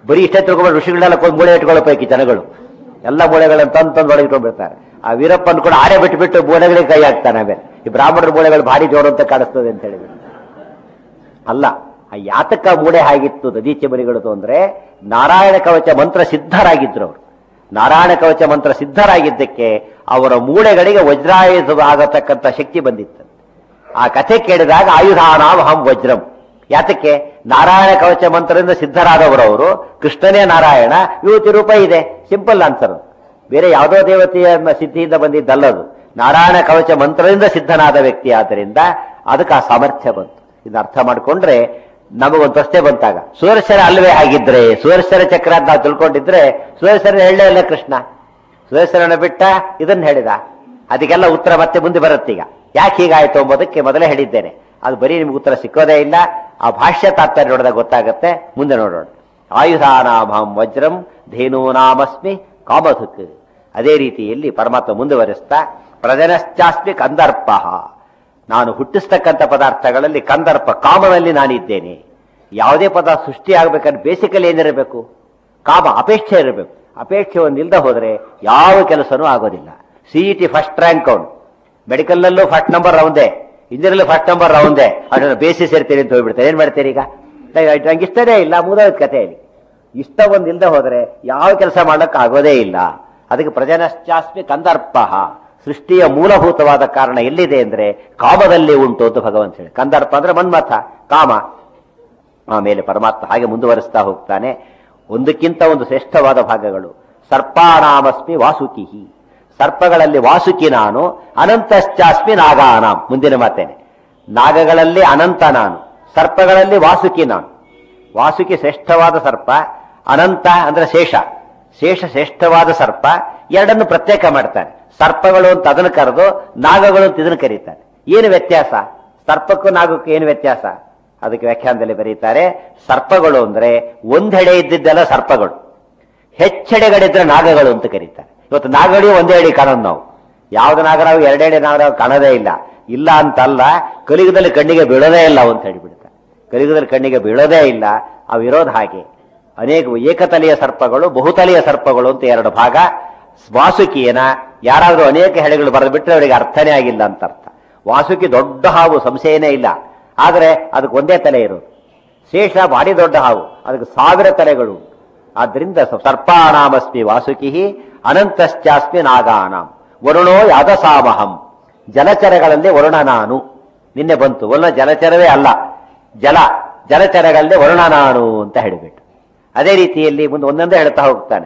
ಬರೀ ಇಷ್ಟೇ ತಿಳ್ಕೊಂಡು ಋಷಿಗಳನ್ನೆಲ್ಲ ಕೊಂದು ಮೂಳೆ ಇಟ್ಕೊಳ್ಳೋ ಪೈಕಿ ಜನಗಳು ಎಲ್ಲ ಮೂಳೆಗಳನ್ನು ತಂದು ತಂದು ಒಳಗೆ ಇಟ್ಕೊಂಡ್ಬಿಡ್ತಾರೆ ಆ ವೀರಪ್ಪನ್ ಕೂಡ ಆರೆ ಬಿಟ್ಟು ಬಿಟ್ಟು ಮೂಳೆಗಳಿಗೆ ಕೈ ಹಾಕ್ತಾನೆ ಆಮೇಲೆ ಈ ಬ್ರಾಹ್ಮಣರ ಮೂಳೆಗಳು ಭಾರಿ ಜೋರು ಅಂತ ಕಾಣಿಸ್ತದೆ ಅಂತ ಹೇಳಿದ್ರು ಅಲ್ಲ ಆ ಯಾತಕ ಮೂಡೆ ಆಗಿತ್ತು ದದೀಚೆ ಬರಿಗಳದು ಅಂದ್ರೆ ನಾರಾಯಣ ಕವಚ ಮಂತ್ರ ಸಿದ್ಧರಾಗಿದ್ರು ಅವರು ನಾರಾಯಣ ಕವಚ ಮಂತ್ರ ಸಿದ್ಧರಾಗಿದ್ದಕ್ಕೆ ಅವರ ಮೂಳೆಗಳಿಗೆ ವಜ್ರಾಯುಧ ಆಗತಕ್ಕಂಥ ಶಕ್ತಿ ಬಂದಿತ್ತು ಆ ಕಥೆ ಕೇಳಿದಾಗ ಆಯುಧಾನಾಮಹಂ ವಜ್ರಂ ಯಾತಕ್ಕೆ ನಾರಾಯಣ ಕವಚ ಮಂತ್ರದಿಂದ ಸಿದ್ಧರಾದವರವರು ಕೃಷ್ಣನೇ ನಾರಾಯಣ ವಿಭೂತಿ ರೂಪ ಇದೆ ಸಿಂಪಲ್ ಆನ್ಸರ್ ಬೇರೆ ಯಾವುದೋ ದೇವತೆಯ ಸಿದ್ಧಿಯಿಂದ ಬಂದಿದ್ದಲ್ಲದು ನಾರಾಯಣ ಕವಚ ಮಂತ್ರದಿಂದ ಸಿದ್ಧನಾದ ವ್ಯಕ್ತಿ ಆದ್ದರಿಂದ ಅದಕ್ಕೆ ಆ ಸಾಮರ್ಥ್ಯ ಬಂತು ಇದನ್ನ ಅರ್ಥ ಮಾಡಿಕೊಂಡ್ರೆ ನಮಗೊಂದು ಪ್ರಶ್ನೆ ಬಂತಾಗ ಸುದರ್ಶನ ಅಲ್ವೇ ಆಗಿದ್ರೆ ಸುದರ್ಶನ ಚಕ್ರ ಅಂತ ನಾವು ತಿಳ್ಕೊಂಡಿದ್ರೆ ಸುದರ್ಶನ ಹೇಳಲೇ ಇಲ್ಲ ಕೃಷ್ಣ ಸುದರ್ಶನ ಬಿಟ್ಟ ಇದನ್ನ ಹೇಳಿದ ಅದಕ್ಕೆಲ್ಲ ಉತ್ತರ ಮತ್ತೆ ಮುಂದೆ ಬರುತ್ತೀಗ ಯಾಕೆ ಹೀಗಾಯ್ತು ಎಂಬುದಕ್ಕೆ ಮೊದಲೇ ಹೇಳಿದ್ದೇನೆ ಅದು ಬರೀ ನಿಮ್ಗೆ ಉತ್ತರ ಸಿಕ್ಕೋದೇ ಇಲ್ಲ ಆ ಭಾಷ್ಯ ತಾತ್ಪರ್ಯ ನೋಡಿದಾಗ ಗೊತ್ತಾಗುತ್ತೆ ಮುಂದೆ ನೋಡೋಣ ಆಯುಧಾನಾಮಹಂ ವಜ್ರಂ ಧೇನೂನಾಮಸ್ಮಿ ಕಾಮಧುಕ್ ಅದೇ ರೀತಿಯಲ್ಲಿ ಪರಮಾತ್ಮ ಮುಂದುವರಿಸ್ತಾ ಪ್ರಜನಶ್ಚಾಸ್ಮಿ ಕಂದರ್ಪ ನಾನು ಹುಟ್ಟಿಸ್ತಕ್ಕಂಥ ಪದಾರ್ಥಗಳಲ್ಲಿ ಕಂದರ್ಪ ಕಾಮನಲ್ಲಿ ನಾನಿದ್ದೇನೆ ಯಾವುದೇ ಪದ ಸೃಷ್ಟಿ ಆಗ್ಬೇಕಂದ್ರೆ ಬೇಸಿಕಲಿ ಏನಿರಬೇಕು ಕಾಮ ಅಪೇಕ್ಷೆ ಇರಬೇಕು ಅಪೇಕ್ಷೆ ಒಂದಿಲ್ಲದೆ ಹೋದ್ರೆ ಯಾವ ಕೆಲಸನೂ ಆಗೋದಿಲ್ಲ C E T first rank ಅವನು ಮೆಡಿಕಲ್ನಲ್ಲೂ ಫಸ್ಟ್ ನಂಬರ್ ರೌಂದೇ ಇಂಜಿನಿಯರ್ಲೂ ಫಸ್ಟ್ ನಂಬರ್ ರೌಂದೇ ಅದನ್ನು ಬೇಸಿ ಸೇರ್ತೀರಿ ಅಂತ ಹೋಗ್ಬಿಡ್ತಾರೆ ಏನ್ ಮಾಡ್ತೀರಿ ಈಗ ನಂಗೆ ಇಷ್ಟನೇ ಇಲ್ಲ ಮುಗಿದೋದ್ ಕಥೆಯಲ್ಲಿ ಇಷ್ಟ ಒಂದಿಲ್ಲದೆ ಹೋದ್ರೆ ಯಾವ ಕೆಲಸ ಮಾಡಕ್ ಆಗೋದೇ ಇಲ್ಲ ಅದಕ್ಕೆ ಪ್ರಜನಶ್ಚಾಸ್ಮಿ ಕಂದರ್ಪ ಸೃಷ್ಟಿಯ ಮೂಲಭೂತವಾದ ಕಾರಣ ಎಲ್ಲಿದೆ ಅಂದ್ರೆ ಕಾಮದಲ್ಲಿ ಉಂಟು ಅಂತ ಭಗವಂತ ಹೇಳಿ ಕಂದರ್ಪ ಅಂದ್ರೆ ಮನ್ಮಥ ಕಾಮ ಆಮೇಲೆ ಪರಮಾತ್ಮ ಹಾಗೆ ಮುಂದುವರಿಸ್ತಾ ಹೋಗ್ತಾನೆ ಒಂದಕ್ಕಿಂತ ಒಂದು ಶ್ರೇಷ್ಠವಾದ ಭಾಗಗಳು ಸರ್ಪಾಣಾಮಸ್ಮಿ ವಾಸುಕಿಹಿ ಸರ್ಪಗಳಲ್ಲಿ ವಾಸುಕಿ ನಾನು ಅನಂತಶ್ಚಾಸ್ಮಿ ನಾಗಾನಾಂ ಮುಂದಿನ ಮಾತೇನೆ ನಾಗಗಳಲ್ಲಿ ಅನಂತ ನಾನು ಸರ್ಪಗಳಲ್ಲಿ ವಾಸುಕಿ ನಾನು ವಾಸುಕಿ ಶ್ರೇಷ್ಠವಾದ ಸರ್ಪ ಅನಂತ ಅಂದ್ರೆ ಶೇಷ ಶೇಷ ಶ್ರೇಷ್ಠವಾದ ಸರ್ಪ ಎರಡನ್ನು ಪ್ರತ್ಯೇಕ ಮಾಡ್ತಾನೆ ಸರ್ಪಗಳು ಅಂತ ಅದನ್ನು ಕರೆದು ನಾಗಗಳು ಅಂತ ಇದನ್ನು ಕರೀತಾರೆ ಏನು ವ್ಯತ್ಯಾಸ ಸರ್ಪಕ್ಕೂ ನಾಗಕ್ಕೂ ಏನು ವ್ಯತ್ಯಾಸ ಅದಕ್ಕೆ ವ್ಯಾಖ್ಯಾನದಲ್ಲಿ ಬರೀತಾರೆ ಸರ್ಪಗಳು ಅಂದ್ರೆ ಒಂದೆಡೆ ಇದ್ದಿದ್ದೆಲ್ಲ ಸರ್ಪಗಳು ಹೆಚ್ಚೆಡೆಗಳಿದ್ರೆ ನಾಗಗಳು ಅಂತ ಕರೀತಾರೆ ಇವತ್ತು ನಾಗಗಳು ಒಂದೇ ಅಡಿ ಕಾಣೋದು ನಾವು ಯಾವ್ದು ನಾಗ ನಾವು ಎರಡೆಡೆ ನಾಗ ಕಾಣೋದೇ ಇಲ್ಲ ಇಲ್ಲ ಅಂತಲ್ಲ ಕಲಿಯುಗದಲ್ಲಿ ಕಣ್ಣಿಗೆ ಬೀಳೋದೇ ಇಲ್ಲ ಅಂತ ಹೇಳಿಬಿಡ್ತಾರೆ ಕಲಿಯುಗದಲ್ಲಿ ಕಣ್ಣಿಗೆ ಬೀಳೋದೇ ಇಲ್ಲ ಅವಿರೋದು ಹಾಗೆ ಅನೇಕ ಏಕತಲೆಯ ಸರ್ಪಗಳು ಬಹುತಲೆಯ ಸರ್ಪಗಳು ಅಂತ ಎರಡು ಭಾಗ ವಾಸುಕಿಯನ ಯಾರಾದ್ರೂ ಅನೇಕ ಹೆಡೆಗಳು ಬರೆದು ಬಿಟ್ಟರೆ ಅವರಿಗೆ ಅರ್ಥನೇ ಆಗಿಲ್ಲ ಅಂತ ಅರ್ಥ ವಾಸುಕಿ ದೊಡ್ಡ ಹಾವು ಸಂಶಯನೇ ಇಲ್ಲ ಆದರೆ ಅದಕ್ಕೆ ಒಂದೇ ತಲೆ ಇರೋದು ಶೇಷ ಭಾರಿ ದೊಡ್ಡ ಹಾವು ಅದಕ್ಕೆ ಸಾವಿರ ತಲೆಗಳು ಆದ್ರಿಂದ ಸರ್ಪಾಣಾಮಸ್ಮಿ ವಾಸುಕಿ ಅನಂತಶ್ಚಾಸ್ಮಿ ನಾಗಾನಾಂ ವರುಣೋ ಯಾದಸಾಮಹಂ ಜಲಚರಗಳಲ್ಲಿ ವರುಣ ನಾನು ನಿನ್ನೆ ಬಂತು ವರುಣ ಜಲಚರವೇ ಅಲ್ಲ ಜಲ ಜಲಚರಗಳಲ್ಲಿ ವರುಣ ನಾನು ಅಂತ ಹೇಳಿಬಿಟ್ಟು ಅದೇ ರೀತಿಯಲ್ಲಿ ಮುಂದೆ ಒಂದೊಂದೇ ಹೇಳ್ತಾ ಹೋಗ್ತಾನೆ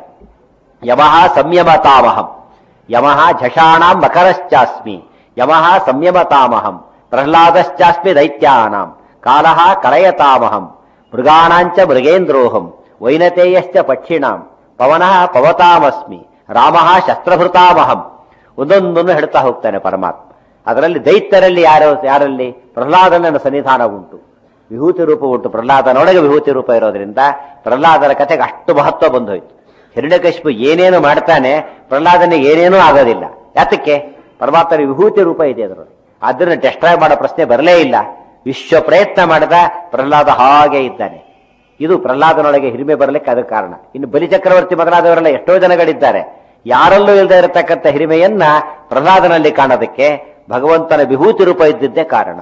ಯಮಃ ಸಂಯಮತಾಮಹಂ ಯಮಃ ಝಷಾಣಾಂ ಮಕರಶ್ಚಾಸ್ಮಿ ಯಮಃ ಸಂಯಮತಾಮಹಂ ಪ್ರಹ್ಲಾದಶ್ಚಾಸ್ಮಿ ದೈತ್ಯಾನಾಂ ಕಾಲಃ ಕಲಯತಾಮಹಂ ಮೃಗಾಣಾಂಚ ಮೃಗೇಂದ್ರೋಹಂ ವೈನತೇಯಶ್ಚ ಪಕ್ಷಿಣಾಂ ಪವನಃ ಪವತಾಮಸ್ಮಿ ರಾಮಃ ಶಸ್ತ್ರಭೃತಾಮಹಂ ಒಂದೊಂದನ್ನು ಹೇಳ್ತಾ ಹೋಗ್ತಾನೆ ಪರಮಾತ್ಮ ಅದರಲ್ಲಿ ದೈತ್ಯರಲ್ಲಿ ಯಾರು ಯಾರಲ್ಲಿ ಪ್ರಹ್ಲಾದನ ಸನ್ನಿಧಾನ ಉಂಟು ವಿಭೂತಿ ರೂಪ ಉಂಟು ಪ್ರಹ್ಲಾದನೊಳಗೆ ವಿಭೂತಿ ರೂಪ ಇರೋದ್ರಿಂದ ಪ್ರಹ್ಲಾದನ ಕಥೆಗೆ ಅಷ್ಟು ಮಹತ್ವ ಬಂದೋಯ್ತು ಹಿರಣ್ಯಕಶಿಪು ಏನೇನು ಮಾಡ್ತಾನೆ ಪ್ರಹ್ಲಾದನಿಗೆ ಏನೇನೂ ಆಗೋದಿಲ್ಲ ಯಾತಕ್ಕೆ ಪರಮಾತ್ಮನ ವಿಭೂತಿ ರೂಪ ಇದೆ ಅದರಲ್ಲಿ ಅದನ್ನು ಡೆಸ್ಟ್ರಾಯ್ ಮಾಡೋ ಪ್ರಶ್ನೆ ಬರಲೇ ಇಲ್ಲ ವಿಶ್ವ ಪ್ರಯತ್ನ ಮಾಡಿದ ಪ್ರಹ್ಲಾದ ಹಾಗೆ ಇದ್ದಾನೆ ಇದು ಪ್ರಹ್ಲಾದನೊಳಗೆ ಹಿರಿಮೆ ಬರಲಿಕ್ಕೆ ಅದಕ್ಕೆ ಕಾರಣ ಇನ್ನು ಬಲಿಚಕ್ರವರ್ತಿ ಮೊದಲಾದವರೆಲ್ಲ ಎಷ್ಟೋ ಜನಗಳಿದ್ದಾರೆ ಯಾರಲ್ಲೂ ಇಲ್ಲದೆ ಇರತಕ್ಕಂಥ ಹಿರಿಮೆಯನ್ನ ಪ್ರಹ್ಲಾದನಲ್ಲಿ ಕಾಣೋದಕ್ಕೆ ಭಗವಂತನ ವಿಭೂತಿ ರೂಪ ಇದ್ದಿದ್ದೇ ಕಾರಣ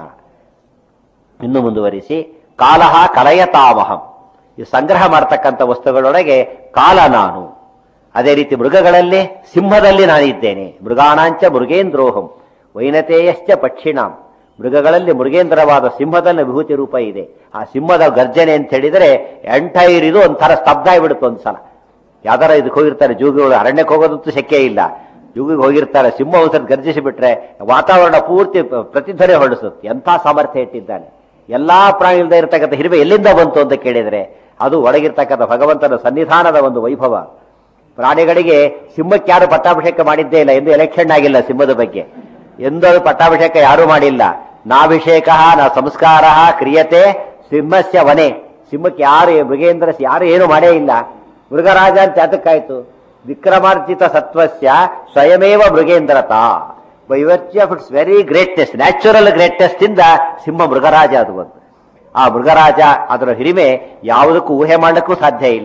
ಇನ್ನು ಮುಂದುವರಿಸಿ ಕಾಲಹ ಕಲಯತಾಮಹಂ ಈ ಸಂಗ್ರಹ ಮಾಡತಕ್ಕಂಥ ವಸ್ತುಗಳೊಳಗೆ ಕಾಲ ನಾನು ಅದೇ ರೀತಿ ಮೃಗಗಳಲ್ಲಿ ಸಿಂಹದಲ್ಲಿ ನಾನಿದ್ದೇನೆ ಮೃಗಾಣಾಂಚ ಮೃಗೇಂದ್ರೋಹಂ ವೈನತೇಯಶ್ಚ ಪಕ್ಷಿಣಾಂ ಮೃಗಗಳಲ್ಲಿ ಮೃಗೇಂದ್ರವಾದ ಸಿಂಹದಲ್ಲಿ ವಿಭೂತಿ ರೂಪ ಇದೆ ಆ ಸಿಂಹದ ಗರ್ಜನೆ ಅಂತ ಹೇಳಿದರೆ ಎಂಟೈರ್ ಇದು ಒಂಥರ ಸ್ತಬ್ಧ ಆಗಿಬಿಡುತ್ತೆ ಒಂದ್ಸಲ ಯಾವ್ದಾರ ಇದಕ್ಕೆ ಹೋಗಿರ್ತಾರೆ ಜೂಗಿಗಳು ಅರಣ್ಯಕ್ಕೆ ಹೋಗೋದಂತೂ ಶಕ್ಯ ಇಲ್ಲ ಜೂಗಿಗೆ ಹೋಗಿರ್ತಾರೆ ಸಿಂಹ ಒಂದ್ಸಲ ಗರ್ಜಿಸಿ ಬಿಟ್ರೆ ವಾತಾವರಣ ಪೂರ್ತಿ ಪ್ರತಿಧ್ವನಿ ಹೊರಡಿಸುತ್ತೆ ಎಂಥ ಸಾಮರ್ಥ್ಯ ಇಟ್ಟಿದ್ದಾನೆ ಎಲ್ಲಾ ಪ್ರಾಣಿ ಇಲ್ಲದೆ ಇರತಕ್ಕಂಥ ಹಿರಿಮೆ ಎಲ್ಲಿಂದ ಬಂತು ಅಂತ ಕೇಳಿದರೆ ಅದು ಒಳಗಿರ್ತಕ್ಕಂಥ ಭಗವಂತನ ಸನ್ನಿಧಾನದ ಒಂದು ವೈಭವ ಪ್ರಾಣಿಗಳಿಗೆ ಸಿಂಹಕ್ಕೆ ಯಾರು ಪಟ್ಟಾಭಿಷೇಕ ಮಾಡಿದ್ದೇ ಇಲ್ಲ ಎಂದು ಎಲೆಕ್ಷನ್ ಆಗಿಲ್ಲ ಸಿಂಹದ ಬಗ್ಗೆ ಎಂದೂ ಅದು ಪಟ್ಟಾಭಿಷೇಕ ಯಾರೂ ಮಾಡಿಲ್ಲ ನಾಭಿಷೇಕ ನ ಸಂಸ್ಕಾರ ಕ್ರಿಯತೆ ಸಿಂಹಸ್ಯ ವನೆ ಸಿಂಹಕ್ಕೆ ಯಾರು ಮೃಗೇಂದ್ರ ಯಾರು ಏನು ಮಾಡೇ ಇಲ್ಲ ಮೃಗರಾಜ ಅಂತ ಯಾತಕ್ಕಾಯ್ತು ವಿಕ್ರಮಾರ್ಜಿತ ಸತ್ವಸ್ಯ ಸ್ವಯಮೇವ ಮೃಗೇಂದ್ರತಾ by virtue of its very greatness natural greatness ಇಂದ ಸಿಂಹ ಮೃಗರಾಜ ಅದು ಒಂದು ಆ ಮೃಗರಾಜ ಅದರ ಹಿರಿಮೆ ಯಾವುದಕ್ಕೂ ಊಹೆ ಮಾಡಲಿಕ್ಕೂ ಸಾಧ್ಯ ಇಲ್ಲ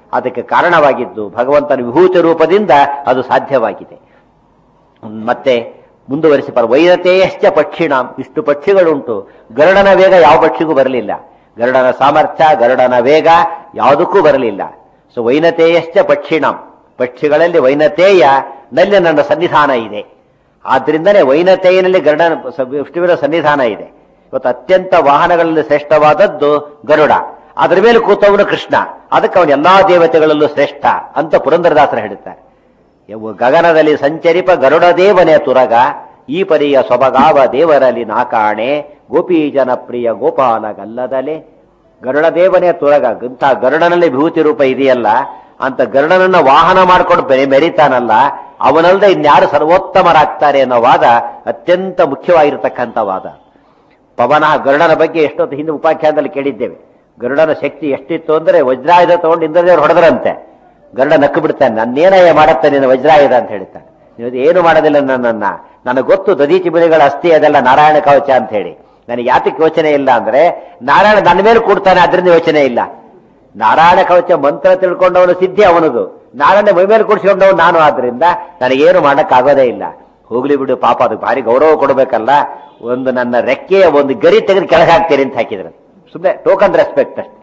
ಅದಕ್ಕೆ ಕಾರಣವಾಗಿದ್ದು ಭಗವಂತನ ವಿಭೂತಿ ರೂಪದಿಂದ ಅದು ಸಾಧ್ಯವಾಗಿದೆ ಮತ್ತೆ ಮುಂದುವರಿಸಿ ಪರ ವೈರತೆಯಶ್ಚ ಪಕ್ಷಿಣಾಂ ಇಷ್ಟು ಪಕ್ಷಿಗಳುಂಟು ಗರುಡನ ವೇಗ ಯಾವ ಪಕ್ಷಿಗೂ ಬರಲಿಲ್ಲ ಗರುಡನ ಸಾಮರ್ಥ್ಯ ಗರುಡನ ವೇಗ ಯಾವುದಕ್ಕೂ ಬರಲಿಲ್ಲ ಸೊ ವೈನತೇಯಶ್ಚ ಪಕ್ಷಿಣಾಂ ಪಕ್ಷಿಗಳಲ್ಲಿ ವೈನತೇಯ ನಲ್ಲಿ ನನ್ನ ಸನ್ನಿಧಾನ ಇದೆ ಆದ್ರಿಂದನೇ ವೈನತೇಯನಲ್ಲಿ ಗರುಡನ ಸ- ವಿಷ್ಣುವಿನ ಸನ್ನಿಧಾನ ಇದೆ ಇವತ್ತು ಅತ್ಯಂತ ವಾಹನಗಳಲ್ಲಿ ಶ್ರೇಷ್ಠವಾದದ್ದು ಗರುಡ ಅದರ ಮೇಲೆ ಕೂತವನು ಕೃಷ್ಣ ಅದಕ್ಕೆ ಅವನು ಎಲ್ಲಾ ದೇವತೆಗಳಲ್ಲೂ ಶ್ರೇಷ್ಠ ಅಂತ ಪುರಂದರದಾಸರು ಹೇಳುತ್ತಾರೆ ಯವು ಗಗನದಲ್ಲಿ ಸಂಚರಿಪ ಗರುಡ ದೇವನೇ ತುರಗ ಈ ಪರಿಯ ಸೊಬಗಾವ ದೇವರಲ್ಲಿ ನಾಕಾಣೆ ಗೋಪಿ ಜನಪ್ರಿಯ ಗೋಪಾಲ ಗಲ್ಲದಲೆ ಗರುಡ ದೇವನೇ ತುರಗ ಇಂಥ ಗರುಡನಲ್ಲಿ ವಿಭೂತಿ ರೂಪ ಇದೆಯಲ್ಲ ಅಂತ ಗರುಡನನ್ನ ವಾಹನ ಮಾಡ್ಕೊಂಡು ಬೆರೆ ಮೆರಿತಾನಲ್ಲ ಅವನಲ್ಲದೆ ಇನ್ಯಾರು ಸರ್ವೋತ್ತಮರಾಗ್ತಾರೆ ಅನ್ನೋ ವಾದ ಅತ್ಯಂತ ಮುಖ್ಯವಾಗಿರತಕ್ಕಂಥ ವಾದ ಪವನ ಗರುಡನ ಬಗ್ಗೆ ಎಷ್ಟೊತ್ತು ಹಿಂದೆ ಉಪಾಖ್ಯಾನದಲ್ಲಿ ಕೇಳಿದ್ದೇವೆ ಗರುಡನ ಶಕ್ತಿ ಎಷ್ಟಿತ್ತು ಅಂದ್ರೆ ವಜ್ರಾಯುಧ ತಗೊಂಡು ಇಂದ್ರದೇವರು ಹೊಡೆದ್ರಂತೆ ಗರುಡ ನಕ್ಕು ಬಿಡ್ತಾನೆ ನನ್ನೇನಯ್ಯ ಮಾಡತ್ತೆ ನಿನ್ನ ವಜ್ರಾಯುಧ ಅಂತ ಹೇಳ್ತಾನೆ ನೀವು ಏನು ಮಾಡೋದಿಲ್ಲ ನನ್ನನ್ನ ನನಗೆ ಗೊತ್ತು ದದೀಚಿ ಬಿಳಿಗಳ ಅಸ್ಥಿ ಅದೆಲ್ಲ ನಾರಾಯಣ ಕವಚ ಅಂತ ಹೇಳಿ ನನಗೆ ಯಾತಕ್ಕೆ ಯೋಚನೆ ಇಲ್ಲ ಅಂದ್ರೆ ನಾರಾಯಣ ನನ್ನ ಮೇಲೆ ಕೂಡ್ತಾನೆ ಅದರಿಂದ ಯೋಚನೆ ಇಲ್ಲ ನಾರಾಯಣ ಕವಚ ಮಂತ್ರ ತಿಳ್ಕೊಂಡವನು ಸಿದ್ಧಿ ಅವನದು ನಾರಾಯಣ ಮೈ ಮೇಲೆ ಕೂಡಿಸ್ಕೊಂಡವನು ನಾನು ಆದ್ರಿಂದ ನನಗೇನು ಮಾಡಕ್ಕಾಗೋದೇ ಇಲ್ಲ ಹೋಗ್ಲಿ ಬಿಡು ಪಾಪ ಅದಕ್ಕೆ ಭಾರಿ ಗೌರವ ಕೊಡಬೇಕಲ್ಲ ಒಂದು ನನ್ನ ರೆಕ್ಕೆಯ ಒಂದು ಗರಿ ತೆಗೆದು ಕೆಳಗೆ ಹಾಕ್ತೀರಿ ಅಂತ ಹಾಕಿದ್ರು ಸುಮ್ಮನೆ ಟೋಕನ್ ರೆಸ್ಪೆಕ್ಟ್ ಅಷ್ಟೇ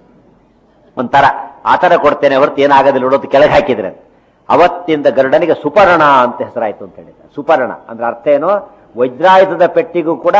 ಒಂಥರ ಆತರ ಕೊಡ್ತೇನೆ ಹೊರತು ಏನಾಗೋದಿಲ್ಲ ನೋಡೋದು ಕೆಳಗೆ ಹಾಕಿದ್ರೆ ಅವತ್ತಿಂದ ಗರುಡನಿಗೆ ಸುಪರ್ಣ ಅಂತ ಹೆಸರಾಯ್ತು ಅಂತ ಹೇಳಿದ ಸುಪರ್ಣ ಅಂದ್ರೆ ಅರ್ಥ ಏನು ವಜ್ರಾಯುಧದ ಪೆಟ್ಟಿಗೂ ಕೂಡ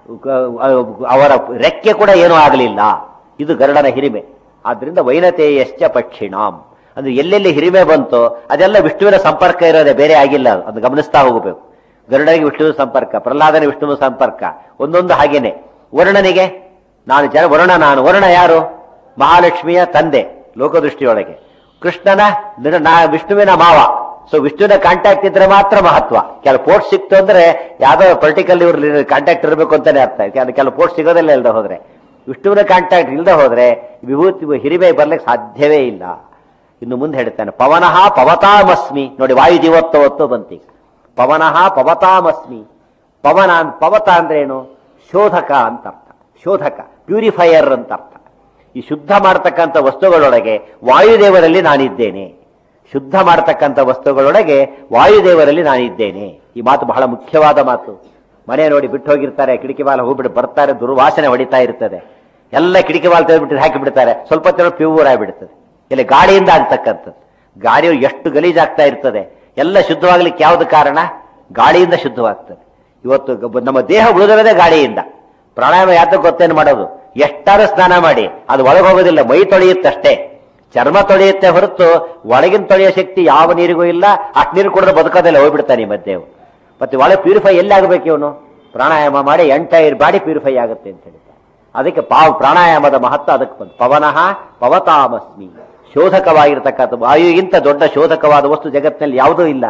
ಗ- ಅವರ ರೆಕ್ಕೆ ಕೂಡ ಏನೂ ಆಗಲಿಲ್ಲ ಇದು ಗರುಡನ ಹಿರಿಮೆ ಆದ್ರಿಂದ ವೈನತೆಯಶ್ಚ ಪಕ್ಷಿಣಾಂ ಅಂದ್ರೆ ಎಲ್ಲೆಲ್ಲಿ ಹಿರಿಮೆ ಬಂತೋ ಅದೆಲ್ಲ ವಿಷ್ಣುವಿನ ಸಂಪರ್ಕ ಇರೋದೇ ಬೇರೆ ಆಗಿಲ್ಲ ಅದು. ಅದು ಗಮನಿಸ್ತಾ ಹೋಗಬೇಕು ಗರುಡನಿಗೆ ವಿಷ್ಣುವಿನ ಸಂಪರ್ಕ ಪ್ರಹ್ಲಾದನಿಗೆ ವಿಷ್ಣುವಿನ ಸಂಪರ್ಕ ಒಂದೊಂದು ಹಾಗೇನೆ ವರುಣನಿಗೆ ನಾನು ಜನ ವರುಣ ನಾನು ವರುಣ ಯಾರು ಮಹಾಲಕ್ಷ್ಮಿಯ ತಂದೆ ಲೋಕದೃಷ್ಟಿಯೊಳಗೆ ಕೃಷ್ಣನ ನಿರ- ನಾ ವಿಷ್ಣುವಿನ ಮಾವ ಸೊ ವಿಷ್ಣುವಿನ ಕಾಂಟ್ಯಾಕ್ಟ್ ಇದ್ರೆ ಮಾತ್ರ ಮಹತ್ವ ಕೆಲವು ಪೋಸ್ಟ್ ಸಿಕ್ತು ಅಂದ್ರೆ ಯಾವ್ದೋ ಪರ್ಟಿಕಲ್ ಇವ್ರ ಕಾಂಟ್ಯಾಕ್ಟ್ ಇರಬೇಕು ಅಂತಾನೆ ಅರ್ಥ ಕೆಲವು ಕೆಲವು ಪೋಸ್ಟ್ ಸಿಗೋದಿಲ್ಲ ಇಲ್ಲದೆ ಹೋದ್ರೆ ವಿಷ್ಣುವಿನ ಕಾಂಟ್ಯಾಕ್ಟ್ ಇಲ್ಲದೆ ಹೋದ್ರೆ ವಿಭೂತಿ ಹಿರಿಮೆ ಬರ್ಲಿಕ್ಕೆ ಸಾಧ್ಯವೇ ಇಲ್ಲ ಇನ್ನು ಮುಂದೆ ಹೇಳ್ತಾನೆ ಪವನಃ ಪವತಾಮಸ್ಮಿ ನೋಡಿ ವಾಯು ಜೀವೋತ್ಸವತ್ತು ಬಂತೀಗ ಪವನಃ ಪವತಾಮಸ್ಮಿ ಪವನ ಅನ್- ಪವತ ಅಂದ್ರೆ ಏನು ಶೋಧಕ ಅಂತ ಅರ್ಥ ಶೋಧಕ ಪ್ಯೂರಿಫೈಯರ್ ಅಂತ ಅರ್ಥ ಈ ಶುದ್ಧ ಮಾಡತಕ್ಕಂಥ ವಸ್ತುಗಳೊಳಗೆ ವಾಯುದೇವರಲ್ಲಿ ನಾನಿದ್ದೇನೆ ಶುದ್ಧ ಮಾಡತಕ್ಕಂಥ ವಸ್ತುಗಳೊಳಗೆ ವಾಯುದೇವರಲ್ಲಿ ನಾನಿದ್ದೇನೆ ಈ ಮಾತು ಬಹಳ ಮುಖ್ಯವಾದ ಮಾತು ಮನೆ ನೋಡಿ ಬಿಟ್ಟು ಹೋಗಿರ್ತಾರೆ ಕಿಟಕಿ ಬಾಲ ಹೋಗ್ಬಿಟ್ಟು ಬರ್ತಾರೆ ದುರ್ವಾಸನೆ ಹೊಡಿತಾ ಇರ್ತದೆ ಎಲ್ಲ ಕಿಟಕಿ ಬಾಲ್ ತೆಗೆದ್ಬಿಟ್ಟು ಹಾಕಿ ಬಿಡ್ತಾರೆ ಸ್ವಲ್ಪ ಹೊತ್ತಿನ ಪ್ಯೂರ್ ಆಗಿಬಿಡ್ತದೆ ಇಲ್ಲಿ ಗಾಳಿಯಿಂದ ಆಗ್ತಕ್ಕಂಥದ್ದು ಗಾಳಿಯು ಎಷ್ಟು ಗಲೀಜಾಗ್ತಾ ಇರ್ತದೆ ಎಲ್ಲ ಶುದ್ಧವಾಗ್ಲಿಕ್ಕೆ ಯಾವ್ದು ಕಾರಣ ಗಾಳಿಯಿಂದ ಶುದ್ಧವಾಗ್ತದೆ ಇವತ್ತು ಗ- ನಮ್ಮ ದೇಹ ಉಳಿದಿರೋದೇ ಗಾಳಿಯಿಂದ ಪ್ರಾಣಾಯಾಮ ಯಾತಕ್ಕೆ ಗೊತ್ತೇನು ಮಾಡೋದು ಎಷ್ಟಾರು ಸ್ನಾನ ಮಾಡಿ ಅದು ಒಳಗೆ ಹೋಗೋದಿಲ್ಲ ಮೈ ತೊಳೆಯುತ್ತಷ್ಟೇ ಚರ್ಮ ತೊಳೆಯುತ್ತೆ ಹೊರತು ಒಳಗಿನ ತೊಳೆಯೋ ಶಕ್ತಿ ಯಾವ ನೀರಿಗೂ ಇಲ್ಲ ಅಷ್ಟು ನೀರು ಕುಡಿದ್ರೆ ಬದುಕೋದಿಲ್ಲ ಹೋಗ್ಬಿಡ್ತಾನೆ ಈ ಮಧ್ಯೆ ಮತ್ತೆ ಒಳಗೆ ಪ್ಯೂರಿಫೈ ಎಲ್ಲಿ ಆಗಬೇಕು ಇವನು ಪ್ರಾಣಾಯಾಮ ಮಾಡಿ ಎಂಟೈರ್ ಬಾಡಿ ಪ್ಯೂರಿಫೈ ಆಗುತ್ತೆ ಅಂತ ಹೇಳ್ತಾರೆ ಅದಕ್ಕೆ ಪಾವ ಪ್ರಾಣಾಯಾಮದ ಮಹತ್ವ ಅದಕ್ಕೆ ಬಂತು ಪವನಃ ಪವತಾಮಸ್ಮಿ ಶೋಧಕವಾಗಿರ್ತಕ್ಕಂಥ ವಾಯುಗಿಂತ ದೊಡ್ಡ ಶೋಧಕವಾದ ವಸ್ತು ಜಗತ್ತಿನಲ್ಲಿ ಯಾವುದೂ ಇಲ್ಲ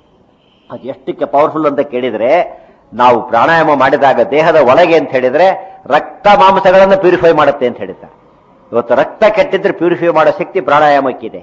ಅದು ಎಷ್ಟಕ್ಕೆ ಪವರ್ಫುಲ್ ಅಂತ ಕೇಳಿದ್ರೆ ನಾವು ಪ್ರಾಣಾಯಾಮ ಮಾಡಿದಾಗ ದೇಹದ ಒಳಗೆ ಅಂತ ಹೇಳಿದ್ರೆ ರಕ್ತ ಮಾಂಸಗಳನ್ನು ಪ್ಯೂರಿಫೈ ಮಾಡುತ್ತೆ ಅಂತ ಹೇಳಿದ್ದಾರೆ ಇವತ್ತು ರಕ್ತ ಕೆಟ್ಟಿದ್ರೆ ಪ್ಯೂರಿಫೈ ಮಾಡೋ ಶಕ್ತಿ ಪ್ರಾಣಾಯಾಮಕ್ಕಿದೆ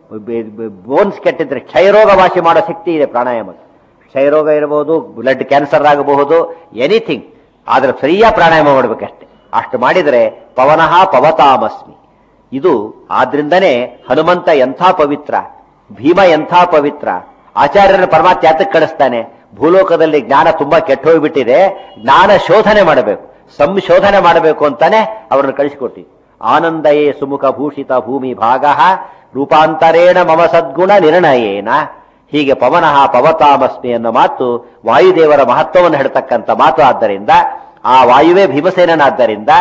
ಬೋನ್ಸ್ ಕೆಟ್ಟಿದ್ರೆ ಕ್ಷಯರೋಗ ವಾಸಿ ಮಾಡೋ ಶಕ್ತಿ ಇದೆ ಪ್ರಾಣಾಯಾಮಕ್ಕೆ ಕ್ಷಯರೋಗ ಇರಬಹುದು ಬ್ಲಡ್ ಕ್ಯಾನ್ಸರ್ ಆಗಬಹುದು ಎನಿಥಿಂಗ್ ಆದ್ರೆ ಸರಿಯಾಗಿ ಪ್ರಾಣಾಯಾಮ ಮಾಡ್ಬೇಕಷ್ಟೆ ಅಷ್ಟು ಮಾಡಿದರೆ ಪವನಃ ಪವತಾಮಸ್ಮಿ ಇದು ಆದ್ರಿಂದನೇ ಹನುಮಂತ ಎಂಥ ಪವಿತ್ರ ಭೀಮ ಎಂಥ ಪವಿತ್ರ ಆಚಾರ್ಯರ ಪರಮಾತ್ಮ ಯಾತಕ್ಕೆ ಕಳಿಸ್ತಾನೆ ಭೂಲೋಕದಲ್ಲಿ ಜ್ಞಾನ ತುಂಬಾ ಕೆಟ್ಟ ಹೋಗ್ಬಿಟ್ಟಿದೆ ಜ್ಞಾನ ಶೋಧನೆ ಮಾಡಬೇಕು ಸಂಶೋಧನೆ ಮಾಡಬೇಕು ಅಂತಾನೆ ಅವರನ್ನು ಕಳಿಸಿಕೊಟ್ಟಿ ಆನಂದಯೇ ಸುಮುಖ ಭೂಷಿತ ಭೂಮಿ ಭಾಗ ರೂಪಾಂತರೇಣ ಮಮ ಸದ್ಗುಣ ನಿರ್ಣಯೇನ ಹೀಗೆ ಪವನಃ ಪವತಾಮಸ್ಮಿ ಅನ್ನೋ ಮಾತು ವಾಯುದೇವರ ಮಹತ್ವವನ್ನು ಹೇಳ್ತಕ್ಕಂಥ ಮಾತು ಆದ್ದರಿಂದ ಆ ವಾಯುವೇ ಭೀಮಸೇನನಾದ್ದರಿಂದ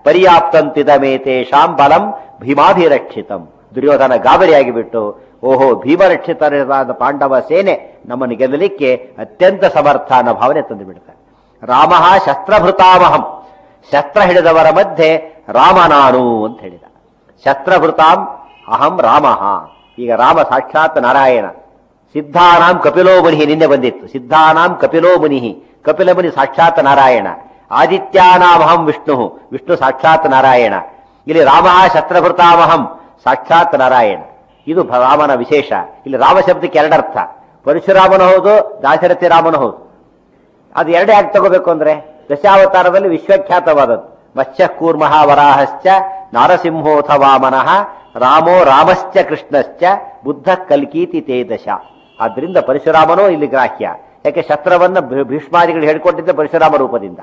ಪರ್ಯಾಪ್ತಂತಿದಮೇತೇಷಾಂ ಬಲಂ ಭೀಮಾಭಿರಕ್ಷಿತಂ ದುರ್ಯೋಧನ ಗಾಬರಿಯಾಗಿ ಬಿಟ್ಟು ಓಹೋ ಭೀಮರಕ್ಷಿತರಾದ ಪಾಂಡವ ಸೇನೆ ನಮ್ಮನ್ನು ಗೆಲ್ಲಲಿಕ್ಕೆ ಅತ್ಯಂತ ಸಮರ್ಥ ಅನ್ನೋ ಭಾವನೆ ತಂದು ಬಿಡ್ತಾರೆ ರಾಮ ಶಸ್ತ್ರಭೃತಾಮಹಂ ಶಸ್ತ್ರ ಹಿಡಿದವರ ಮಧ್ಯೆ ರಾಮ ನಾನು ಅಂತ ಹೇಳಿದ ಶಸ್ತ್ರಭೃತಾಂ ಅಹಂ ರಾಮ ಈಗ ರಾಮ ಸಾಕ್ಷಾತ್ ನಾರಾಯಣ ಸಿದ್ಧಾನಾಂ ಕಪಿಲೋ ಮುನಿ ನಿನ್ನೆ ಬಂದಿತ್ತು ಸಿದ್ಧಾನಾಂ ಕಪಿಲೋ ಮುನಿ ಕಪಿಲ ಮುನಿ ಸಾಕ್ಷಾತ್ ನಾರಾಯಣ ಆದಿತ್ಯಾನಾಮಹಂ ವಿಷ್ಣು ವಿಷ್ಣು ಸಾಕ್ಷಾತ್ ನಾರಾಯಣ ಇಲ್ಲಿ ರಾಮ ಶಸ್ತ್ರಭೃತಾಮಹಂ ಸಾಕ್ಷಾತ್ ನಾರಾಯಣ ಇದು ಭ- ರಾಮನ ವಿಶೇಷ ಇಲ್ಲಿ ರಾಮ ಶಬ್ದಕ್ಕೆ ಎರಡರ್ಥ ಪರಶುರಾಮನು ಹೌದು ದಾಶರಥಿ ರಾಮನು ಹೌದು ಅದು ಎರಡೇ ಯಾಕೆ ತಗೋಬೇಕು ಅಂದ್ರೆ ದಶಾವತಾರದಲ್ಲಿ ವಿಶ್ವಖ್ಯಾತವಾದದ್ದು ಮತ್ಸ್ಯ ಕೂರ್ಮಃ ವರಾಹಶ್ಚ ನಾರಸಿಂಹೋಥ ವಾಮನಃ ರಾಮೋ ರಾಮಶ್ಚ ಕೃಷ್ಣಶ್ಚ ಬುದ್ಧ ಕಲ್ಕೀತಿ ತೇದಶ ಆದ್ರಿಂದ ಪರಶುರಾಮನೂ ಇಲ್ಲಿ ಗ್ರಾಹ್ಯ ಯಾಕೆ ಶಸ್ತ್ರವನ್ನ ಭೀ- ಭೀಷ್ಮಾದಿಗಳು ಹೇಳಿಕೊಟ್ಟಿದ್ದ ಪರಶುರಾಮ ರೂಪದಿಂದ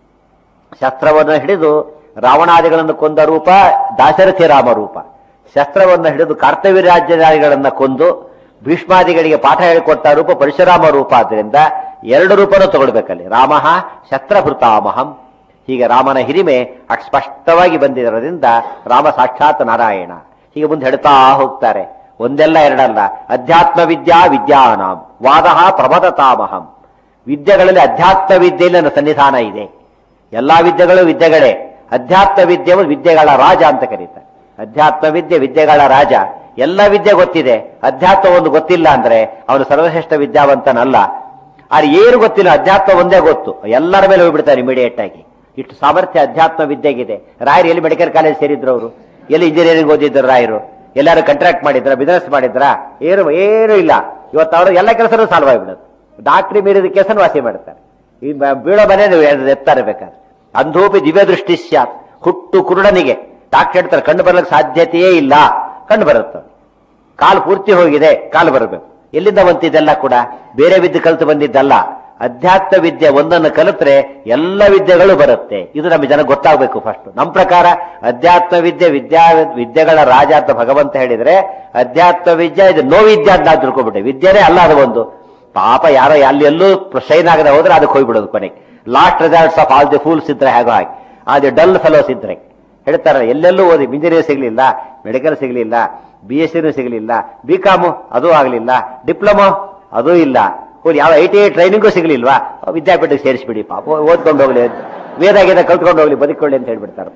ಶಸ್ತ್ರವನ್ನು ಹಿಡಿದು ರಾವಣಾದಿಗಳನ್ನು ಕೊಂದ ರೂಪ ದಾಶರಥಿ ರಾಮ ರೂಪ ಶಸ್ತ್ರವನ್ನು ಹಿಡಿದು ಕರ್ತವ್ಯ ರಾಜ್ಯಧಾರಿಗಳನ್ನ ಕೊಂದು ಭೀಷ್ಮಾದಿಗಳಿಗೆ ಪಾಠ ಹೇಳಿಕೊಟ್ಟ ರೂಪ ಪರಶುರಾಮ ರೂಪ ಆದ್ರಿಂದ ಎರಡು ರೂಪನೂ ತಗೊಳ್ಬೇಕಲ್ಲಿ ರಾಮ ಶಸ್ತ್ರಭೃತಾಮಹಂ ಹೀಗೆ ರಾಮನ ಹಿರಿಮೆ ಅಟ್ ಸ್ಪಷ್ಟವಾಗಿ ಬಂದಿರೋದ್ರಿಂದ ರಾಮ ಸಾಕ್ಷಾತ್ ನಾರಾಯಣ ಹೀಗೆ ಮುಂದೆ ಹೇಳ್ತಾ ಹೋಗ್ತಾರೆ ಒಂದೆಲ್ಲ ಎರಡಲ್ಲ ಅಧ್ಯಾತ್ಮ ವಿದ್ಯಾ ವಿದ್ಯಾನಾಂ ವಾದ ಪ್ರಬದತಾಮಹಂ ವಿದ್ಯೆಗಳಲ್ಲಿ ಅಧ್ಯಾತ್ಮ ವಿದ್ಯೆಯಲ್ಲಿ ನನ್ನ ಸನ್ನಿಧಾನ ಇದೆ ಎಲ್ಲಾ ವಿದ್ಯೆಗಳು ವಿದ್ಯೆಗಳೇ ಅಧ್ಯಾತ್ಮ ವಿದ್ಯೆ ವಿದ್ಯೆಗಳ ರಾಜ ಅಂತ ಕರೀತಾರೆ ಅಧ್ಯಾತ್ಮ ವಿದ್ಯೆ ವಿದ್ಯೆಗಳ ರಾಜ ಎಲ್ಲ ವಿದ್ಯೆ ಗೊತ್ತಿದೆ ಅಧ್ಯಾತ್ಮ ಒಂದು ಗೊತ್ತಿಲ್ಲ ಅಂದ್ರೆ ಅವನು ಸರ್ವಶ್ರೇಷ್ಠ ವಿದ್ಯಾವಂತನಲ್ಲ ಆದ್ರೆ ಏನು ಗೊತ್ತಿಲ್ಲ ಅಧ್ಯಾತ್ಮ ಒಂದೇ ಗೊತ್ತು ಎಲ್ಲರ ಮೇಲೆ ಹೋಗ್ಬಿಡ್ತಾರೆ ಇಮಿಡಿಯೇಟ್ ಆಗಿ ಇಷ್ಟು ಸಾಮರ್ಥ್ಯ ಅಧ್ಯಾತ್ಮ ವಿದ್ಯೆಗಿದೆ ರಾಯರು ಎಲ್ಲಿ ಮೆಡಿಕಲ್ ಕಾಲೇಜ್ ಸೇರಿದ್ರು ಅವರು ಎಲ್ಲಿ ಇಂಜಿನಿಯರಿಂಗ್ ಓದಿದ್ರು ರಾಯರು ಎಲ್ಲಾರು ಕಾಂಟ್ರಾಕ್ಟ್ ಮಾಡಿದ್ರ ಬಿಸ್ನೆಸ್ ಮಾಡಿದ್ರ ಏನು ಏನು ಇಲ್ಲ ಇವತ್ತು ಅವರು ಎಲ್ಲ ಕೆಲಸನೂ ಸಾಲ್ವ್ ಆಗಿಬಿಡುತ್ತೆ ಡಾಕ್ಟ್ರಿ ಮೀರಿದ ಕೆಲಸನ ವಾಸಿ ಮಾಡ್ತಾರೆ ಈ ಬ- ಬೀಳೋ ಮನೆ ನೀವು ಎತ್ತಾರೆ ಬೇಕಾದ್ರೆ ಅಂಧೂಪಿ ದಿವ್ಯ ದೃಷ್ಟಿ ಸ್ಯಾತ್ ಹುಟ್ಟು ಕುರುಡನಿಗೆ ಡಾಕ್ಟರ್ ಹೇಳ್ತಾರೆ ಕಣ್ಣು ಬರ್ಲಿಕ್ಕೆ ಸಾಧ್ಯತೆಯೇ ಇಲ್ಲ ಕಣ್ಣು ಬರುತ್ತೆ ಕಾಲು ಪೂರ್ತಿ ಹೋಗಿದೆ ಕಾಲು ಬರಬೇಕು ಎಲ್ಲಿಂದ ಬಂತಿದ್ದೆಲ್ಲ ಕೂಡ ಬೇರೆ ವಿದ್ಯೆ ಕಲಿತು ಬಂದಿದ್ದಲ್ಲ ಅಧ್ಯಾತ್ಮ ವಿದ್ಯೆ ಒಂದನ್ನು ಕಲಿತ್ರೆ ಎಲ್ಲ ವಿದ್ಯೆಗಳು ಬರುತ್ತೆ ಇದು ನಮ್ಮ ಜನ ಗೊತ್ತಾಗಬೇಕು ಫಸ್ಟ್ ನಮ್ಮ ಪ್ರಕಾರ ಅಧ್ಯಾತ್ಮ ವಿದ್ಯೆ ವಿದ್ಯಾ ವಿದ್ಯೆಗಳ ರಾಜ ಅಂತ ಭಗವಂತ ಹೇಳಿದ್ರೆ ಅಧ್ಯಾತ್ಮ ವಿದ್ಯೆ ಇದು ನೋ ವಿದ್ಯೆ ಅಂತ ನಾವು ತಿಳ್ಕೊಬಿಟ್ಟೆ ವಿದ್ಯೆನೇ ಅಲ್ಲ ಅದು ಒಂದು ಪಾಪ ಯಾರೋ ಅಲ್ಲಿ ಎಲ್ಲೂ ಶೈನ್ ಆಗದೆ ಹೋದ್ರೆ ಅದಕ್ಕೆ ಹೋಗ್ಬಿಡೋದು ಕೊನೆಗೆ last results of all the fools ಇದ್ರೆ ಹೇಗೋ ಹಾಗೆ ಅದು ಡಲ್ ಫೆಲೋಸ್ ಇದ್ರೆ ಹೇಳ್ತಾರೆ ಎಲ್ಲೆಲ್ಲೂ ಓದಿ ಇಂಜಿನಿಯರ್ ಸಿಗ್ಲಿಲ್ಲ ಮೆಡಿಕಲ್ ಸಿಗ್ಲಿಲ್ಲ ಬಿ ಎಸ್ ಸಿನೂ ಸಿಗ್ಲಿಲ್ಲ ಬಿ ಕಾಮು ಅದೂ ಆಗ್ಲಿಲ್ಲ ಡಿಪ್ಲೊಮೊ ಅದೂ ಇಲ್ಲ ಹೋಗಿ ಯಾವ ಐ ಟಿ ಐ ಟ್ರೈನಿಂಗೂ ಸಿಗ್ಲಿಲ್ವಾ ವಿದ್ಯಾಪೀಠಕ್ಕೆ ಸೇರಿಸ್ಬಿಡಿ ಪಾಪ ಓದ್ಕೊಂಡು ಹೋಗ್ಲಿ ವೇದ ಗೀದ ಕಲ್ತ್ಕೊಂಡು ಹೋಗ್ಲಿ ಬದುಕೊಳ್ಳಿ ಅಂತ ಹೇಳ್ಬಿಡ್ತಾರೆ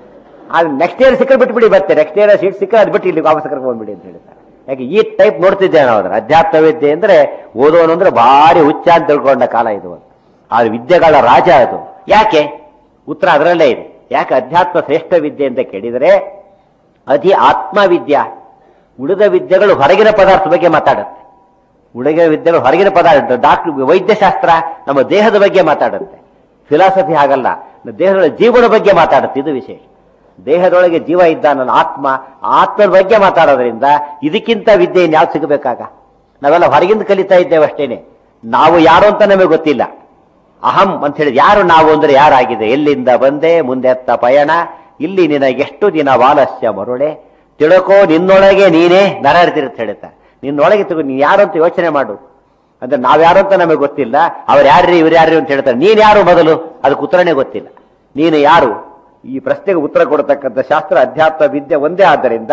ಅದು ನೆಕ್ಸ್ಟ್ ಇಯರ್ ಸಿಕ್ಕ ಬಿಟ್ಬಿಡಿ ಮತ್ತೆ ನೆಕ್ಸ್ಟ್ ಇಯರ್ ಸೀಟ್ ಸಿಕ್ಕ ಅದು ಬಿಟ್ಟು ಇಲ್ಲಿ ವಾಪಸ್ ಕರ್ಕೊಂಡು ಬಂದ್ಬಿಡಿ ಅಂತ ಹೇಳ್ತಾರೆ ಯಾಕೆ ಈ ಟೈಪ್ ನೋಡ್ತಿದ್ದೆ ನಾವು ಅದನ್ನ ಅಧ್ಯಾತ್ಮ ವಿದ್ಯೆ ಅಂದ್ರೆ ಓದೋನು ಅಂದ್ರೆ ಭಾರಿ ಹುಚ್ಚ ಅಂತ ತಿಳ್ಕೊಂಡ ಕಾಲ ಇದು ಆದ್ರೆ ವಿದ್ಯೆಗಳ ರಾಜ ಅದು ಯಾಕೆ ಉತ್ತರ ಅದರಲ್ಲೇ ಇದೆ ಯಾಕೆ ಅಧ್ಯಾತ್ಮ ಶ್ರೇಷ್ಠ ವಿದ್ಯೆ ಅಂತ ಕೇಳಿದರೆ ಅಧಿ ಆತ್ಮವಿದ್ಯಾ ಉಳಿದ ವಿದ್ಯೆಗಳು ಹೊರಗಿನ ಪದಾರ್ಥ ಬಗ್ಗೆ ಮಾತಾಡುತ್ತೆ ಉಳಿದ ವಿದ್ಯೆಗಳು ಹೊರಗಿನ ಪದಾರ್ಥ ಡಾಕ್ಟರ್ ವೈದ್ಯಶಾಸ್ತ್ರ ನಮ್ಮ ದೇಹದ ಬಗ್ಗೆ ಮಾತಾಡುತ್ತೆ ಫಿಲಾಸಫಿ ಹಾಗಲ್ಲ ದೇಹದ ಜೀವನ ಬಗ್ಗೆ ಮಾತಾಡುತ್ತೆ ಇದು ವಿಶೇಷ ದೇಹದೊಳಗೆ ಜೀವ ಇದ್ದಾನಲ್ಲ ಆತ್ಮ ಆತ್ಮದ ಬಗ್ಗೆ ಮಾತಾಡೋದ್ರಿಂದ ಇದಕ್ಕಿಂತ ವಿದ್ಯೆ ಯಾವ್ದು ಸಿಗಬೇಕಾಗ ನಾವೆಲ್ಲ ಹೊರಗಿಂದ ಕಲಿತಾ ಇದ್ದೇವೆ ಅಷ್ಟೇನೆ ನಾವು ಯಾರು ಅಂತ ನಮಗೆ ಗೊತ್ತಿಲ್ಲ ಅಹಂ ಅಂತ ಹೇಳಿದ್ ಯಾರು ನಾವು ಅಂದ್ರೆ ಯಾರಾಗಿದೆ ಎಲ್ಲಿಂದ ಬಂದೆ ಮುಂದೆತ್ತ ಪಯಣ ಇಲ್ಲಿ ನಿನಗೆಷ್ಟು ದಿನ ವಾಲಸ್ಯ ಮರುಳೆ ತಿಳ್ಕೋ ನಿನ್ನೊಳಗೆ ನೀನೇ ನರಹರಿತಿರುತ್ತೆ ಹೇಳುತ್ತಾ ನಿನ್ನೊಳಗೆ ತಿಳ್ಕೊ ನೀನ್ ಯಾರು ಅಂತ ಯೋಚನೆ ಮಾಡು ಅಂದ್ರೆ ನಾವ್ಯಾರು ಅಂತ ನಮಗೆ ಗೊತ್ತಿಲ್ಲ ಅವ್ರು ಯಾರ್ರಿ ಇವ್ರು ಯಾರ್ರಿ ಅಂತ ಹೇಳ್ತಾರೆ ನೀನ್ ಯಾರು ಮೊದಲು ಅದಕ್ಕೆ ಉತ್ತರನೇ ಗೊತ್ತಿಲ್ಲ ನೀನು ಯಾರು ಈ ಪ್ರಶ್ನೆಗೆ ಉತ್ತರ ಕೊಡತಕ್ಕಂಥ ಶಾಸ್ತ್ರ ಅಧ್ಯಾತ್ಮ ವಿದ್ಯೆ ಒಂದೇ ಆದ್ದರಿಂದ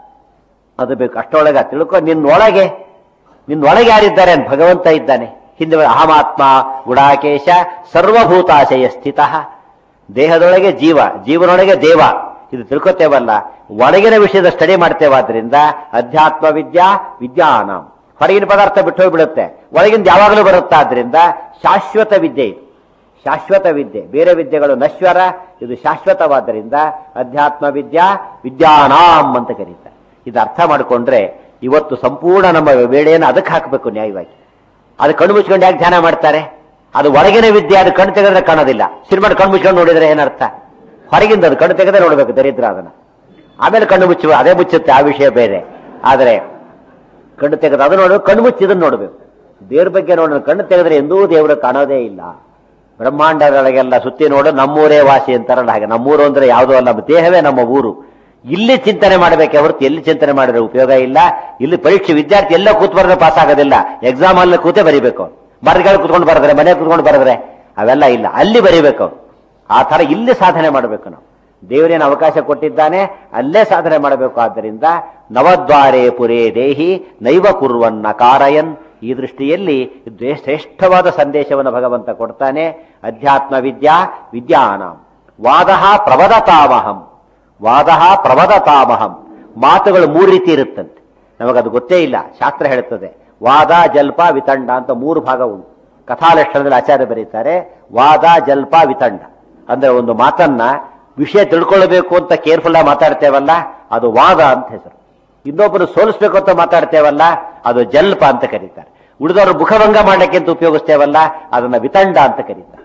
ಅದು ಬೇಕು ಅಷ್ಟೊಳಗ ತಿಳ್ಕೊ ನಿನ್ನೊಳಗೆ ನಿನ್ನೊಳಗೆ ಯಾರಿದ್ದಾರೆ ಅಂತ ಭಗವಂತ ಇದ್ದಾನೆ ಹಿಂದೆ ಅಹಮಾತ್ಮ ಗುಡಾಕೇಶ ಸರ್ವಭೂತಾಶಯ ಸ್ಥಿತ ದೇಹದೊಳಗೆ ಜೀವ ಜೀವನೊಳಗೆ ದೇವ ಇದು ತಿಳ್ಕೊತೇವಲ್ಲ ಒಳಗಿನ ವಿಷಯದ ಸ್ಟಡಿ ಮಾಡ್ತೇವಾದ್ರಿಂದ ಅಧ್ಯಾತ್ಮ ವಿದ್ಯಾ ವಿದ್ಯಾನ ಹೊರಗಿನ ಪದಾರ್ಥ ಬಿಟ್ಟು ಹೋಗ್ಬಿಡುತ್ತೆ ಒಳಗಿಂದ ಯಾವಾಗಲೂ ಬರುತ್ತಾ ಆದ್ರಿಂದ ಶಾಶ್ವತ ವಿದ್ಯೆ ಇದು ಶಾಶ್ವತ ವಿದ್ಯೆ ಬೇರೆ ವಿದ್ಯೆಗಳು ನಶ್ವರ ಇದು ಶಾಶ್ವತವಾದ್ದರಿಂದ ಅಧ್ಯಾತ್ಮ ವಿದ್ಯಾ ವಿದ್ಯಾನಾಂ ಅಂತ ಕರೀತಾರೆ ಇದು ಅರ್ಥ ಮಾಡಿಕೊಂಡ್ರೆ ಇವತ್ತು ಸಂಪೂರ್ಣ ನಮ್ಮ ವೇಳೆಯನ್ನು ಅದಕ್ಕೆ ಹಾಕಬೇಕು ನ್ಯಾಯವಾಗಿ ಅದು ಕಣ್ಣು ಮುಚ್ಕೊಂಡು ಯಾಕೆ ಧ್ಯಾನ ಮಾಡ್ತಾರೆ ಅದು ಒಳಗಿನ ವಿದ್ಯೆ ಅದು ಕಣ್ಣು ತೆಗೆದ್ರೆ ಕಾಣೋದಿಲ್ಲ ಸಿನಿಮಾ ಕಣ್ಣು ಮುಚ್ಕೊಂಡು ನೋಡಿದ್ರೆ ಏನರ್ಥ ಹೊರಗಿಂದ ಅದು ಕಣ್ಣು ತೆಗೆದೇ ನೋಡ್ಬೇಕು ದರಿದ್ರ ಅದನ್ನ ಆಮೇಲೆ ಕಣ್ಣು ಮುಚ್ಚುವ ಅದೇ ಮುಚ್ಚುತ್ತೆ ಆ ವಿಷಯ ಬೇರೆ ಆದರೆ ಕಣ್ಣು ತೆಗೆದು ಅದು ನೋಡ್ಬೇಕು ಕಣ್ಣು ಮುಚ್ಚಿ ಇದನ್ನು ನೋಡ್ಬೇಕು ದೇವ್ರ ಬಗ್ಗೆ ನೋಡೋದು ಕಣ್ಣು ತೆಗೆದ್ರೆ ಎಂದೂ ದೇವರು ಕಾಣೋದೇ ಇಲ್ಲ ಬ್ರಹ್ಮಾಂಡದೊಳಗೆಲ್ಲ ಸುತ್ತಿ ನೋಡು ನಮ್ಮೂರೇ ವಾಸಿ ಅಂತಾರಲ್ಲ ಹಾಗೆ ನಮ್ಮೂರು ಅಂದ್ರೆ ಯಾವುದೋ ಅಲ್ಲ ನಮ್ಮ ದೇಹವೇ ನಮ್ಮ ಊರು ಇಲ್ಲಿ ಚಿಂತನೆ ಮಾಡಬೇಕೆ ಹೊರತು ಎಲ್ಲಿ ಚಿಂತನೆ ಮಾಡಿದ್ರೆ ಉಪಯೋಗ ಇಲ್ಲ ಇಲ್ಲಿ ಪರೀಕ್ಷೆ ವಿದ್ಯಾರ್ಥಿ ಎಲ್ಲ ಕೂತ್ ಬರೆದ್ರೆ ಪಾಸ್ ಆಗೋದಿಲ್ಲ ಎಕ್ಸಾಮ್ ಅಲ್ಲಿ ಕೂತೇ ಬರೀಬೇಕು ಮರಗಳು ಕೂತ್ಕೊಂಡು ಬರೆದ್ರೆ ಮನೆ ಕೂತ್ಕೊಂಡು ಬರೆದ್ರೆ ಅವೆಲ್ಲ ಇಲ್ಲ ಅಲ್ಲಿ ಬರೀಬೇಕು ಅವ್ನು. ಆ ತರ ಇಲ್ಲಿ ಸಾಧನೆ ಮಾಡಬೇಕು ನಾವು ದೇವರೇನು ಅವಕಾಶ ಕೊಟ್ಟಿದ್ದಾನೆ ಅಲ್ಲೇ ಸಾಧನೆ ಮಾಡಬೇಕು ಆದ್ದರಿಂದ ನವದ್ವಾರೇ ಪುರೇ ದೇಹಿ ನೈವ ಕುರ್ವನ್ನ ಕಾರಯನ್ ಈ ದೃಷ್ಟಿಯಲ್ಲಿ ದ್ವೇ- ಶ್ರೇಷ್ಠವಾದ ಸಂದೇಶವನ್ನು ಭಗವಂತ ಕೊಡ್ತಾನೆ ಅಧ್ಯಾತ್ಮ ವಿದ್ಯಾ ವಿದ್ಯಾನಾಂ ವಾದ ಪ್ರವದತಾಮಹಂ ವಾದ ಪ್ರವದತಾಮಹಂ ಮಾತುಗಳು ಮೂರು ರೀತಿ ಇರುತ್ತಂತೆ ನಮಗದು ಗೊತ್ತೇ ಇಲ್ಲ ಶಾಸ್ತ್ರ ಹೇಳುತ್ತದೆ ವಾದ ಜಲ್ಪ ವಿತಂಡ ಅಂತ ಮೂರು ಭಾಗ ಉಂಟು ಕಥಾಲಕ್ಷಣದಲ್ಲಿ ಆಚಾರ್ಯ ಬರೀತಾರೆ ವಾದ ಜಲ್ಪ ವಿತಂಡ ಅಂದ್ರೆ ಒಂದು ಮಾತನ್ನ ವಿಷಯ ತಿಳ್ಕೊಳ್ಬೇಕು ಅಂತ ಕೇರ್ಫುಲ್ ಆಗಿ ಮಾತಾಡ್ತೇವಲ್ಲ ಅದು ವಾದ ಅಂತ ಹೆಸರು ಇನ್ನೊಬ್ಬರು ಸೋಲಿಸ್ಬೇಕು ಅಂತ ಮಾತಾಡ್ತೇವಲ್ಲ ಅದು ಜಲ್ಪ ಅಂತ ಕರೀತಾರೆ ಉಳಿದವರು ಮುಖಭಂಗ ಮಾಡಲಿಕ್ಕೆ ಅಂತ ಉಪಯೋಗಿಸ್ತೇವಲ್ಲ ಅದನ್ನ ವಿತಂಡ ಅಂತ ಕರೀತಾರೆ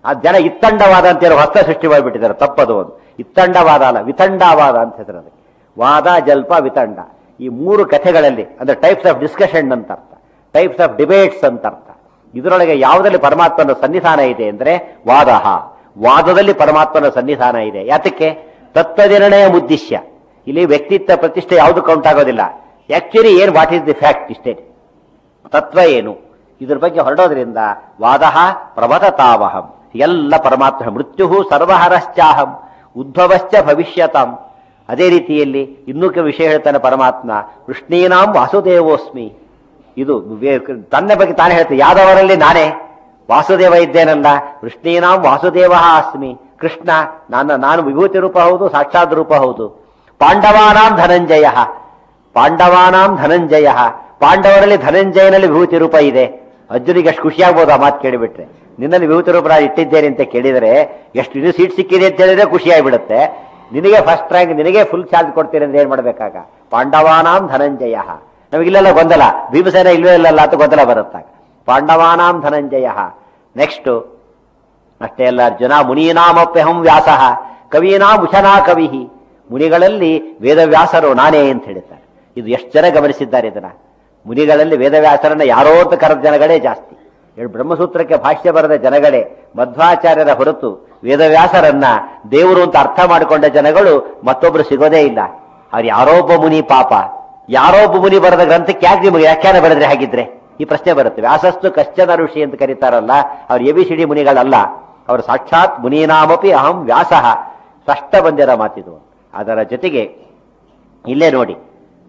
ಆ ಜನ ಇತ್ತಂಡವಾದ ಅಂತ ಹೇಳಿ ಹೊಸ ಸೃಷ್ಟಿ ಮಾಡಿಬಿಟ್ಟಿದ್ದಾರೆ ತಪ್ಪದು ಒಂದು ಇತ್ತಂಡವಾದ ಅಲ್ಲ ವಿತಂಡವಾದ ಅಂತ ಹೆಸರು ಅದಕ್ಕೆ ವಾದ ಜಲ್ಪ ವಿತಂಡ ಈ ಮೂರು ಕಥೆಗಳಲ್ಲಿ ಅಂದ್ರೆ ಟೈಪ್ಸ್ ಆಫ್ ಡಿಸ್ಕಷನ್ ಅಂತ ಅರ್ಥ ಟೈಪ್ಸ್ ಆಫ್ ಡಿಬೇಟ್ಸ್ ಅಂತ ಅರ್ಥ ಇದರೊಳಗೆ ಯಾವುದಲ್ಲಿ ಪರಮಾತ್ಮನ ಸನ್ನಿಧಾನ ಇದೆ ಅಂದ್ರೆ ವಾದ ವಾದದಲ್ಲಿ ಪರಮಾತ್ಮನ ಸನ್ನಿಧಾನ ಇದೆ ಯಾತಕ್ಕೆ ತತ್ವನಿರ್ಣಯ ಉದ್ದೇಶ್ಯ ಇಲ್ಲಿ ವ್ಯಕ್ತಿತ್ವ ಪ್ರತಿಷ್ಠೆ ಯಾವುದು ಕೌಂಟ್ ಆಗೋದಿಲ್ಲ ಆಕ್ಚುಲಿ ಏನ್ ವಾಟ್ ಈಸ್ ದಿ ಫ್ಯಾಕ್ಟ್ ಇಷ್ಟೇ ತತ್ವ ಏನು ಇದ್ರ ಬಗ್ಗೆ ಹೊರಡೋದ್ರಿಂದ ವಾದ ಪ್ರಬದತಾವಹಂ ಎಲ್ಲ ಪರಮಾತ್ಮ ಮೃತ್ಯು ಸರ್ವಹರಶ್ಚಾಹಂ ಉದ್ಭವಶ್ಚ ಭವಿಷ್ಯತಾಂ ಅದೇ ರೀತಿಯಲ್ಲಿ ಇನ್ನೂ ಕೆಲವು ವಿಷಯ ಹೇಳ್ತಾನೆ ಪರಮಾತ್ಮ ಕೃಷ್ಣೀನಾಂ ವಾಸುದೇವೋಸ್ಮಿ ಇದು ವೇ- ತನ್ನ ಬಗ್ಗೆ ತಾನೇ ಹೇಳ್ತಾರೆ ಯಾದವರಲ್ಲಿ ನಾನೇ ವಾಸುದೇವ ಇದ್ದೇನಲ್ಲ ಕೃಷ್ಣೀನಾಂ ವಾಸುದೇವ ಅಸ್ಮಿ ಕೃಷ್ಣ ನನ್ನ ನಾನು ವಿಭೂತಿ ರೂಪ ಹೌದು ಸಾಕ್ಷಾತ್ ರೂಪ ಹೌದು ಪಾಂಡವಾನಾಂ ಧನಂಜಯ ಪಾಂಡವಾನಾಂ ಧನಂಜಯ ಪಾಂಡವರಲ್ಲಿ ಧನಂಜಯನಲ್ಲಿ ವಿಭೂತಿ ರೂಪ ಇದೆ ಅರ್ಜುನಿಗೆ ಎಷ್ಟು ಖುಷಿಯಾಗ್ಬೋದು ಆ ಮಾತು ಕೇಳಿಬಿಟ್ರೆ ನಿನ್ನಲ್ಲಿ ವಿಭೂತಿ ರೂಪ ನಾನು ಇಟ್ಟಿದ್ದೇನೆ ಅಂತ ಕೇಳಿದರೆ ಎಷ್ಟು ಇದು ಸೀಟ್ ಸಿಕ್ಕಿದೆ ಅಂತ ಹೇಳಿದ್ರೆ ಖುಷಿಯಾಗ್ಬಿಡುತ್ತೆ ನಿನಗೆ ಫಸ್ಟ್ ರ್ಯಾಂಕ್ ನಿನಗೆ ಫುಲ್ ಚಾರ್ಜ್ ಕೊಡ್ತೀರಿ ಅಂದ್ರೆ ಏನ್ ಮಾಡ್ಬೇಕಾಗ ಪಾಂಡವಾನಾಂ ಧನಂಜಯ ನಮಗಿಲ್ಲೆಲ್ಲ ಗೊಂದಲ ಭೀಮಸೇನ ಇಲ್ವೇ ಇಲ್ಲಲ್ಲ ಅಂತ ಗೊಂದಲ ಬರುತ್ತಾಗ ಪಾಂಡವಾನಾಂ ಧನಂಜಯ ನೆಕ್ಸ್ಟ್ ಅಷ್ಟೇ ಅಲ್ಲ ಅರ್ಜುನ ಮುನೀನಾಮಪ್ಯಹಂ ವ್ಯಾಸ ಕವೀನಾಂ ಉಶನಾ ಕವಿ ಮುನಿಗಳಲ್ಲಿ ವೇದವ್ಯಾಸರು ನಾನೇ ಅಂತ ಹೇಳ್ತಾರೆ ಇದು ಎಷ್ಟು ಜನ ಗಮನಿಸಿದ್ದಾರೆ ಇದನ್ನ ಮುನಿಗಳಲ್ಲಿ ವೇದವ್ಯಾಸರನ್ನ ಯಾರೋ ಅಂತ ಕರೆದ ಜನಗಳೇ ಜಾಸ್ತಿ ಹೇಳಿ ಬ್ರಹ್ಮಸೂತ್ರಕ್ಕೆ ಭಾಷ್ಯ ಬರೆದ ಜನಗಳೇ ಮಧ್ವಾಚಾರ್ಯರ ಹೊರತು ವೇದವ್ಯಾಸರನ್ನ ದೇವರು ಅಂತ ಅರ್ಥ ಮಾಡಿಕೊಂಡ ಜನಗಳು ಮತ್ತೊಬ್ರು ಸಿಗೋದೇ ಇಲ್ಲ ಅವ್ರು ಯಾರೋ ಒಬ್ಬ ಮುನಿ ಪಾಪ ಯಾರೋ ಒಬ್ಬ ಮುನಿ ಬರೆದ ಗ್ರಂಥಕ್ಕೆ ಯಾಕೆ ನಿಮಗೆ ವ್ಯಾಖ್ಯಾನ ಬರೆದ್ರೆ ಹಾಗಿದ್ರೆ ಈ ಪ್ರಶ್ನೆ ಬರುತ್ತೆ ವ್ಯಾಸಸ್ತು ಕಶ್ಚನ ಋಷಿ ಅಂತ ಕರೀತಾರಲ್ಲ ಅವ್ರು ಎ ಬಿ ಸಿ ಡಿ ಮುನಿಗಳಲ್ಲ ಅವರು ಸಾಕ್ಷಾತ್ ಮುನೀನಾಮಪಿ ಅಹಂ ವ್ಯಾಸ ಸ್ಪಷ್ಟ ಬಂದಿರೋ ಮಾತಿದು ಅದರ ಜೊತೆಗೆ ಇಲ್ಲೇ ನೋಡಿ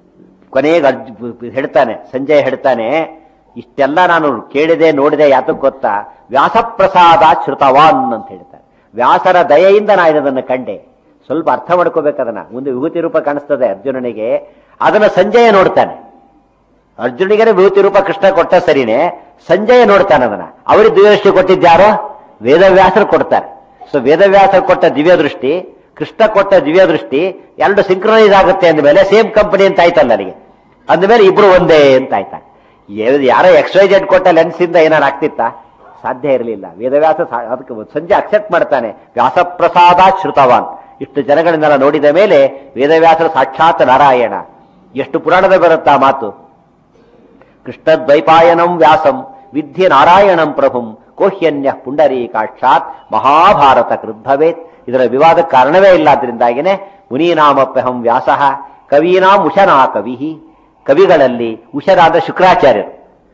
ಕೊನೆಗೆ ಅರ್ಜು ಹೇಳ್ತಾನೆ ಸಂಜಯ್ ಹೇಳ್ತಾನೆ ಇಷ್ಟೆಲ್ಲ ನಾನು ಕೇಳಿದೆ ನೋಡಿದೆ ಯಾತಕ್ಕೆ ಗೊತ್ತಾ ವ್ಯಾಸಪ್ರಸಾದ ಶ್ರುತವಾನ್ ಅಂತ ಹೇಳ್ತಾನೆ ವ್ಯಾಸರ ದಯೆಯಿಂದ ನಾನು ಇದನ್ನು ಕಂಡೆ ಸ್ವಲ್ಪ ಅರ್ಥ ಮಾಡ್ಕೋಬೇಕದನ್ನ ಮುಂದೆ ವಿಭೂತಿ ರೂಪ ಕಾಣಿಸ್ತದೆ ಅರ್ಜುನನಿಗೆ ಅದನ್ನ ಸಂಜಯ ನೋಡ್ತಾನೆ ಅರ್ಜುನಿಗೆ ವಿಭೂತಿ ರೂಪ ಕೃಷ್ಣ ಕೊಟ್ಟ ಸರಿನೇ ಸಂಜಯ ನೋಡ್ತಾನೆ ಅದನ್ನ ಅವರಿಗೆ ದಿವ್ಯದೃಷ್ಟಿ ಕೊಟ್ಟಿದ್ಯಾರೋ ವೇದವ್ಯಾಸರು ಕೊಡ್ತಾರೆ ಸೊ ವೇದವ್ಯಾಸರು ಕೊಟ್ಟ ದಿವ್ಯ ದೃಷ್ಟಿ ಕೃಷ್ಣ ಕೊಟ್ಟ ದಿವ್ಯ ದೃಷ್ಟಿ ಎರಡು ಸಿಂಕ್ರನೈಸ್ ಆಗುತ್ತೆ ಅಂದಮೇಲೆ ಸೇಮ್ ಕಂಪನಿ ಅಂತ ಆಯ್ತಲ್ಲ ನನಗೆ ಅಂದಮೇಲೆ ಇಬ್ರು ಒಂದೇ ಅಂತ ಆಯ್ತಾ ಏ- ಯಾರೋ ಎಕ್ಸ್ ವೈ ಜೆಡ್ ಕೊಟ್ಟ ಲೆನ್ಸ್ ಇಂದ ಏನಾರು ಆಗ್ತಿತ್ತಾ ಸಾಧ್ಯ ಇರಲಿಲ್ಲ ವೇದವ್ಯಾಸ ಸಾ- ಅದಕ್ಕೆ ಸಂಜೆ ಅಕ್ಸೆಪ್ಟ್ ಮಾಡ್ತಾನೆ ವ್ಯಾಸಪ್ರಸಾದ ಶ್ರುತವಾನ್ ಇಷ್ಟು ಜನಗಳನ್ನೆಲ್ಲ ನೋಡಿದ ಮೇಲೆ ವೇದವ್ಯಾಸರು ಸಾಕ್ಷಾತ್ ನಾರಾಯಣ ಎಷ್ಟು ಪುರಾಣದ ಬರುತ್ತಾ ಮಾತು ಕೃಷ್ಣದ್ವೈಪಾಯನಂ ವ್ಯಾಸಂ ವಿದ್ಯೆ ನಾರಾಯಣಂ ಪ್ರಭುಂ ಕೋಹ್ಯನ್ಯ ಪುಂಡರೀಕಾಕ್ಷಾತ್ ಮಹಾಭಾರತ ಕೃದ್ಭವೇತ್ ಇದರ ವಿವಾದ ಕಾರಣವೇ ಇಲ್ಲ ಆದ್ರಿಂದಾಗಿನೇ ಮುನೀನಾಮಪ್ಯಹಂ ವ್ಯಾಸ ಕವೀನಾಂ ಉಶನಾ ಕವಿ ಕವಿಗಳಲ್ಲಿ ಉಶರಾದ ಶುಕ್ರಾಚಾರ್ಯರು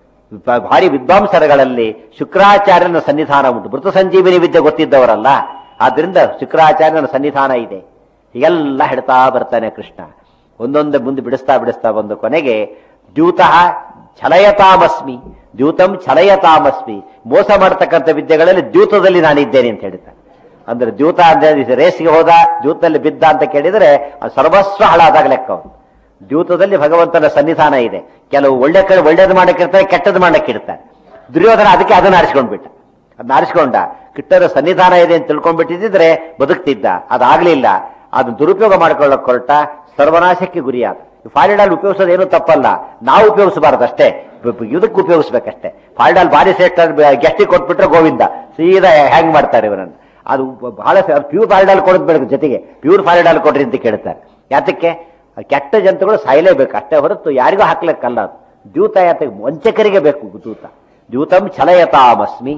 ಬ- ಭಾರಿ ವಿದ್ವಾಂಸರಗಳಲ್ಲಿ ಶುಕ್ರಾಚಾರ್ಯನ ಸನ್ನಿಧಾನ ಉಂಟು ಮೃತ ಸಂಜೀವಿನಿ ವಿದ್ಯೆ ಗೊತ್ತಿದ್ದವರಲ್ಲ ಆದ್ರಿಂದ ಶುಕ್ರಾಚಾರ್ಯನ ಸನ್ನಿಧಾನ ಇದೆ ಹೀಗೆಲ್ಲ ಹೇಳ್ತಾ ಬರ್ತಾನೆ ಕೃಷ್ಣ ಒಂದೊಂದು ಮುಂದೆ ಬಿಡಿಸ್ತಾ ಬಿಡಿಸ್ತಾ ಬಂದು ಕೊನೆಗೆ ದ್ಯೂತಃ ಛಲಯತಾಮಸ್ಮಿ ದ್ಯೂತಂ ಛಲಯತಾಮಸ್ಮಿ ಮೋಸ ಮಾಡತಕ್ಕಂಥ ವಿದ್ಯೆಗಳಲ್ಲಿ ದ್ಯೂತದಲ್ಲಿ ನಾನಿದ್ದೇನೆ ಅಂತ ಹೇಳ್ತಾನೆ ಅಂದ್ರೆ ದ್ಯೂತ ಅಂದ್ರೆ ರೇಸ್ಗೆ ಹೋದ ದ್ಯೂತದಲ್ಲಿ ಬಿದ್ದ ಅಂತ ಕೇಳಿದರೆ ಅದು ಸರ್ವಸ್ವ ಹಳಾದಾಗ ಲೆಕ್ಕ ಅವನು. ದ್ಯೂತದಲ್ಲಿ ಭಗವಂತನ ಸನ್ನಿಧಾನ ಇದೆ ಕೆಲವು ಒಳ್ಳೆ ಕಡೆ ಒಳ್ಳೇದು ಮಾಡಕ್ಕಿರ್ತಾರೆ ಕೆಟ್ಟದ್ದು ಮಾಡಕ್ಕಿರ್ತಾರೆ ದುರ್ಯೋಧನ ಅದಕ್ಕೆ ಅದನ್ನ ಆರಿಸ್ಕೊಂಡ್ಬಿಟ್ಟ ಅದನ್ನ ಆರಿಸ್ಕೊಂಡ ಕಿಟ್ಟರ ಸನ್ನಿಧಾನ ಇದೆ ಅಂತ ತಿಳ್ಕೊಂಡ್ಬಿಟ್ಟಿದ್ರೆ ಬದುಕ್ತಿದ್ದ ಅದಾಗ್ಲಿಲ್ಲ ಅದನ್ನ ದುರುಪಯೋಗ ಮಾಡ್ಕೊಳ್ಳಕ್ ಹೊರಟ ಸರ್ವನಾಶಕ್ಕೆ ಗುರಿಯಾದ ಫಾರಿಡಾಲ್ ಉಪಯೋಗಿಸೋದೇನು ತಪ್ಪಲ್ಲ ನಾವು ಉಪಯೋಗಿಸಬಾರದು ಅಷ್ಟೇ ಬ- ಬ- ಇದಕ್ಕೆ ಉಪಯೋಗಿಸ್ಬೇಕಷ್ಟೇ ಫಾರಿಡಾಲ್ ಭಾರಿ ಶ್ರೇಷ್ಠ ಗೆಸ್ಟಿಗೆ ಕೊಟ್ಬಿಟ್ರೆ ಗೋವಿಂದ ಸೀದಾ ಹ್ಯಾಂಗ್ ಮಾಡ್ತಾರೆ ಇವರನ್ನು ಅದು ಬ- ಬಹಳ ಪ್ಯೂರ್ ಫಾರಿಡಾಲ್ ಕೊಡೋದು ಬೇಡ ಜೊತೆಗೆ ಪ್ಯೂರ್ ಫಾರಿಡಾಲ್ ಕೊಡ್ರಿ ಅಂತ ಕೇಳ್ತಾರೆ ಯಾತಕ್ಕೆ ಆ ಕೆಟ್ಟ ಜಂತುಗಳು ಸಾಯಲೇಬೇಕು ಅಷ್ಟೇ ಹೊರತು ಯಾರಿಗೂ ಹಾಕ್ಲಿಕ್ಕಲ್ಲ ಅದು ದ್ಯೂತ ಯಾತಕ್ಕೆ ವಂಚಕರಿಗೆ ಬೇಕು ದೂತ ದ್ಯೂತಂ ಛಲಯತಾಮಸ್ಮಿ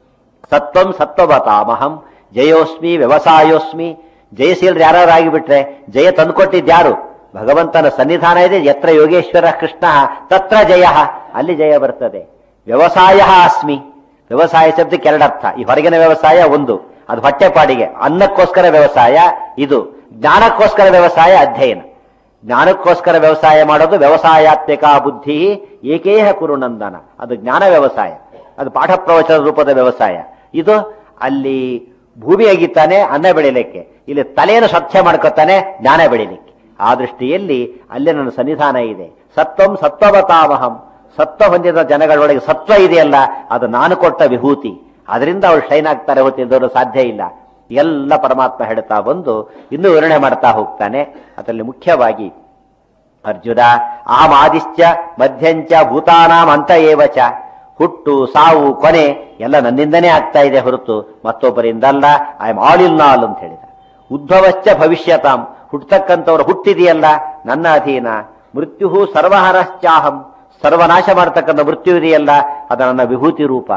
ಸತ್ವಂ ಸತ್ವವತಾಮಹಂ ಜಯೋಸ್ಮಿ ವ್ಯವಸಾಯೋಸ್ಮಿ ಜಯಶೀಲರು ಯಾರು ಆಗಿಬಿಟ್ರೆ ಜಯ ತಂದುಕೊಟ್ಟಿದ್ಯಾರು ಭಗವಂತನ ಸನ್ನಿಧಾನ ಇದೆ ಯತ್ರ ಯೋಗೇಶ್ವರ ಕೃಷ್ಣ ತತ್ರ ಜಯ ಅಲ್ಲಿ ಜಯ ಬರ್ತದೆ ವ್ಯವಸಾಯ ಅಸ್ಮಿ ವ್ಯವಸಾಯ ಶಬ್ದಕ್ಕೆ ಎರಡರ್ಥ ಈ ಹೊರಗಿನ ವ್ಯವಸಾಯ ಒಂದು ಅದು ಹೊಟ್ಟೆಪಾಡಿಗೆ ಅನ್ನಕ್ಕೋಸ್ಕರ ವ್ಯವಸಾಯ ಇದು ಜ್ಞಾನಕ್ಕೋಸ್ಕರ ವ್ಯವಸಾಯ ಅಧ್ಯಯನ ಜ್ಞಾನಕ್ಕೋಸ್ಕರ ವ್ಯವಸಾಯ ಮಾಡೋದು ವ್ಯವಸಾಯಾತ್ಮಕ ಬುದ್ಧಿ ಏಕೇಹ ಕುರುನಂದನ ಅದು ಜ್ಞಾನ ವ್ಯವಸಾಯ ಅದು ಪಾಠ ಪ್ರವಚನ ರೂಪದ ವ್ಯವಸಾಯ ಇದು ಅಲ್ಲಿ ಭೂಮಿ ಅಗಿತಾನೆ ಅನ್ನ ಬೆಳಿಲಿಕ್ಕೆ ಇಲ್ಲಿ ತಲೆಯನ್ನು ಸ್ವಚ್ಛ ಮಾಡ್ಕೊತಾನೆ ಜ್ಞಾನ ಬೆಳಿಲಿಕ್ಕೆ ಆ ದೃಷ್ಟಿಯಲ್ಲಿ ಅಲ್ಲಿ ನನ್ನ ಸನ್ನಿಧಾನ ಇದೆ ಸತ್ವಂ ಸತ್ವವತಾಮಹಂ ಸತ್ವ ಹೊಂದಿದ ಜನಗಳೊಳಗೆ ಸತ್ವ ಇದೆಯಲ್ಲ ಅದು ನಾನು ಕೊಟ್ಟ ವಿಭೂತಿ ಅದರಿಂದ ಅವ್ರು ಶೈನ್ ಆಗ್ತಾರೆ ಹೊತ್ತಿದ್ದವರು ಸಾಧ್ಯ ಇಲ್ಲ ಎಲ್ಲ ಪರಮಾತ್ಮ ಹೇಳ್ತಾ ಬಂದು ಇನ್ನೂ ವಿವರಣೆ ಮಾಡ್ತಾ ಹೋಗ್ತಾನೆ ಅದರಲ್ಲಿ ಮುಖ್ಯವಾಗಿ ಅರ್ಜುನ ಅಹಂ ಆದಿಶ್ಚ ಮಧ್ಯಂಚ ಭೂತಾನಾಂ ಅಂತ ಏವಚ ಹುಟ್ಟು ಸಾವು ಕೊನೆ ಎಲ್ಲ ನನ್ನಿಂದನೇ ಆಗ್ತಾ ಇದೆ ಹೊರತು ಮತ್ತೊಬ್ಬರಿಂದಲ್ಲ I am all in all ಅಂತ ಹೇಳಿದ ಉದ್ಭವಶ್ಚ ಭವಿಷ್ಯತಾಂ ಹುಟ್ಟತಕ್ಕಂಥವ್ರು ಹುಟ್ಟಿದೆಯಲ್ಲ ನನ್ನ ಅಧೀನ ಮೃತ್ಯು ಸರ್ವಹರಶ್ಚಾಹಂ ಸರ್ವನಾಶ ಮಾಡತಕ್ಕಂಥ ಮೃತ್ಯು ಇದೆಯಲ್ಲ ಅದು ನನ್ನ ವಿಭೂತಿ ರೂಪ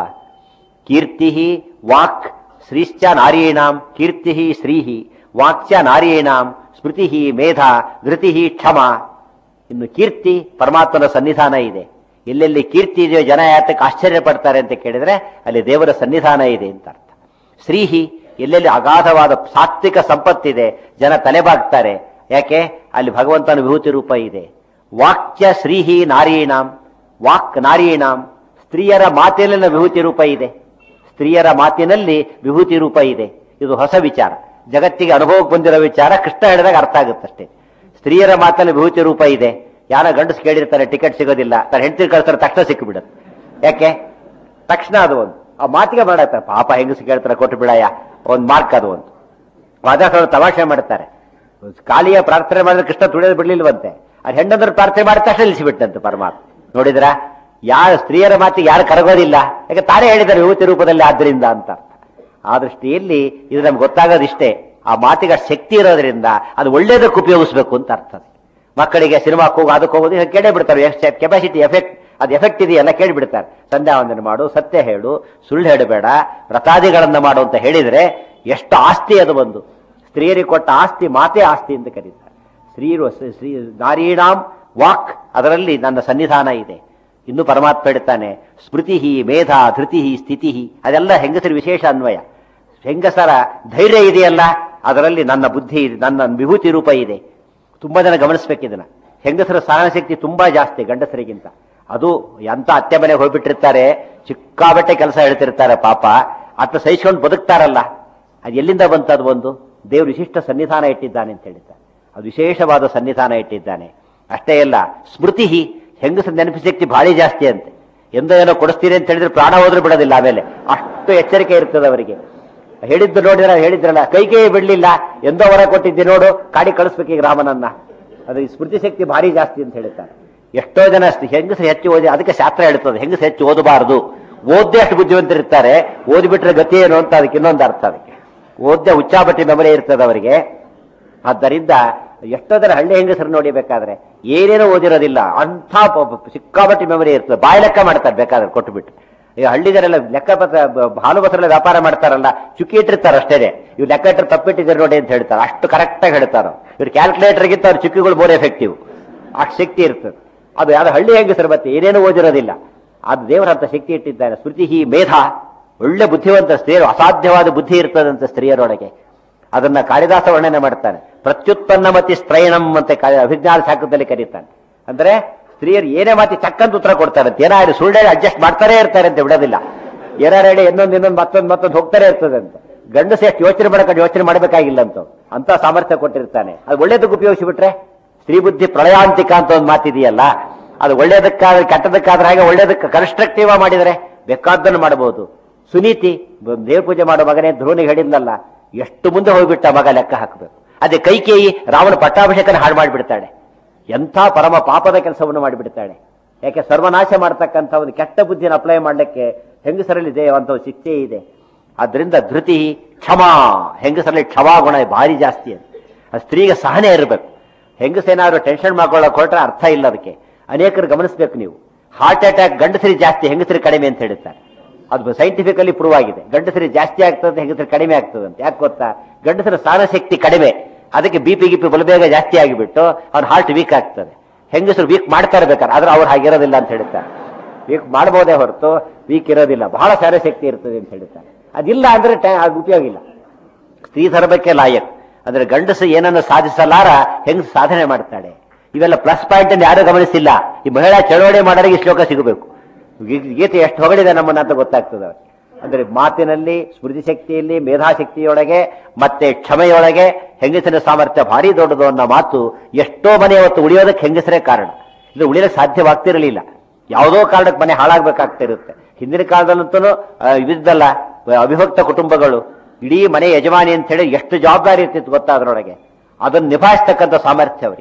ಕೀರ್ತಿ ವಾಕ್ ಶ್ರೀಶ್ಚ ನಾರೀಣಾಂ ಕೀರ್ತಿ ಶ್ರೀ ವಾಕ್ಚ ನಾರೀಣಾಂ ಸ್ಮೃತಿ ಮೇಧಾ ಧೃತಿ ಕ್ಷಮ ಇನ್ನು ಕೀರ್ತಿ ಪರಮಾತ್ಮನ ಸನ್ನಿಧಾನ ಇದೆ ಎಲ್ಲೆಲ್ಲಿ ಕೀರ್ತಿ ಇದೆಯೋ ಜನ ಯಾತಕ್ಕೆ ಆಶ್ಚರ್ಯ ಪಡ್ತಾರೆ ಅಂತ ಕೇಳಿದ್ರೆ ಅಲ್ಲಿ ದೇವರ ಸನ್ನಿಧಾನ ಇದೆ ಅಂತ ಅರ್ಥ ಶ್ರೀಹಿ ಎಲ್ಲೆಲ್ಲಿ ಅಗಾಧವಾದ ಸಾತ್ವಿಕ ಸಂಪತ್ತಿದೆ ಜನ ತಲೆಬಾಗ್ತಾರೆ ಯಾಕೆ ಅಲ್ಲಿ ಭಗವಂತನ ವಿಭೂತಿ ರೂಪ ಇದೆ ವಾಕ್ಯ ಶ್ರೀಹಿ ನಾರೀಣಾಂ ವಾಕ್ ನಾರೀಣಾಂ ಸ್ತ್ರೀಯರ ಮಾತಿನಲ್ಲಿನ ವಿಭೂತಿ ರೂಪ ಇದೆ ಸ್ತ್ರೀಯರ ಮಾತಿನಲ್ಲಿ ವಿಭೂತಿ ರೂಪ ಇದೆ ಇದು ಹೊಸ ವಿಚಾರ ಜಗತ್ತಿಗೆ ಅನುಭವಕ್ಕೆ ಬಂದಿರೋ ವಿಚಾರ ಕೃಷ್ಣ ಹೇಳಿದಾಗ ಅರ್ಥ ಆಗುತ್ತಷ್ಟೇ ಸ್ತ್ರೀಯರ ಮಾತಲ್ಲಿ ವಿಭೂತಿ ರೂಪ ಇದೆ ಯಾರ ಗಂಡಸು ಕೇಳಿರ್ತಾರೆ ಟಿಕೆಟ್ ಸಿಗೋದಿಲ್ಲ ತನ್ನ ಹೆಂಡತಿ ಕಳಿಸ್ತಾರೆ ತಕ್ಷಣ ಸಿಕ್ಕಿಬಿಡುತ್ತೆ ಯಾಕೆ ತಕ್ಷಣ ಅದು ಒಂದು ಆ ಮಾತಿಗೆ ಮಾಡತ್ತಾರೆ ಪಾಪ ಹೆಂಗಸು ಕೇಳ್ತಾರೆ ಕೊಟ್ಟು ಬಿಡಯ್ಯ ಒಂದು ಮಾರ್ಕ್ ಅದು ಒಂದು ವಾದಾಸನ ತಮಾಷೆ ಮಾಡ್ತಾರೆ ಕಾಲಿಯ ಪ್ರಾರ್ಥನೆ ಮಾಡಿದ್ರೆ ಕೃಷ್ಣ ತುಳಿಯೋದು ಬಿಡ್ಲಿಲ್ವಂತೆ ಅದು ಹೆಣ್ಣಂದ್ರೆ ಪ್ರಾರ್ಥನೆ ಮಾಡಿ ತಕ್ಷಣ ನಿಲ್ಲಿಸಿಬಿಟ್ಟಂತೆ ಪರಮಾತ್ಮ ನೋಡಿದ್ರ ಯಾರ ಸ್ತ್ರೀಯರ ಮಾತಿಗೆ ಯಾರು ಕರಗೋದಿಲ್ಲ ಯಾಕೆ ತಾನೇ ಹೇಳಿದ್ದಾರೆ ವಿಭೂತಿ ರೂಪದಲ್ಲಿ ಆದ್ದರಿಂದ ಅಂತ ಅರ್ಥ ಆ ದೃಷ್ಟಿಯಲ್ಲಿ ಇದು ನಮ್ಗೆ ಗೊತ್ತಾಗೋದಿಷ್ಟೇ ಆ ಮಾತಿಗೆ ಅಷ್ಟ್ ಶಕ್ತಿ ಇರೋದ್ರಿಂದ ಅದು ಒಳ್ಳೇದಕ್ಕೆ ಉಪಯೋಗಿಸ್ಬೇಕು ಅಂತ ಅರ್ಥ ಮಕ್ಕಳಿಗೆ ಸಿನಿಮಾಕ್ಕೆ ಹೋಗಿ ಅದಕ್ಕೆ ಹೋಗೋದು ಈಗ ಕೇಳೇ ಬಿಡ್ತಾರೆ ಕೆಪಾಸಿಟಿ ಎಫೆಕ್ಟ್ ಅದು ಎಫೆಕ್ಟ್ ಇದೆಯಲ್ಲ ಕೇಳಿಬಿಡ್ತಾರೆ ಸಂಧ್ಯಾ ವಂದನೆ ಮಾಡು ಸತ್ಯ ಹೇಳು ಸುಳ್ಳು ಹೇಳಬೇಡ ವ್ರತಾದಿಗಳನ್ನ ಮಾಡು ಅಂತ ಹೇಳಿದ್ರೆ ಎಷ್ಟು ಆಸ್ತಿ ಅದು ಬಂದು ಸ್ತ್ರೀಯರಿಗೆ ಕೊಟ್ಟ ಆಸ್ತಿ ಮಾತೇ ಆಸ್ತಿ ಅಂತ ಕರೀತಾರೆ ಸ್ತ್ರೀರು ಶ್ರೀ ನಾರೀಣಾಂ ವಾಕ್ ಅದರಲ್ಲಿ ನನ್ನ ಸನ್ನಿಧಾನ ಇದೆ ಇನ್ನು ಪರಮಾತ್ಮ ಹೇಳ್ತಾನೆ ಸ್ಮೃತಿ ಮೇಧಾ ಧೃತಿ ಸ್ಥಿತಿ ಅದೆಲ್ಲ ಹೆಂಗಸರ ವಿಶೇಷ ಅನ್ವಯ ಹೆಂಗಸರ ಧೈರ್ಯ ಇದೆಯಲ್ಲ ಅದರಲ್ಲಿ ನನ್ನ ಬುದ್ಧಿ ಇದೆ ನನ್ನ ವಿಭೂತಿ ರೂಪ ಇದೆ ತುಂಬಾ ಜನ ಗಮನಿಸ್ಬೇಕಿದನ್ನ ಹೆಂಗಸರ ಸಹನಶಕ್ತಿ ತುಂಬಾ ಜಾಸ್ತಿ ಗಂಡಸರಿಗಿಂತ ಅದು ಎಂತ ಅತ್ತೆ ಮನೆಗೆ ಹೋಗ್ಬಿಟ್ಟಿರ್ತಾರೆ ಚಿಕ್ಕಾಬಟ್ಟೆ ಕೆಲಸ ಹೇಳ್ತಿರ್ತಾರೆ ಪಾಪ ಅತ್ತ ಸಹಿಸ್ಕೊಂಡು ಬದುಕ್ತಾರಲ್ಲ ಅದು ಎಲ್ಲಿಂದ ಬಂತದು ಒಂದು ದೇವರು ವಿಶಿಷ್ಟ ಸನ್ನಿಧಾನ ಇಟ್ಟಿದ್ದಾನೆ ಅಂತ ಹೇಳಿದ್ದಾರೆ ಅದು ವಿಶೇಷವಾದ ಸನ್ನಿಧಾನ ಇಟ್ಟಿದ್ದಾನೆ ಅಷ್ಟೇ ಅಲ್ಲ ಸ್ಮೃತಿ ಹೆಂಗಸರ ನೆನಪಿಸಕ್ತಿ ಭಾರಿ ಜಾಸ್ತಿ ಅಂತೆ ಎಂದೋ ಏನೋ ಕೊಡಿಸ್ತೀರಿ ಅಂತ ಹೇಳಿದ್ರೆ ಪ್ರಾಣ ಹೋದ್ರೂ ಬಿಡೋದಿಲ್ಲ ಆಮೇಲೆ ಅಷ್ಟು ಎಚ್ಚರಿಕೆ ಇರ್ತದೆ ಅವರಿಗೆ ಹೇಳಿದ್ದು ನೋಡಿದ್ರೆ ಹೇಳಿದ್ರಲ್ಲ ಕೈಗೆ ಬಿಡ್ಲಿಲ್ಲ ಎಂದೋ ಹೊರ ಕೊಟ್ಟಿದ್ದೆ ನೋಡು ಕಾಡಿ ಕಳಿಸ್ಬೇಕು ಈಗ ರಾಮನನ್ನ ಅದು ಈ ಸ್ಮೃತಿ ಶಕ್ತಿ ಭಾರಿ ಜಾಸ್ತಿ ಅಂತ ಹೇಳ್ತಾರೆ ಎಷ್ಟೋ ಜನ ಹೆಂಗಸರು ಹೆಚ್ಚು ಓದಿ ಅದಕ್ಕೆ ಶಾಸ್ತ್ರ ಹೇಳ್ತದೆ ಹೆಂಗಸರು ಹೆಚ್ಚು ಓದಬಾರದು ಓದ್ದೆ ಅಷ್ಟು ಬುದ್ಧಿವಂತರಿರ್ತಾರೆ ಓದಿಬಿಟ್ರೆ ಗತಿ ಏನು ಅಂತ ಅದಕ್ಕೆ ಇನ್ನೊಂದು ಅರ್ಥ ಅದಕ್ಕೆ ಓದ್ದೆ ಉಚ್ಚಾಬಟ್ಟಿ ಮೆಮೊರಿ ಇರ್ತದೆ ಅವರಿಗೆ ಆದ್ದರಿಂದ ಎಷ್ಟೋ ಜನ ಹಳ್ಳಿ ಹೆಂಗಸರು ನೋಡಿಬೇಕಾದ್ರೆ ಏನೇನೋ ಓದಿರೋದಿಲ್ಲ ಅಂಥ ಸಿಕ್ಕಾಬಟ್ಟಿ ಮೆಮೊರಿ ಇರ್ತದೆ ಬಾಯಿ ಲೆಕ್ಕ ಮಾಡ್ತಾರೆ ಬೇಕಾದ್ರೆ ಕೊಟ್ಟುಬಿಟ್ಟು ಈಗ ಹಳ್ಳಿ ಜನರೆಲ್ಲ ಲೆಕ್ಕಪತ್ರ ಹಾಲು ಬಸರೆಲ್ಲ ವ್ಯಾಪಾರ ಮಾಡ್ತಾರಲ್ಲ ಚುಕ್ಕಿ ಇಟ್ಟಿರ್ತಾರೆ ಅಷ್ಟೇ ಇವ್ರು ಲೆಕ್ಕ ಇಟ್ಟರೆ ತಪ್ಪಿಟ್ಟಿದ್ದಾರೆ ನೋಡಿ ಅಂತ ಹೇಳ್ತಾರೆ ಅಷ್ಟು ಕರೆಕ್ಟಾಗಿ ಹೇಳ್ತಾರೆ ಇವ್ರು ಕ್ಯಾಲ್ಕುಲೇಟರ್ಗಿಂತ ಅವ್ರ ಚುಕ್ಕಿಗಳು ಮೋರ್ ಎಫೆಕ್ಟಿವ್ ಅಷ್ಟು ಶಕ್ತಿ ಇರ್ತದೆ ಅದು ಯಾವ್ದು ಹಳ್ಳಿ ಹೆಂಗಸರು ಮತ್ತೆ ಏನೇನು ಓದಿರೋದಿಲ್ಲ ಅದು ದೇವರಂತ ಶಕ್ತಿ ಇಟ್ಟಿದ್ದಾನೆ ಸ್ಮೃತಿ ಹಿ ಮೇಧ ಒಳ್ಳೆ ಬುದ್ಧಿವಂತ ಸ್ತ್ರೀಯರು ಅಸಾಧ್ಯವಾದ ಬುದ್ಧಿ ಇರ್ತದಂತ ಸ್ತ್ರೀಯರೊಳಗೆ ಅದನ್ನ ಕಾಳಿದಾಸ ವರ್ಣನೆ ಮಾಡ್ತಾನೆ ಪ್ರತ್ಯುತ್ಪನ್ನ ಮತಿ ಸ್ತ್ರೈಣಂ ಅಂತ ಅಭಿಜ್ಞಾನ ಶಾಖದಲ್ಲಿ ಕರೀತಾನೆ ಅಂದ್ರೆ ಸ್ತ್ರೀಯರು ಏನೇ ಮಾತಿ ಚಕ್ಕಂತ ಉತ್ತರ ಕೊಡ್ತಾರೆ ಅಂತ ಏನಾದ್ರು ಸುಳ್ಳು ಅಡ್ಜಸ್ಟ್ ಮಾಡ್ತಾನೆ ಇರ್ತಾರೆ ಅಂತ ಬಿಡೋದಿಲ್ಲ ಏನಾರು ಹೇಳಿ ಇನ್ನೊಂದು ಇನ್ನೊಂದು ಮತ್ತೊಂದು ಮತ್ತೊಂದು ಹೋಗ್ತಾನೆ ಇರ್ತದೆ ಅಂತ ಗಂಡಸ ಎಷ್ಟು ಯೋಚನೆ ಮಾಡಕೊಂಡು ಯೋಚನೆ ಮಾಡಬೇಕಾಗಿಲ್ಲ ಅಂತ ಅಂತ ಸಾಮರ್ಥ್ಯ ಕೊಟ್ಟಿರ್ತಾನೆ ಅದು ಒಳ್ಳೇದಕ್ಕೆ ಉಪಯೋಗಿಸಿಬಿಟ್ರೆ ಸ್ತ್ರೀ ಬುದ್ಧಿ ಪ್ರಳಯಾಂತಿಕ ಅಂತ ಒಂದು ಮಾತಿದೆಯಲ್ಲ ಅದು ಒಳ್ಳೇದಕ್ಕಾದ್ರೆ ಕೆಟ್ಟದಕ್ಕಾದ್ರೆ ಹಾಗೆ ಒಳ್ಳೇದಕ್ಕೆ ಕನ್ಸ್ಟ್ರಕ್ಟಿವ್ ಮಾಡಿದರೆ ಬೇಕಾದ್ದನ್ನು ಮಾಡಬಹುದು ಸುನೀತಿ ದೇವ್ರ ಪೂಜೆ ಮಾಡೋ ಮಗನೇ ಧ್ರುವನಿಗೆ ಹೇಳಿದ್ನಲ್ಲ ಎಷ್ಟು ಮುಂದೆ ಹೋಗ್ಬಿಟ್ಟ ಮಗ ಲೆಕ್ಕ ಹಾಕಬೇಕು ಅದೇ ಕೈಕೇಯಿ ರಾವಣ ಪಟ್ಟಾಭಿಷೇಕನ ಹಾಳು ಮಾಡಿಬಿಡ್ತಾಳೆ ಎಂಥ ಪರಮ ಪಾಪದ ಕೆಲಸವನ್ನು ಮಾಡಿಬಿಡ್ತಾಳೆ ಯಾಕೆ ಸರ್ವನಾಶ ಮಾಡತಕ್ಕಂಥ ಒಂದು ಕೆಟ್ಟ ಬುದ್ಧಿಯನ್ನು ಅಪ್ಲೈ ಮಾಡಲಿಕ್ಕೆ ಹೆಂಗಸರಲ್ಲಿ ದೇವಂತ ಶಿಕ್ಷೆ ಇದೆ ಆದ್ರಿಂದ ಧೃತಿ ಕ್ಷಮಾ ಹೆಂಗಸರಲ್ಲಿ ಕ್ಷಮಾ ಗುಣ ಭಾರಿ ಜಾಸ್ತಿ ಅಂತ ಆ ಸ್ತ್ರೀಗೆ ಸಹನೆ ಇರಬೇಕು ಹೆಂಗಸೇನಾದ್ರು ಟೆನ್ಷನ್ ಮಾಡ್ಕೊಳ್ಳೋಕೆ ಹೊರಟ್ರೆ ಅರ್ಥ ಇಲ್ಲ ಅದಕ್ಕೆ ಅನೇಕರು ಗಮನಿಸಬೇಕು ನೀವು ಹಾರ್ಟ್ ಅಟ್ಯಾಕ್ ಗಂಡಸರಿ ಜಾಸ್ತಿ ಹೆಂಗಸರಿ ಕಡಿಮೆ ಅಂತ ಹೇಳ್ತಾರೆ ಅದು ಸೈಂಟಿಫಿಕಲಿ ಪ್ರೂವ್ ಆಗಿದೆ ಗಂಡಸರಿ ಜಾಸ್ತಿ ಆಗ್ತದೆ ಹೆಂಗಸರಿ ಕಡಿಮೆ ಆಗ್ತದೆ ಅಂತ ಯಾಕೆ ಗೊತ್ತಾ ಗಂಡಸರ ಸಹನ ಶಕ್ತಿ ಕಡಿಮೆ ಅದಕ್ಕೆ ಬಿ ಪಿ ಗಿಪಿ ಬಲಬೇಗ ಜಾಸ್ತಿ ಆಗಿಬಿಟ್ಟು ಅವ್ನ ಹಾರ್ಟ್ ವೀಕ್ ಆಗ್ತದೆ ಹೆಂಗಸರು ವೀಕ್ ಮಾಡ್ತಾ ಇರ್ಬೇಕಾದ್ರೆ ಆದ್ರೆ ಅವ್ರು ಹಾಗಿರೋದಿಲ್ಲ ಅಂತ ಹೇಳ್ತಾರೆ ವೀಕ್ ಮಾಡಬಹುದೇ ಹೊರತು ವೀಕ್ ಇರೋದಿಲ್ಲ ಬಹಳ ಸಹನ ಶಕ್ತಿ ಇರ್ತದೆ ಅಂತ ಹೇಳ್ತಾರೆ ಅದಿಲ್ಲ ಅಂದ್ರೆ ಅದು ಉಪಯೋಗ ಇಲ್ಲ ಸ್ತ್ರೀ ಧರ್ಮಕ್ಕೆ ಲಾಯಕ್ ಅಂದ್ರೆ ಗಂಡಸು ಏನನ್ನು ಸಾಧಿಸಲಾರ ಹೆಂಗ್ ಸಾಧನೆ ಮಾಡ್ತಾಳೆ ಇವೆಲ್ಲ ಪ್ಲಸ್ ಪಾಯಿಂಟ್ ಅನ್ನು ಯಾರು ಗಮನಿಸಿಲ್ಲ ಈ ಮಹಿಳಾ ಚಳವಳಿ ಮಾಡೋರಿಗೆ ಈ ಶ್ಲೋಕ ಸಿಗಬೇಕು ಗೀತೆ ಎಷ್ಟು ಹೊಗಳಿದೆ ನಮ್ಮನ್ನ ಅಂತ ಗೊತ್ತಾಗ್ತದೆ ಅಂದ್ರೆ ಮಾತಿನಲ್ಲಿ ಸ್ಮೃತಿ ಶಕ್ತಿಯಲ್ಲಿ ಮೇಧಾಶಕ್ತಿಯೊಳಗೆ ಮತ್ತೆ ಕ್ಷಮೆಯೊಳಗೆ ಹೆಂಗಸಿನ ಸಾಮರ್ಥ್ಯ ಭಾರಿ ದೊಡ್ಡದು ಅನ್ನೋ ಮಾತು ಎಷ್ಟೋ ಮನೆ ಅವತ್ತು ಉಳಿಯೋದಕ್ಕೆ ಹೆಂಗಸರೇ ಕಾರಣ ಇದು ಉಳಿಯಲಿಕ್ಕೆ ಸಾಧ್ಯವಾಗ್ತಿರಲಿಲ್ಲ ಯಾವುದೋ ಕಾರಣಕ್ಕೆ ಮನೆ ಹಾಳಾಗ್ಬೇಕಾಗ್ತಿರುತ್ತೆ ಹಿಂದಿನ ಕಾಲದಲ್ಲಂತೂ ಇದಿದ್ದಲ್ಲ ಅವಿಭಕ್ತ ಕುಟುಂಬಗಳು ಇಡೀ ಮನೆ ಯಜಮಾನಿ ಅಂತ ಹೇಳಿ ಎಷ್ಟು ಜವಾಬ್ದಾರಿ ಇರ್ತಿತ್ತು ಗೊತ್ತಾ ಅದರೊಳಗೆ ಅದನ್ನು ನಿಭಾಯಿಸ್ತಕ್ಕಂಥ ಸಾಮರ್ಥ್ಯ ಅವರಿಗೆ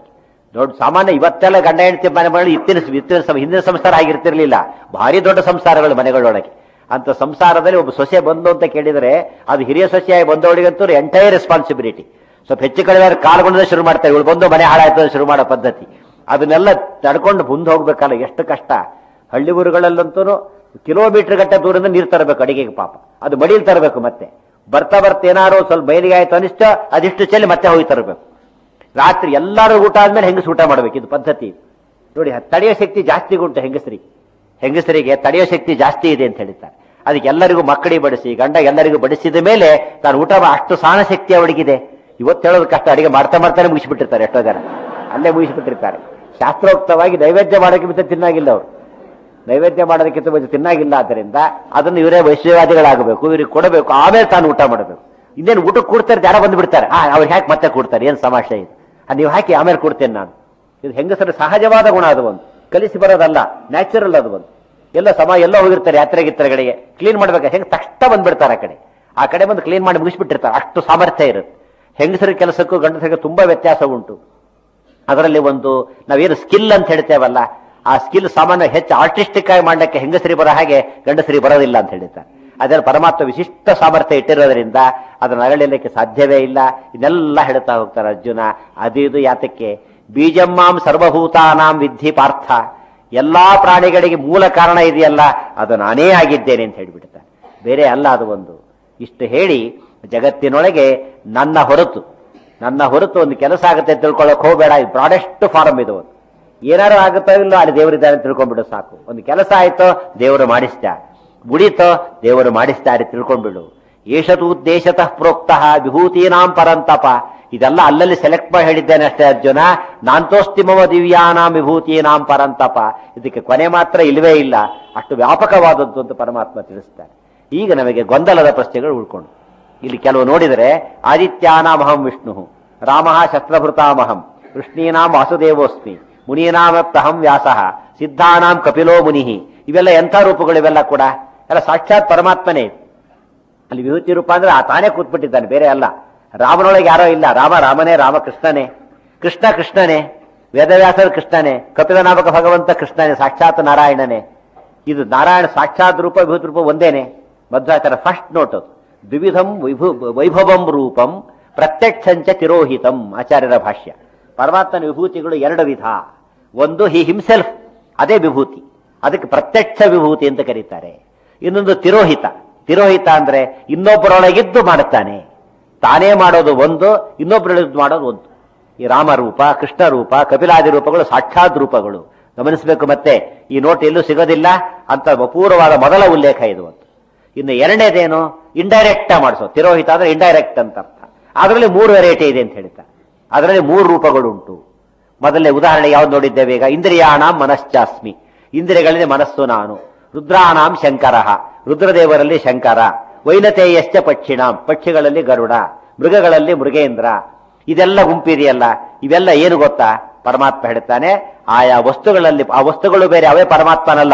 ದೊಡ್ಡ ಸಾಮಾನ್ಯ ಇವತ್ತೆಲ್ಲ ಗಂಡ ಹೆಂಡತಿ ಮನೆ ಮನೆಗಳು ಇತ್ತಿನ ಇತ್ತಿನ ಸಂ- ಹಿಂದಿನ ಸಂಸಾರ ಆಗಿರ್ತಿರ್ಲಿಲ್ಲ ಭಾರಿ ದೊಡ್ಡ ಸಂಸಾರಗಳು ಮನೆಗಳೊಳಗೆ ಅಂತ ಸಂಸಾರದಲ್ಲಿ ಒಬ್ಬ ಸೊಸೆ ಬಂದು ಅಂತ ಕೇಳಿದರೆ ಅದು ಹಿರಿಯ ಸೊಸೆಯಾಗಿ ಬಂದವಳಿಗಂತೂ ಎಂಟೈರ್ ರೆಸ್ಪಾನ್ಸಿಬಿಲಿಟಿ ಸ್ವಲ್ಪ ಹೆಚ್ಚು ಕಡಿಮೆ ಕಾಲ್ಗೊಂಡ ಶುರು ಮಾಡ್ತಾರೆ ಇವಳು ಬಂದು ಮನೆ ಹಾಳಾಯ್ತು ಅಂತ ಶುರು ಮಾಡೋ ಪದ್ಧತಿ ಅದನ್ನೆಲ್ಲ ತಡ್ಕೊಂಡು ಮುಂದೆ ಹೋಗ್ಬೇಕಲ್ಲ ಎಷ್ಟು ಕಷ್ಟ ಹಳ್ಳಿ ಊರುಗಳಲ್ಲಂತೂ ಕಿಲೋಮೀಟರ್ ಗಟ್ಟೆ ದೂರದಿಂದ ನೀರು ತರಬೇಕು ಅಡಿಗೆಗೆ ಪಾಪ ಅದು ಮಡಿಲ್ ತರಬೇಕು ಮತ್ತೆ ಬರ್ತಾ ಬರ್ತಾ ಏನಾರು ಸ್ವಲ್ಪ ಬಯಲಿಗೆ ಆಯ್ತು ಅನಿಷ್ಟ ಅದಿಷ್ಟು ಚೆಲ್ಲಿ ಮತ್ತೆ ಹೋಗಿ ತರಬೇಕು ರಾತ್ರಿ ಎಲ್ಲರೂ ಊಟ ಆದ್ಮೇಲೆ ಹೆಂಗಸ್ ಊಟ ಮಾಡ್ಬೇಕು ಇದು ಪದ್ಧತಿ ನೋಡಿ ತಡೆಯೋ ಶಕ್ತಿ ಜಾಸ್ತಿ ಉಂಟು ಹೆಂಗಸರಿಗೆ ಹೆಂಗಸರಿಗೆ ತಡೆಯೋ ಶಕ್ತಿ ಜಾಸ್ತಿ ಇದೆ ಅಂತ ಹೇಳ್ತಾರೆ ಅದಕ್ಕೆ ಎಲ್ಲರಿಗೂ ಮಕ್ಕಳಿಗೆ ಬಡಿಸಿ ಗಂಡ ಎಲ್ಲರಿಗೂ ಬಡಿಸಿದ ಮೇಲೆ ತಾನು ಊಟ ಮಾ- ಅಷ್ಟು ಸಹನ ಶಕ್ತಿ ಅವಳಿಗಿದೆ ಇವತ್ತು ಹೇಳೋದು ಕಷ್ಟ ಅಡಿಗೆ ಮಾಡ್ತಾ ಮಾಡ್ತಾನೆ ಮುಗಿಸ್ಬಿಟ್ಟಿರ್ತಾರೆ ಎಷ್ಟೋ ಜನ ಅಲ್ಲೇ ಮುಗಿಸ್ಬಿಟ್ಟಿರ್ತಾರೆ ಶಾಸ್ತ್ರೋಕ್ತವಾಗಿ ನೈವೇದ್ಯ ಮಾಡೋಕೆ ಮತ್ತೆ ತಿನ್ನಾಗಿಲ್ಲ ಅವರು ನೈವೇದ್ಯ ಮಾಡೋದಕ್ಕಿಂತ ಮುಂಚೆ ತಿನ್ನಾಗಿಲ್ಲ ಆದ್ದರಿಂದ ಅದನ್ನು ಇವರೇ ವೈಶ್ಯವಾದಿಗಳಾಗಬೇಕು ಇವ್ರಿಗೆ ಕೊಡಬೇಕು ಆಮೇಲೆ ತಾನು ಊಟ ಮಾಡಬೇಕು ಇನ್ನೇನು ಊಟಕ್ಕೆ ಕೊಡ್ತಾರೆ ಜನ ಬಂದು ಬಿಡ್ತಾರೆ ಹಾ ಅವ್ರು ಯಾಕೆ ಮತ್ತೆ ಕೊಡ್ತಾರೆ ಏನು ಸಮಸ್ಯೆ ಇದು ಅದು ನೀವು ಹಾಕಿ ಆಮೇಲೆ ಕೊಡ್ತೇನೆ ನಾನು ಇದು ಹೆಂಗಸರ ಸಹಜವಾದ ಗುಣ ಅದು ಒಂದು ಕಲಿಸಿ ಬರೋದಲ್ಲ ನ್ಯಾಚುರಲ್ ಅದು ಒಂದು ಎಲ್ಲ ಸಮ ಎಲ್ಲ ಹೋಗಿರ್ತಾರೆ ಯಾತ್ರೆ ಗಿತ್ರೆಗಳಿಗೆ ಕ್ಲೀನ್ ಮಾಡ್ಬೇಕು ಹೆಂಗ್ ತಕ್ಷಣ ಬಂದ್ಬಿಡ್ತಾರೆ ಆ ಕಡೆ ಆ ಕಡೆ ಬಂದು ಕ್ಲೀನ್ ಮಾಡಿ ಮುಗಿಸ್ಬಿಟ್ಟಿರ್ತಾರೆ ಅಷ್ಟು ಸಾಮರ್ಥ್ಯ ಇರುತ್ತೆ ಹೆಂಗಸರ ಕೆಲಸಕ್ಕೂ ಗಂಡಸರಿಗೆ ತುಂಬಾ ವ್ಯತ್ಯಾಸ ಉಂಟು ಅದರಲ್ಲಿ ಒಂದು ನಾವೇನು ಸ್ಕಿಲ್ ಅಂತ ಹೇಳ್ತೇವಲ್ಲ ಆ ಸ್ಕಿಲ್ ಸಾಮಾನ್ಯ ಹೆಚ್ಚು ಆರ್ಟಿಸ್ಟಿಕ್ ಆಗಿ ಮಾಡಲಿಕ್ಕೆ ಹೆಂಗಸರಿ ಬರೋ ಹಾಗೆ ಗಂಡಸರಿ ಬರೋದಿಲ್ಲ ಅಂತ ಹೇಳ್ತಾರೆ ಅದರ ಪರಮಾತ್ಮ ವಿಶಿಷ್ಟ ಸಾಮರ್ಥ್ಯ ಇಟ್ಟಿರೋದ್ರಿಂದ ಅದನ್ನು ಅರಳಿಲಿಕ್ಕೆ ಸಾಧ್ಯವೇ ಇಲ್ಲ ಇದೆಲ್ಲ ಹೇಳ್ತಾ ಹೋಗ್ತಾರೆ ಅರ್ಜುನ ಅದು ಇದು ಯಾತಕ್ಕೆ ಬೀಜಮ್ಮಾಂ ಸರ್ವಭೂತಾನಾಂ ವಿಧಿ ಪಾರ್ಥ ಎಲ್ಲಾ ಪ್ರಾಣಿಗಳಿಗೆ ಮೂಲ ಕಾರಣ ಇದೆಯಲ್ಲ ಅದು ನಾನೇ ಆಗಿದ್ದೇನೆ ಅಂತ ಹೇಳಿಬಿಡ್ತಾರೆ ಬೇರೆ ಅಲ್ಲ ಅದು ಒಂದು ಇಷ್ಟು ಹೇಳಿ ಜಗತ್ತಿನೊಳಗೆ ನನ್ನ ಹೊರತು ನನ್ನ ಹೊರತು ಒಂದು ಕೆಲಸ ಆಗುತ್ತೆ ಅಂತ ತಿಳ್ಕೊಳ್ಳೋಕೆ ಹೋಗಬೇಡ ಇದು ಬ್ರಾಡೆಸ್ಟ್ ಫಾರಮ್ ಇದು ಒಂದು ಏನಾರು ಆಗುತ್ತೋ ಇಲ್ಲೋ ಅಲ್ಲಿ ದೇವರಿದ್ದಾರೆ ಅಂತ ತಿಳ್ಕೊಂಡ್ಬಿಡು ಸಾಕು ಒಂದು ಕೆಲಸ ಆಯ್ತೋ ದೇವರು ಮಾಡಿಸ್ತ ಮುಡೀತೋ ದೇವರು ಮಾಡಿಸ್ತಾರೆ ತಿಳ್ಕೊಂಡ್ಬಿಡು ಏಷತು ಉದ್ದೇಶತಃ ಪ್ರೋಕ್ತಃ ವಿಭೂತೀನಾಂ ಪರಂತಪ ಇದೆಲ್ಲ ಅಲ್ಲಲ್ಲಿ ಸೆಲೆಕ್ಟ್ ಮಾಡಿ ಹೇಳಿದ್ದೇನೆ ಅಷ್ಟೇ ಅರ್ಜುನ ನಾಂತೋಸ್ತಿಮವ ದಿವ್ಯಾನಾಂ ವಿಭೂತೀನಾಂ ಪರಂತಪ ಇದಕ್ಕೆ ಕೊನೆ ಮಾತ್ರ ಇಲ್ವೇ ಇಲ್ಲ ಅಷ್ಟು ವ್ಯಾಪಕವಾದದ್ದು ಅಂತ ಪರಮಾತ್ಮ ತಿಳಿಸ್ತಾರೆ ಈಗ ನಮಗೆ ಗೊಂದಲದ ಪ್ರಶ್ನೆಗಳು ಉಳ್ಕೊಂಡು ಇಲ್ಲಿ ಕೆಲವು ನೋಡಿದರೆ ಆದಿತ್ಯಾನಾಮಹಂ ವಿಷ್ಣು ರಾಮ ಶಸ್ತ್ರಭೃತಾಮಹಂ ಕೃಷ್ಣೀನಾಂ ವಾಸುದೇವೋಸ್ಮಿ ಮುನೀನಾಮಪ್ತಹಂ ವ್ಯಾಸಃ ಸಿದ್ಧಾನಾಂ ಕಪಿಲೋ ಮುನಿ ಇವೆಲ್ಲ ಎಂಥ ರೂಪಗಳು ಇವೆಲ್ಲ ಕೂಡ ಎಲ್ಲ ಸಾಕ್ಷಾತ್ ಪರಮಾತ್ಮನೇ ಅಲ್ಲಿ ವಿಭೂತಿ ರೂಪ ಅಂದ್ರೆ ಆ ತಾನೇ ಕೂತ್ಬಿಟ್ಟಿದ್ದಾನೆ ಬೇರೆ ಅಲ್ಲ ರಾಮನೊಳಗೆ ಯಾರೋ ಇಲ್ಲ ರಾಮ ರಾಮನೇ ರಾಮ ಕೃಷ್ಣನೇ ಕೃಷ್ಣ ಕೃಷ್ಣನೇ ವೇದವ್ಯಾಸರ ಕೃಷ್ಣನೇ ಕಪಿಲನಾಮಕ ಭಗವಂತ ಕೃಷ್ಣನೇ ಸಾಕ್ಷಾತ್ ನಾರಾಯಣನೇ ಇದು ನಾರಾಯಣ ಸಾಕ್ಷಾತ್ ರೂಪ ವಿಭೂತಿ ರೂಪ ಒಂದೇನೆ ಮಧ್ವಾಚಾರ ಫಸ್ಟ್ ನೋಟ್ ಅದು ದ್ವಿವಿಧಂ ವೈಭು ವೈಭವಂ ರೂಪಂ ಪ್ರತ್ಯಕ್ಷಂಚ ತಿರೋಹಿತಂ ಆಚಾರ್ಯರ ಭಾಷ್ಯ ಪರಮಾತ್ಮನ ವಿಭೂತಿಗಳು ಎರಡು ವಿಧ ಒಂದು ಹಿ ಹಿಮ್ಸೆಲ್ಫ್ ಅದೇ ವಿಭೂತಿ ಅದಕ್ಕೆ ಪ್ರತ್ಯಕ್ಷ ವಿಭೂತಿ ಅಂತ ಕರೀತಾರೆ ಇನ್ನೊಂದು ತಿರೋಹಿತ ತಿರೋಹಿತ ಅಂದ್ರೆ ಇನ್ನೊಬ್ಬರೊಳಗಿದ್ದು ಮಾಡುತ್ತಾನೆ ತಾನೇ ಮಾಡೋದು ಒಂದು ಇನ್ನೊಬ್ಬರೊಳಗಿದ್ದು ಮಾಡೋದು ಒಂದು ಈ ರಾಮರೂಪ ಕೃಷ್ಣ ರೂಪ ಕಪಿಲಾದಿ ರೂಪಗಳು ಸಾಕ್ಷಾತ್ ರೂಪಗಳು ಗಮನಿಸಬೇಕು ಮತ್ತೆ ಈ ನೋಟ್ ಎಲ್ಲೂ ಸಿಗೋದಿಲ್ಲ ಅಂತ ಅಪೂರ್ವವಾದ ಮೊದಲ ಉಲ್ಲೇಖ ಇದು ಒಂದು ಇನ್ನು ಎರಡನೇದೇನು ಇಂಡೈರೆಕ್ಟ್ ಮಾಡಿಸೋ ತಿರೋಹಿತ ಅಂದ್ರೆ ಇಂಡೈರೆಕ್ಟ್ ಅಂತ ಅರ್ಥ ಅದರಲ್ಲಿ ಮೂರು ವೆರೈಟಿ ಇದೆ ಅಂತ ಹೇಳ್ತಾರೆ ಅದರಲ್ಲಿ ಮೂರು ರೂಪಗಳುಂಟು ಮೊದಲನೇ ಉದಾಹರಣೆ ಯಾವ್ದು ನೋಡಿದ್ದೇವೆ ಈಗ ಇಂದ್ರಿಯಾಣಾಂ ಮನಶ್ಚಾಸ್ಮಿ ಇಂದ್ರಿಯಗಳಲ್ಲಿ ಮನಸ್ಸು ನಾನು ರುದ್ರಾಣಾಂ ಶಂಕರ ರುದ್ರದೇವರಲ್ಲಿ ಶಂಕರ ವೈನತೇಯಶ್ಚ ಪಕ್ಷಿಣಾಂ ಪಕ್ಷಿಗಳಲ್ಲಿ ಗರುಡ ಮೃಗಗಳಲ್ಲಿ ಮೃಗೇಂದ್ರ ಇದೆಲ್ಲ ಗುಂಪಿದೆಯಲ್ಲ ಇವೆಲ್ಲ ಏನು ಗೊತ್ತಾ ಪರಮಾತ್ಮ ಹೇಳ್ತಾನೆ ಆಯಾ ವಸ್ತುಗಳಲ್ಲಿ ಆ ವಸ್ತುಗಳು ಬೇರೆ ಅವೇ ಪರಮಾತ್ಮನಲ್ಲ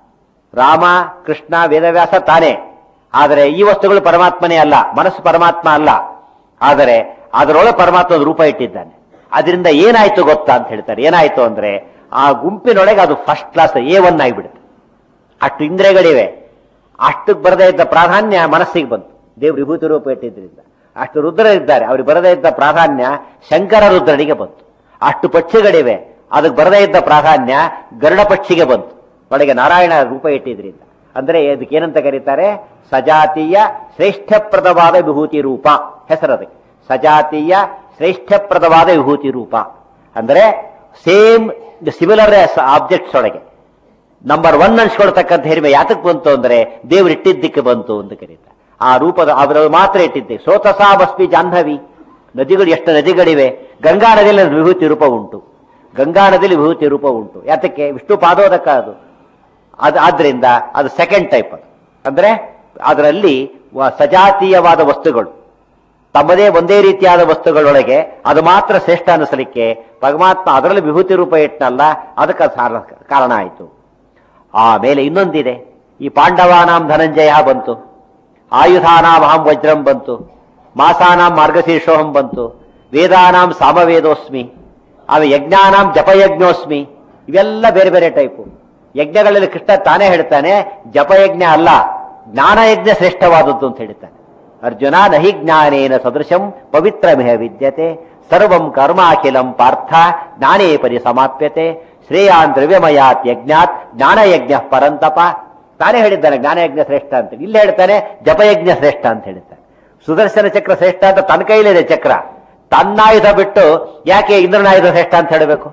ರಾಮ ಕೃಷ್ಣ ವೇದವ್ಯಾಸ ತಾನೇ ಆದರೆ ಈ ವಸ್ತುಗಳು ಪರಮಾತ್ಮನೇ ಅಲ್ಲ ಮನಸ್ಸು ಪರಮಾತ್ಮ ಅಲ್ಲ ಆದರೆ ಅದರೊಳಗೆ ಪರಮಾತ್ಮದ ರೂಪ ಇಟ್ಟಿದ್ದಾನೆ ಅದರಿಂದ ಏನಾಯ್ತು ಗೊತ್ತಾ ಅಂತ ಹೇಳ್ತಾರೆ ಏನಾಯ್ತು ಅಂದ್ರೆ ಆ ಗುಂಪಿನೊಳಗೆ ಅದು ಫಸ್ಟ್ ಕ್ಲಾಸ್ ಎ ಒನ್ ಆಗಿಬಿಡುತ್ತೆ ಅಷ್ಟು ಇಂದ್ರಿಯಗಳಿವೆ ಅಷ್ಟಕ್ಕೆ ಬರದೇ ಇದ್ದ ಪ್ರಾಧಾನ್ಯ ಮನಸ್ಸಿಗೆ ಬಂತು ದೇವ್ರ ವಿಭೂತಿ ರೂಪ ಇಟ್ಟಿದ್ರಿಂದ ಅಷ್ಟು ರುದ್ರ ಇದ್ದಾರೆ ಅವ್ರಿಗೆ ಬರದೇ ಇದ್ದ ಪ್ರಾಧಾನ್ಯ ಶಂಕರ ರುದ್ರನಿಗೆ ಬಂತು ಅಷ್ಟು ಪಕ್ಷಿಗಳಿವೆ ಅದಕ್ಕೆ ಬರದೇ ಇದ್ದ ಪ್ರಾಧಾನ್ಯ ಗರುಡ ಪಕ್ಷಿಗೆ ಬಂತು ಒಳಗೆ ನಾರಾಯಣ ರೂಪ ಇಟ್ಟಿದ್ರಿಂದ ಅಂದ್ರೆ ಇದಕ್ಕೆ ಏನಂತ ಕರೀತಾರೆ ಸಜಾತೀಯ ಶ್ರೇಷ್ಠಪ್ರದವಾದ ವಿಭೂತಿ ರೂಪ ಹೆಸರದಕ್ಕೆ ಸಜಾತೀಯ ಶ್ರೇಷ್ಠಪ್ರದವಾದ ವಿಭೂತಿ ರೂಪ ಅಂದ್ರೆ ಸೇಮ್ ಸಿಮಿಲರ್ ಆಬ್ಜೆಕ್ಟ್ಸ್ ಒಳಗೆ ನಂಬರ್ ಒನ್ ಅನ್ಸ್ಕೊಳ್ತಕ್ಕಂಥ ಹಿರಿಮೆ ಯಾತಕ್ಕೆ ಬಂತು ಅಂದ್ರೆ ದೇವ್ರು ಇಟ್ಟಿದ್ದಕ್ಕೆ ಬಂತು ಅಂತ ಕರೀತಾರೆ ಆ ರೂಪದ ಅವರ ಮಾತ್ರ ಇಟ್ಟಿದ್ದೆ ಸ್ರೋತಸಾ ಬಸ್ಪಿ ಜಾಹ್ನವಿ ನದಿಗಳು ಎಷ್ಟು ನದಿಗಳಿವೆ ಗಂಗಾ ನದಿಯಲ್ಲಿ ವಿಭೂತಿ ರೂಪ ಉಂಟು ಗಂಗಾ ನದಿಯಲ್ಲಿ ವಿಭೂತಿ ರೂಪ ಉಂಟು ಯಾತಕ್ಕೆ ವಿಷ್ಣು ಪಾದೋದಕ ಅದು ಅದು ಆದ್ರಿಂದ ಅದು ಸೆಕೆಂಡ್ ಟೈಪ್ ಅದು ಅಂದ್ರೆ ಅದರಲ್ಲಿ ವ- ಸಜಾತೀಯವಾದ ವಸ್ತುಗಳು ತಮ್ಮದೇ ಒಂದೇ ರೀತಿಯಾದ ವಸ್ತುಗಳೊಳಗೆ ಅದು ಮಾತ್ರ ಶ್ರೇಷ್ಠ ಅನಿಸಲಿಕ್ಕೆ ಪರಮಾತ್ಮ ಅದರಲ್ಲಿ ವಿಭೂತಿ ರೂಪ ಇಟ್ಟನಲ್ಲ ಅದಕ್ಕೆ ಅದು ಸಾರ- ಕಾರಣ ಆಯಿತು ಆಮೇಲೆ ಇನ್ನೊಂದಿದೆ ಈ ಪಾಂಡವಾನಾಂ ಧನಂಜಯ ಬಂತು ಆಯುಧಾನಾಂ ಅಹಂ ವಜ್ರಂ ಬಂತು ಮಾಸಾನಾಂ ಮಾರ್ಗಶೀರ್ಷೋಹಂ ಬಂತು ವೇದಾನಾಂ ಸಾಮವೇದೋಸ್ಮಿ ಆಮೇಲೆ ಯಜ್ಞಾನಾಂ ಜಪಯಜ್ಞೋಸ್ಮಿ ಇವೆಲ್ಲ ಬೇರೆ ಬೇರೆ ಟೈಪು ಯಜ್ಞಗಳಲ್ಲಿ ಕೃಷ್ಣ ತಾನೇ ಹೇಳ್ತಾನೆ ಜಪಯಜ್ಞ ಅಲ್ಲ ಜ್ಞಾನಯಜ್ಞ ಶ್ರೇಷ್ಠವಾದದ್ದು ಅಂತ ಹೇಳ್ತಾನೆ ಅರ್ಜುನ ನಹಿ ಜ್ಞಾನೇನ ಸದೃಶಂ ಪವಿತ್ರಮಿಹ ವಿದ್ಯತೆ ಸರ್ವಂ ಕರ್ಮಾಖಿಲಂ ಪಾರ್ಥ ಜ್ಞಾನೇ ಪರಿ ಸಮಾಪ್ಯತೆ ಶ್ರೇಯಾನ್ ದ್ರವ್ಯಮಯಾತ್ ಯಜ್ಞಾತ್ ಜ್ಞಾನಯಜ್ಞ ಪರಂತಪ ತಾನೇ ಹೇಳಿದ್ದಾನೆ ಜ್ಞಾನಯಜ್ಞ ಶ್ರೇಷ್ಠ ಅಂತ ಇಲ್ಲಿ ಹೇಳ್ತಾನೆ ಜಪಯಜ್ಞ ಶ್ರೇಷ್ಠ ಅಂತ ಹೇಳ್ತಾನೆ ಸುದರ್ಶನ ಚಕ್ರ ಶ್ರೇಷ್ಠ ಅಂತ ತನ್ನ ಕೈಲಿದೆ ಚಕ್ರ ತನ್ನಾಯುಧ ಬಿಟ್ಟು ಯಾಕೆ ಇಂದ್ರನಾಯುಧ ಶ್ರೇಷ್ಠ ಅಂತ ಹೇಳಬೇಕು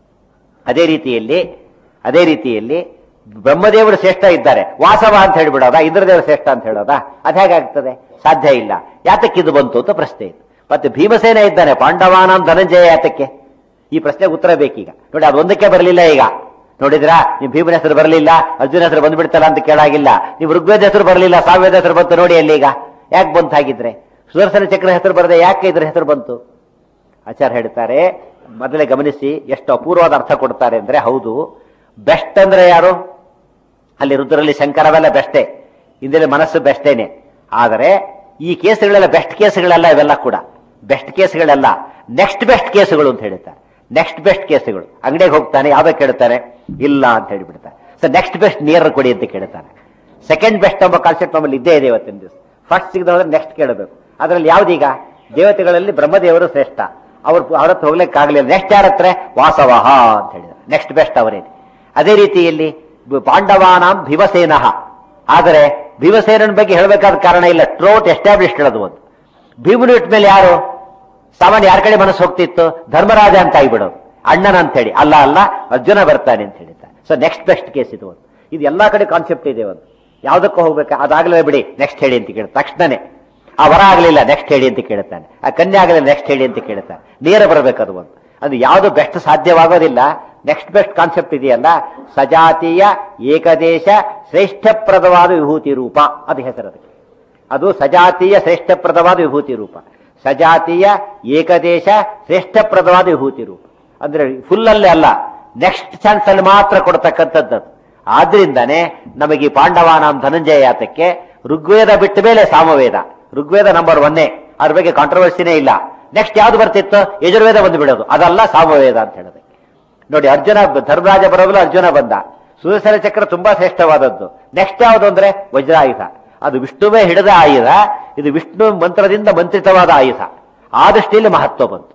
ಅದೇ ರೀತಿಯಲ್ಲಿ ಅದೇ ರೀತಿಯಲ್ಲಿ ಬ್ರಹ್ಮದೇವರು ಶ್ರೇಷ್ಠ ಇದ್ದಾರೆ ವಾಸವ ಅಂತ ಹೇಳ್ಬಿಡೋದಾ ಇಂದ್ರದೇವರು ಶ್ರೇಷ್ಠ ಅಂತ ಹೇಳೋದಾ ಅದು ಹೇಗಾಗ್ತದೆ ಸಾಧ್ಯ ಇಲ್ಲ ಯಾತಕ್ಕಿದು ಬಂತು ಅಂತ ಪ್ರಶ್ನೆ ಇದು ಮತ್ತೆ ಭೀಮಸೇನ ಇದ್ದಾನೆ ಪಾಂಡವಾನಾಂ ಧನಂಜಯ ಯಾತಕ್ಕೆ ಈ ಪ್ರಶ್ನೆಗೆ ಉತ್ತರ ಬೇಕೀಗ ನೋಡಿ ಅದೊಂದಕ್ಕೆ ಬರಲಿಲ್ಲ ಈಗ ನೋಡಿದ್ರಾ ನೀವು ಭೀಮನ ಹೆಸರು ಬರಲಿಲ್ಲ ಅರ್ಜುನ ಹೆಸರು ಬಂದ್ಬಿಡ್ತಲ್ಲ ಅಂತ ಕೇಳಾಗಿಲ್ಲ ನೀವು ಋಗ್ವೇದ ಹೆಸರು ಬರಲಿಲ್ಲ ಸಾವ್ಯದ ಹೆಸರು ಬಂತು ನೋಡಿ ಅಲ್ಲಿ ಈಗ ಯಾಕೆ ಬಂತು ಹಾಗಿದ್ರೆ ಸುದರ್ಶನ ಚಕ್ರ ಹೆಸರು ಬರದೆ ಯಾಕೆ ಇದ್ರ ಹೆಸರು ಬಂತು ಆಚಾರ್ಯ ಹೇಳ್ತಾರೆ ಮೊದಲೇ ಗಮನಿಸಿ ಎಷ್ಟು ಅಪೂರ್ವವಾದ ಅರ್ಥ ಕೊಡ್ತಾರೆ ಅಂದ್ರೆ ಹೌದು ಬೆಸ್ಟ್ ಅಂದ್ರೆ ಯಾರು ಅಲ್ಲಿ ರುದ್ರಲ್ಲಿ ಶಂಕರವೆಲ್ಲ ಬೆಸ್ಟೇ ಇಂದಿನ ಮನಸ್ಸು ಬೆಸ್ಟೇನೆ ಆದರೆ ಈ ಕೇಸುಗಳೆಲ್ಲ ಬೆಸ್ಟ್ ಕೇಸುಗಳೆಲ್ಲ ಇವೆಲ್ಲ ಕೂಡ ಬೆಸ್ಟ್ ಕೇಸುಗಳೆಲ್ಲ ನೆಕ್ಸ್ಟ್ ಬೆಸ್ಟ್ ಕೇಸುಗಳು ಅಂತ ಹೇಳ್ತಾರೆ ನೆಕ್ಸ್ಟ್ ಬೆಸ್ಟ್ ಕೇಸುಗಳು ಅಂಗಡಿಗೆ ಹೋಗ್ತಾನೆ ಯಾವ್ದೋ ಕೇಳ್ತಾನೆ ಇಲ್ಲ ಅಂತ ಹೇಳಿಬಿಡ್ತಾರೆ ಸೊ ನೆಕ್ಸ್ಟ್ ಬೆಸ್ಟ್ ನಿಯರ್ ಕೊಡಿ ಅಂತ ಕೇಳ್ತಾನೆ ಸೆಕೆಂಡ್ ಬೆಸ್ಟ್ ಎಂಬ ಕಾನ್ಸೆಪ್ಟ್ ನಮ್ಮಲ್ಲಿ ಇದ್ದೇ ಇದೆ ಇವತ್ತಿನ ದಿವಸ ಫಸ್ಟ್ ಸಿಗದ್ರೆ ನೆಕ್ಸ್ಟ್ ಕೇಳಬೇಕು ಅದರಲ್ಲಿ ಯಾವ್ದೀಗ ದೇವತೆಗಳಲ್ಲಿ ಬ್ರಹ್ಮದೇವರು ಶ್ರೇಷ್ಠ ಅವ್ರು ಅವ್ರ ಹತ್ರ ಹೋಗ್ಲಿಕ್ಕಾಗಲಿಲ್ಲ ನೆಕ್ಸ್ಟ್ ಯಾರ ಹತ್ರ ವಾಸವಹ ಅಂತ ಹೇಳಿದ್ದಾರೆ ನೆಕ್ಸ್ಟ್ ಬೆಸ್ಟ್ ಅವರೇನೆ ಅದೇ ರೀತಿಯಲ್ಲಿ ಬ- ಪಾಂಡವಾನಾಂ ಭೀಮಸೇನಃ ಆದರೆ ಭೀಮಸೇನನ ಬಗ್ಗೆ ಹೇಳಬೇಕಾದ ಕಾರಣ ಇಲ್ಲ ಟ್ರೋಟ್ ಎಸ್ಟಾಬ್ಲಿಷ್ಡ್ ಅದು ಒಂದು ಭೀಮನು ಇಟ್ಟ ಮೇಲೆ ಯಾರು ಸಾಮಾನ್ಯ ಯಾರ ಕಡೆ ಮನಸ್ಸು ಹೋಗ್ತಿತ್ತು ಧರ್ಮರಾಜ ಅಂತ ಆಗಿಬಿಡೋದು ಅಣ್ಣನ ಅಂತ ಹೇಳಿ ಅಲ್ಲ ಅಲ್ಲ ಅರ್ಜುನ ಬರ್ತಾನೆ ಅಂತ ಹೇಳಿದ್ದಾರೆ ಸೊ ನೆಕ್ಸ್ಟ್ ಬೆಸ್ಟ್ ಕೇಸ್ ಇದು ಒಂದು ಇದು ಎಲ್ಲಾ ಕಡೆ ಕಾನ್ಸೆಪ್ಟ್ ಇದೆ ಒಂದು ಯಾವ್ದಕ್ಕೂ ಹೋಗ್ಬೇಕಾ ಅದಾಗಲೇ ಬಿಡಿ ನೆಕ್ಸ್ಟ್ ಹೇಳಿ ಅಂತ ಕೇಳಿ ತಕ್ಷಣನೇ ಆ ವರ ಆಗಲಿಲ್ಲ ನೆಕ್ಸ್ಟ್ ಹೇಳಿ ಅಂತ ಕೇಳ್ತಾನೆ ಆ ಕನ್ಯೆ ಆಗಲಿಲ್ಲ ನೆಕ್ಸ್ಟ್ ಹೇಳಿ ಅಂತ ಕೇಳ್ತಾನೆ ನೇರ ಬರಬೇಕು ಅದು ಒಂದು ಅದು ಯಾವುದು ಬೆಸ್ಟ್ ಸಾಧ್ಯವಾಗೋದಿಲ್ಲ ನೆಕ್ಸ್ಟ್ ಬೆಸ್ಟ್ ಕಾನ್ಸೆಪ್ಟ್ ಇದೆಯಲ್ಲ ಸಜಾತೀಯ ಏಕದೇಶ ಶ್ರೇಷ್ಠಪ್ರದವಾದ ವಿಭೂತಿ ರೂಪ ಅದು ಹೆಸರು ಅದಕ್ಕೆ ಅದು ಸಜಾತೀಯ ಶ್ರೇಷ್ಠಪ್ರದವಾದ ವಿಭೂತಿ ರೂಪ ಸಜಾತೀಯ ಏಕದೇಶ ಶ್ರೇಷ್ಠಪ್ರದವಾದ ವಿಭೂತಿ ರೂಪ ಅಂದ್ರೆ ಫುಲ್ ಅಲ್ಲೇ ಅಲ್ಲ ನೆಕ್ಸ್ಟ್ ಚಾನ್ಸ್ ಅಲ್ಲಿ ಮಾತ್ರ ಕೊಡ್ತಕ್ಕಂಥದ್ದು ಅದು. ಆದ್ರಿಂದಾನೆ ನಮಗೆ ಈ ಪಾಂಡವಾನಾಂ ಧನಂಜಯ ಯಾತಕ್ಕೆ ಋಗ್ವೇದ ಬಿಟ್ಟ ಮೇಲೆ ಸಾಮವೇದ ಋಗ್ವೇದ ನಂಬರ್ ಒನ್ನೇ ಅದ್ರ ಬಗ್ಗೆ ಕಾಂಟ್ರವರ್ಸಿನೇ ಇಲ್ಲ ನೆಕ್ಸ್ಟ್ ಯಾವ್ದು ಬರ್ತಿತ್ತು ಯಜುರ್ವೇದ ಬಂದು ಬಿಡೋದು ಅದಲ್ಲ ಸಾಮವೇದ ಅಂತ ಹೇಳೋದಕ್ಕೆ ನೋಡಿ ಅರ್ಜುನ ಧರ್ಮರಾಜ ಬರೋಲ್ಲ ಅರ್ಜುನ ಬಂದ ಸುದರ್ಶನ ಚಕ್ರ ತುಂಬಾ ಶ್ರೇಷ್ಠವಾದದ್ದು ನೆಕ್ಸ್ಟ್ ಯಾವುದು ಅಂದ್ರೆ ವಜ್ರಾಯುಧ ಅದು ವಿಷ್ಣುವೇ ಹಿಡಿದ ಆಯುಧ ಇದು ವಿಷ್ಣು ಮಂತ್ರದಿಂದ ಮಂತ್ರಿತವಾದ ಆಯುಧ ಆ ದೃಷ್ಟಿಯಲ್ಲಿ ಮಹತ್ವ ಬಂತು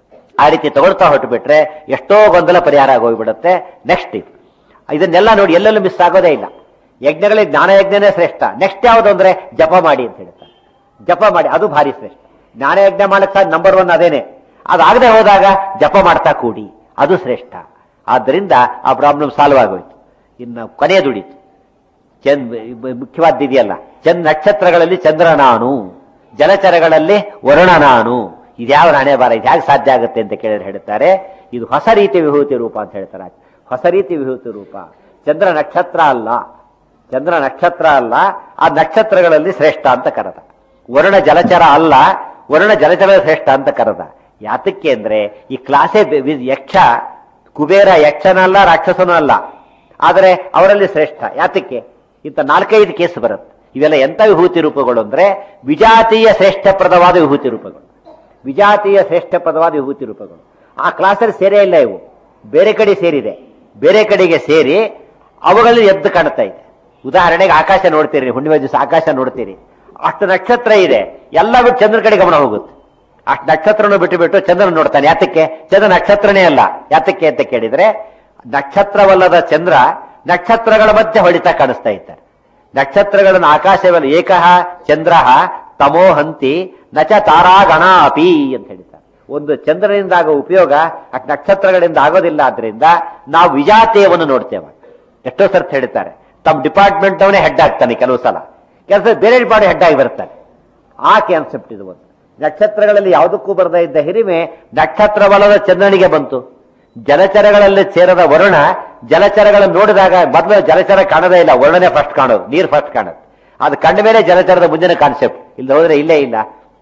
ಆ ರೀತಿ ತಗೊಳ್ತಾ ಹೊರಟು ಬಿಟ್ರೆ ಎಷ್ಟೋ ಗೊಂದಲ ಪರಿಹಾರ ಆಗೋಗ್ಬಿಡುತ್ತೆ ನೆಕ್ಸ್ಟ್ ಇದು ಇದನ್ನೆಲ್ಲ ನೋಡಿ ಎಲ್ಲೆಲ್ಲೂ ಮಿಸ್ ಆಗೋದೇ ಇಲ್ಲ ಯಜ್ಞಗಳಿಗೆ ಜ್ಞಾನಯಜ್ಞನೇ ಶ್ರೇಷ್ಠ ನೆಕ್ಸ್ಟ್ ಯಾವುದು ಅಂದ್ರೆ ಜಪ ಮಾಡಿ ಅಂತ ಹೇಳ್ತಾರೆ ಜಪ ಮಾಡಿ ಅದು ಭಾರಿ ಶ್ರೇಷ್ಠ ಜ್ಞಾನಯಜ್ಞ ಮಾಡಕ್ ನಂಬರ್ ಒನ್ ಅದೇನೆ ಅದಾಗದೆ ಹೋದಾಗ ಜಪ ಮಾಡ್ತಾ ಕೂಡಿ ಅದು ಶ್ರೇಷ್ಠ ಆದ್ದರಿಂದ ಆ ಪ್ರಾಬ್ಲಮ್ ಸಾಲ್ವ್ ಆಗೋಯ್ತು ಇನ್ನು ಕೊನೆಯ ದುಡಿತು ಚಂದ್ ಮುಖ್ಯವಾದ ಇದೆಯಲ್ಲ ಚಂದ್ ನಕ್ಷತ್ರಗಳಲ್ಲಿ ಚಂದ್ರ ನಾನು ಜಲಚರಗಳಲ್ಲಿ ವರುಣ ನಾನು ಇದ್ಯಾವ ನಾಣೆ ಬಾರ ಇದು ಹೇಗೆ ಸಾಧ್ಯ ಆಗುತ್ತೆ ಅಂತ ಕೇಳಿದ್ರೆ ಹೇಳ್ತಾರೆ ಇದು ಹೊಸ ರೀತಿ ವಿಭೂತಿ ರೂಪ ಅಂತ ಹೇಳ್ತಾರೆ ಹೊಸ ರೀತಿ ವಿಭೂತಿ ರೂಪ ಚಂದ್ರ ನಕ್ಷತ್ರ ಅಲ್ಲ ಚಂದ್ರ ನಕ್ಷತ್ರ ಅಲ್ಲ ಆ ನಕ್ಷತ್ರಗಳಲ್ಲಿ ಶ್ರೇಷ್ಠ ಅಂತ ಕರೆದ ವರುಣ ಜಲಚರ ಅಲ್ಲ ವರುಣ ಜಲಚರ ಶ್ರೇಷ್ಠ ಅಂತ ಕರೆದ ಯಾತಕ್ಕೆ ಅಂದ್ರೆ ಈ ಕ್ಲಾಸೇ ಬೆ- ವಿ- ಯಕ್ಷ ಕುಬೇರ ಯಕ್ಷನಲ್ಲ ರಾಕ್ಷಸನೂ ಅಲ್ಲ ಆದರೆ ಅವರಲ್ಲಿ ಶ್ರೇಷ್ಠ ಯಾತಕ್ಕೆ ಇಂಥ ನಾಲ್ಕೈದು ಕೇಸ್ ಬರುತ್ತೆ ಇವೆಲ್ಲ ಎಂತ ವಿಭೂತಿ ರೂಪಗಳು ಅಂದ್ರೆ ವಿಜಾತೀಯ ಶ್ರೇಷ್ಠಪ್ರದವಾದ ವಿಭೂತಿ ರೂಪಗಳು ವಿಜಾತೀಯ ಶ್ರೇಷ್ಠಪ್ರದವಾದ ವಿಭೂತಿ ರೂಪಗಳು ಆ ಕ್ಲಾಸಲ್ಲಿ ಸೇರೇ ಇಲ್ಲ ಇವು ಬೇರೆ ಕಡೆ ಸೇರಿದೆ ಬೇರೆ ಕಡೆಗೆ ಸೇರಿ ಅವುಗಳಲ್ಲಿ ಎದ್ದು ಕಾಣ್ತಾ ಇದೆ ಉದಾಹರಣೆಗೆ ಆಕಾಶ ನೋಡ್ತೀರಿ ಹುಣ್ಣಿಮೆ ದಿವಸ ಆಕಾಶ ನೋಡ್ತೀರಿ ಅಷ್ಟು ನಕ್ಷತ್ರ ಇದೆ ಎಲ್ಲ ಬಿಟ್ಟು ಚಂದ್ರ ಕಡೆ ಗಮನ ಹೋಗುತ್ತೆ ಅಷ್ಟು ನಕ್ಷತ್ರನು ಬಿಟ್ಟು ಬಿಟ್ಟು ಚಂದ್ರನ ನೋಡ್ತಾನೆ ಯಾತಕ್ಕೆ ಚಂದ್ರ ನಕ್ಷತ್ರನೇ ಅಲ್ಲ ಯಾತಕ್ಕೆ ಅಂತ ಕೇಳಿದ್ರೆ ನಕ್ಷತ್ರವಲ್ಲದ ಚಂದ್ರ ನಕ್ಷತ್ರಗಳ ಮಧ್ಯೆ ಹೊಳಿತಾ ಕಾಣಿಸ್ತಾ ಇದ್ದಾರೆ ನಕ್ಷತ್ರಗಳನ್ನು ಆಕಾಶವಲ್ಲ ಏಕಃ ಚಂದ್ರ ತಮೋಹಂತಿ ನಚ ತಾರಾಗಣ ಅಪಿ ಅಂತ ಹೇಳ್ತಾರೆ ಒಂದು ಚಂದ್ರನಿಂದ ಆಗೋ ಉಪಯೋಗ ಅಷ್ಟು ನಕ್ಷತ್ರಗಳಿಂದ ಆಗೋದಿಲ್ಲ ಆದ್ರಿಂದ ನಾವು ವಿಜಾತೀಯವನ್ನು ನೋಡ್ತೇವೆ ಎಷ್ಟೋ ಸರ್ತಿ ಹೇಳ್ತಾರೆ ತಮ್ಮ ಡಿಪಾರ್ಟ್ಮೆಂಟ್ ಅವನೇ ಹೆಡ್ ಆಗ್ತಾನೆ ಕೆಲವು ಸಲ ಕೆಲಸ ಬೇರೆ ಡಿಪಾರ್ಟ್ ಹೆಡ್ ಆಗಿ ಬರ್ತಾನೆ ಆ ಕಾನ್ಸೆಪ್ಟ್ ಇದು ಒಂದು ನಕ್ಷತ್ರಗಳಲ್ಲಿ ಯಾವುದಕ್ಕೂ ಬರದೇ ಇದ್ದ ಹಿರಿಮೆ ನಕ್ಷತ್ರವಲ್ಲದ ಚಂದ್ರನಿಗೆ ಬಂತು ಜಲಚರಗಳಲ್ಲಿ ಸೇರದ ವರುಣ ಜಲಚರಗಳನ್ನು ನೋಡಿದಾಗ ಮೊದಲು ಜಲಚರ ಕಾಣದೇ ಇಲ್ಲ ವರುಣನೇ ಫಸ್ಟ್ ಕಾಣೋದು ನೀರು ಫಸ್ಟ್ ಕಾಣೋದು ಅದು ಕಂಡ ಮೇಲೆ ಜಲಚರದ ಮುಂದಿನ ಕಾನ್ಸೆಪ್ಟ್ ಇಲ್ಲಿ ಹೋದ್ರೆ ಇಲ್ಲೇ ಇಲ್ಲ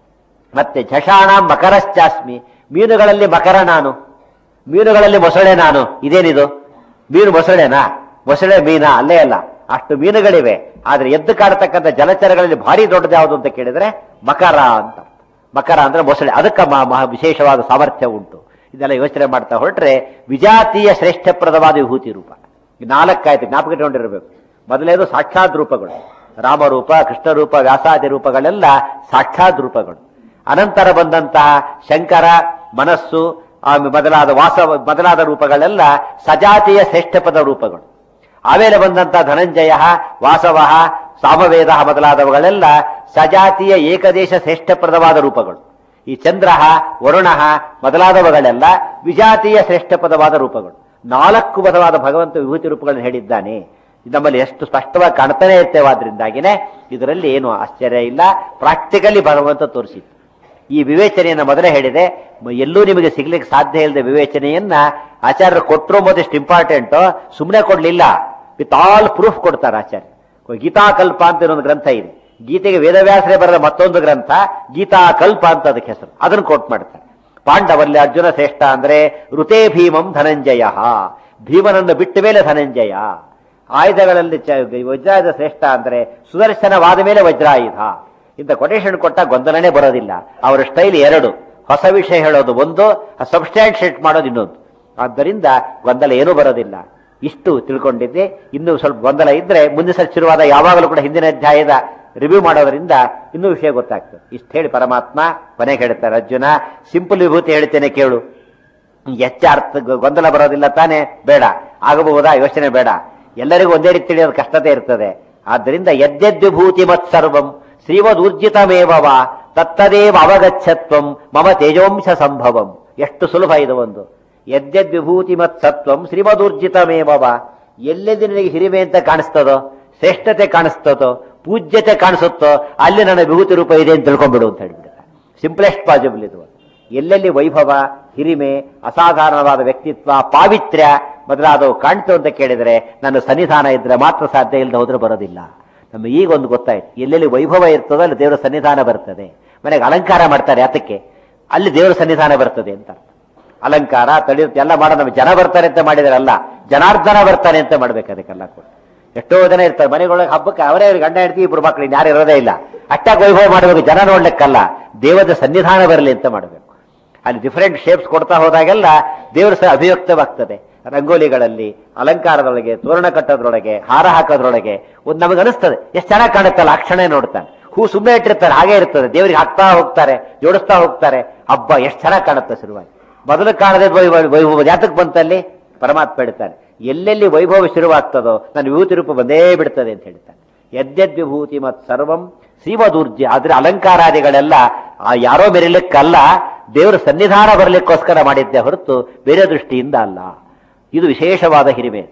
ಮತ್ತೆ ಝಷಾಣ ಮಕರಶ್ಚಾಸ್ಮಿ ಮೀನುಗಳಲ್ಲಿ ಮಕರ ನಾನು ಮೀನುಗಳಲ್ಲಿ ಮೊಸಳೆ ನಾನು ಇದೇನಿದು ಮೀನು ಮೊಸಳೆನಾ ಮೊಸಳೆ ಮೀನಾ ಅಲ್ಲೇ ಅಲ್ಲ ಅಷ್ಟು ಮೀನುಗಳಿವೆ ಆದ್ರೆ ಎದ್ದು ಕಾಡತಕ್ಕಂಥ ಜಲಚರಗಳಲ್ಲಿ ಭಾರಿ ದೊಡ್ಡದು ಯಾವುದು ಅಂತ ಕೇಳಿದ್ರೆ ಮಕರ ಅಂತ ಮಕರ ಅಂದ್ರೆ ಮೊಸಳೆ ಅದಕ್ಕೆ ಮ- ಮಹಾ ವಿಶೇಷವಾದ ಸಾಮರ್ಥ್ಯ ಉಂಟು ಇದೆಲ್ಲ ಯೋಚನೆ ಮಾಡ್ತಾ ಹೊರಟ್ರೆ ವಿಜಾತೀಯ ಶ್ರೇಷ್ಠಪ್ರದವಾದ ವಿಭೂತಿ ರೂಪ ಈ ನಾಲ್ಕಾಯ್ತು ಜ್ಞಾಪಕ ಇಟ್ಕೊಂಡಿರಬೇಕು ಮೊದಲೇದು ಸಾಕ್ಷಾತ್ ರೂಪಗಳು ರಾಮರೂಪ ಕೃಷ್ಣರೂಪ ವ್ಯಾಸಾದಿ ರೂಪಗಳೆಲ್ಲ ಸಾಕ್ಷಾತ್ ರೂಪಗಳು ಅನಂತರ ಬಂದಂತಹ ಶಂಕರ ಮನಸ್ಸು ಆಮೇಲೆ ಮೊದಲಾದ ವಾಸ ಮೊದಲಾದ ರೂಪಗಳೆಲ್ಲ ಸಜಾತಿಯ ಶ್ರೇಷ್ಠಪದ ರೂಪಗಳು ಆಮೇಲೆ ಬಂದಂತ ಧನಂಜಯ ವಾಸವ ಸಾಮವೇದ ಮೊದಲಾದವುಗಳೆಲ್ಲ ಸಜಾತಿಯ ಏಕದೇಶ ಶ್ರೇಷ್ಠಪ್ರದವಾದ ರೂಪಗಳು ಈ ಚಂದ್ರ ವರುಣ ಮೊದಲಾದವುಗಳೆಲ್ಲ ವಿಜಾತಿಯ ಶ್ರೇಷ್ಠಪದವಾದ ರೂಪಗಳು ನಾಲ್ಕು ಪದವಾದ ಭಗವಂತ ವಿಭೂತಿ ರೂಪಗಳನ್ನು ಹೇಳಿದ್ದಾನೆ ಇದು ನಮ್ಮಲ್ಲಿ ಎಷ್ಟು ಸ್ಪಷ್ಟವಾಗಿ ಕಾಣ್ತಾನೆ ಇರ್ತೇವಾದ್ರಿಂದಾಗಿನೇ ಇದರಲ್ಲಿ ಏನು ಆಶ್ಚರ್ಯ ಇಲ್ಲ ಪ್ರಾಕ್ಟಿಕಲಿ ಭಗವಂತ ತೋರಿಸಿತ್ತು ಈ ವಿವೇಚನೆಯನ್ನು ಮೊದಲೇ ಹೇಳಿದೆ ಮ- ಎಲ್ಲೂ ನಿಮಗೆ ಸಿಗ್ಲಿಕ್ಕೆ ಸಾಧ್ಯ ಇಲ್ಲದ ವಿವೇಚನೆಯನ್ನ ಆಚಾರ್ಯರು ಕೊಟ್ಟರು ಮೊದಷ್ಟು ಇಂಪಾರ್ಟೆಂಟ್ ಸುಮ್ಮನೆ ಕೊಡ್ಲಿಲ್ಲ ವಿತ್ ಆಲ್ ಪ್ರೂಫ್ ಕೊಡ್ತಾರೆ ಆಚಾರ್ಯ ಗೀತಾಕಲ್ಪ ಅಂತ ಒಂದು ಗ್ರಂಥ ಇದೆ ಗೀತೆಗೆ ವೇದವ್ಯಾಸರೇ ಬರೆದ ಮತ್ತೊಂದು ಗ್ರಂಥ ಗೀತಾಕಲ್ಪ ಅಂತ ಅದಕ್ಕೆ ಹೆಸರು ಅದನ್ನು ಕೋಟ್ ಮಾಡ್ತಾರೆ ಪಾಂಡವಲ್ಲಿ ಅರ್ಜುನ ಶ್ರೇಷ್ಠ ಅಂದ್ರೆ ಋತೇ ಭೀಮಂ ಧನಂಜಯ ಭೀಮನನ್ನು ಬಿಟ್ಟ ಮೇಲೆ ಧನಂಜಯ ಆಯುಧಗಳಲ್ಲಿ ಚ- ವಜ್ರಾಯುಧ ಶ್ರೇಷ್ಠ ಅಂದ್ರೆ ಸುದರ್ಶನವಾದ ಮೇಲೆ ವಜ್ರಾಯುಧ ಇಂಥ ಕೊಟೇಶನ್ ಕೊಟ್ಟ ಗೊಂದಲನೇ ಬರೋದಿಲ್ಲ ಅವರ ಸ್ಟೈಲ್ ಎರಡು ಹೊಸ ವಿಷಯ ಹೇಳೋದು ಒಂದು ಸಬ್ಸ್ಟ್ಯಾನ್ಶಿಯೇಟ್ ಮಾಡೋದು ಇನ್ನೊಂದು ಆದ್ದರಿಂದ ಗೊಂದಲ ಏನೂ ಬರೋದಿಲ್ಲ ಇಷ್ಟು ತಿಳ್ಕೊಂಡಿದ್ದೆ ಇನ್ನು ಸ್ವಲ್ಪ ಗೊಂದಲ ಇದ್ರೆ ಮುಂದೆ ಸಲ ಶುರುವಾದ ಯಾವಾಗಲೂ ಕೂಡ ಹಿಂದಿನ ಅಧ್ಯಾಯದ ರಿವ್ಯೂ ಮಾಡೋದ್ರಿಂದ ಇನ್ನೂ ವಿಷಯ ಗೊತ್ತಾಗ್ತದೆ ಇಷ್ಟು ಹೇಳಿ ಪರಮಾತ್ಮ ಕೊನೆಗೆ ಹೇಳ್ತಾರೆ ಅರ್ಜುನ ಸಿಂಪಲ್ ವಿಭೂತಿ ಹೇಳ್ತೇನೆ ಕೇಳು ಹೆಚ್ಚ ಅರ್ಥ ಗೊಂದಲ ಬರೋದಿಲ್ಲ ತಾನೇ ಬೇಡ ಆಗಬಹುದಾ ಯೋಚನೆ ಬೇಡ ಎಲ್ಲರಿಗೂ ಒಂದೇ ರೀತಿ ತಿಳಿಯೋದು ಕಷ್ಟತೆ ಇರ್ತದೆ ಆದ್ದರಿಂದ ಯದ್ಯದ್ವಿಭೂತಿ ಮತ್ಸರ್ವಂ ಶ್ರೀಮದೂರ್ಜಿತಮೇವವ ತತ್ತದೇವ ಅವಗಚ್ಚತ್ವಂ ಮಮ ತೇಜೋಂಶ ಸಂಭವಂ ಎಷ್ಟು ಸುಲಭ ಇದು ಒಂದು ಯದ್ಯದ್ವಿಭೂತಿ ಮತ್ಸತ್ವಂ ಶ್ರೀಮದೂರ್ಜಿತಮೇವವ ಎಲ್ಲೆಲ್ಲಿ ನಿನಗೆ ಹಿರಿಮೆ ಅಂತ ಕಾಣಿಸ್ತದೋ ಶ್ರೇಷ್ಠತೆ ಕಾಣಿಸ್ತದೋ ಪೂಜ್ಯತೆ ಕಾಣಿಸುತ್ತೋ ಅಲ್ಲಿ ನನ್ನ ವಿಭೂತಿ ರೂಪ ಇದೆ ಅಂತ ತಿಳ್ಕೊಂಡ್ಬಿಡು ಅಂತ ಹೇಳ್ಬಿಡ್ತಾರೆ ಸಿಂಪ್ಲೆಸ್ಟ್ ಪಾಸಿಬಲ್ ಇದು ಎಲ್ಲೆಲ್ಲಿ ವೈಭವ ಹಿರಿಮೆ ಅಸಾಧಾರಣವಾದ ವ್ಯಕ್ತಿತ್ವ ಪಾವಿತ್ರ್ಯ ಮೊದಲಾದವು ಕಾಣ್ತು ಅಂತ ಕೇಳಿದರೆ ನನ್ನ ಸನ್ನಿಧಾನ ಇದ್ರೆ ಮಾತ್ರ ಸಾಧ್ಯ ಇಲ್ಲದೆ ಹೋದ್ರೆ ಬರೋದಿಲ್ಲ ನಮಗೆ ಈಗ ಒಂದು ಗೊತ್ತಾಯ್ತು ಎಲ್ಲೆಲ್ಲಿ ವೈಭವ ಇರ್ತದೋ ಅಲ್ಲಿ ದೇವರ ಸನ್ನಿಧಾನ ಬರ್ತದೆ ಮನೆಗೆ ಅಲಂಕಾರ ಮಾಡ್ತಾರೆ ಯಾತಕ್ಕೆ ಅಲ್ಲಿ ದೇವರ ಸನ್ನಿಧಾನ ಬರ್ತದೆ ಅಂತ ಅರ್ಥ. ಅಲಂಕಾರ ತಳಿ ಎಲ್ಲ ಮಾಡೋ ನಮಗೆ ಜನ ಬರ್ತಾರೆ ಅಂತ ಮಾಡಿದಾರಲ್ಲ ಜನಾರ್ದನ ಬರ್ತಾನೆ ಅಂತ ಮಾಡ್ಬೇಕು ಅದಕ್ಕೆಲ್ಲ ಕೂಡ ಎಷ್ಟೋ ಜನ ಇರ್ತಾರೆ ಮನೆಗಳೊಳಗೆ ಹಬ್ಬಕ್ಕೆ ಅವರೇ ಅವ್ರಿಗೆ ಗಂಡ ಹೆಂಡತಿ ಇಬ್ರು ಮಕ್ಕಳು ಇನ್ಯಾರು ಇರೋದೇ ಇಲ್ಲ ಅಟ್ಟಾಗಿ ವೈಭವ ಮಾಡಬೇಕು ಜನ ನೋಡ್ಲಿಕ್ಕಲ್ಲ ದೇವದ ಸನ್ನಿಧಾನ ಬರಲಿ ಅಂತ ಮಾಡಬೇಕು ಅಲ್ಲಿ ಡಿಫರೆಂಟ್ ಶೇಪ್ಸ್ ಕೊಡ್ತಾ ಹೋದಾಗೆಲ್ಲ ದೇವರ ಸಹ ಅಭಿವ್ಯಕ್ತವಾಗ್ತದೆ ರಂಗೋಲಿಗಳಲ್ಲಿ ಅಲಂಕಾರದೊಳಗೆ ತೋರಣ ಕಟ್ಟೋದ್ರೊಳಗೆ ಹಾರ ಹಾಕೋದ್ರೊಳಗೆ ಒಂದು ನಮಗೆ ಅನಿಸ್ತದೆ ಎಷ್ಟು ಚೆನ್ನಾಗಿ ಕಾಣುತ್ತಲ್ಲ ಆ ಕ್ಷಣ ನೋಡ್ತಾನೆ ಹೂ ಸುಮ್ಮನೆ ಇಟ್ಟಿರ್ತಾರೆ ಹಾಗೆ ಇರ್ತದೆ ದೇವರಿಗೆ ಹಾಕ್ತಾ ಹೋಗ್ತಾರೆ ಜೋಡಿಸ್ತಾ ಹೋಗ್ತಾರೆ ಹಬ್ಬ ಎಷ್ಟು ಚೆನ್ನಾಗಿ ಕಾಣುತ್ತೆ ಶುರುವಾಗಿ ಮೊದಲು ಕಾಣದೆ ವೈಭವ ವೈಭವ ಜಾತಕ್ಕೆ ಬಂತಲ್ಲಿ ಪರಮಾತ್ಮ ಹೇಳ್ತಾನೆ ಎಲ್ಲೆಲ್ಲಿ ವೈಭವ ಶುರುವಾಗ್ತದೋ ನನ್ನ ವಿಭೂತಿ ರೂಪ ಬಂದೇ ಬಿಡ್ತದೆ ಅಂತ ಹೇಳ್ತಾನೆ ಯದ್ಯದ್ ವಿಭೂತಿ ಮತ್ ಸರ್ವಂ ಶ್ರೀಮದೂರ್ಜಿ ಆದ್ರೆ ಅಲಂಕಾರಾದಿಗಳೆಲ್ಲ ಆ ಯಾರೋ ಮೆರಿಲಿಕ್ಕಲ್ಲ ದೇವರ ಸನ್ನಿಧಾನ ಬರಲಿಕ್ಕೋಸ್ಕರ ಮಾಡಿದ್ದೆ ಹೊರತು ಬೇರೆ ದೃಷ್ಟಿಯಿಂದ ಅಲ್ಲ ಇದು ವಿಶೇಷವಾದ ಹಿರಿಮೆ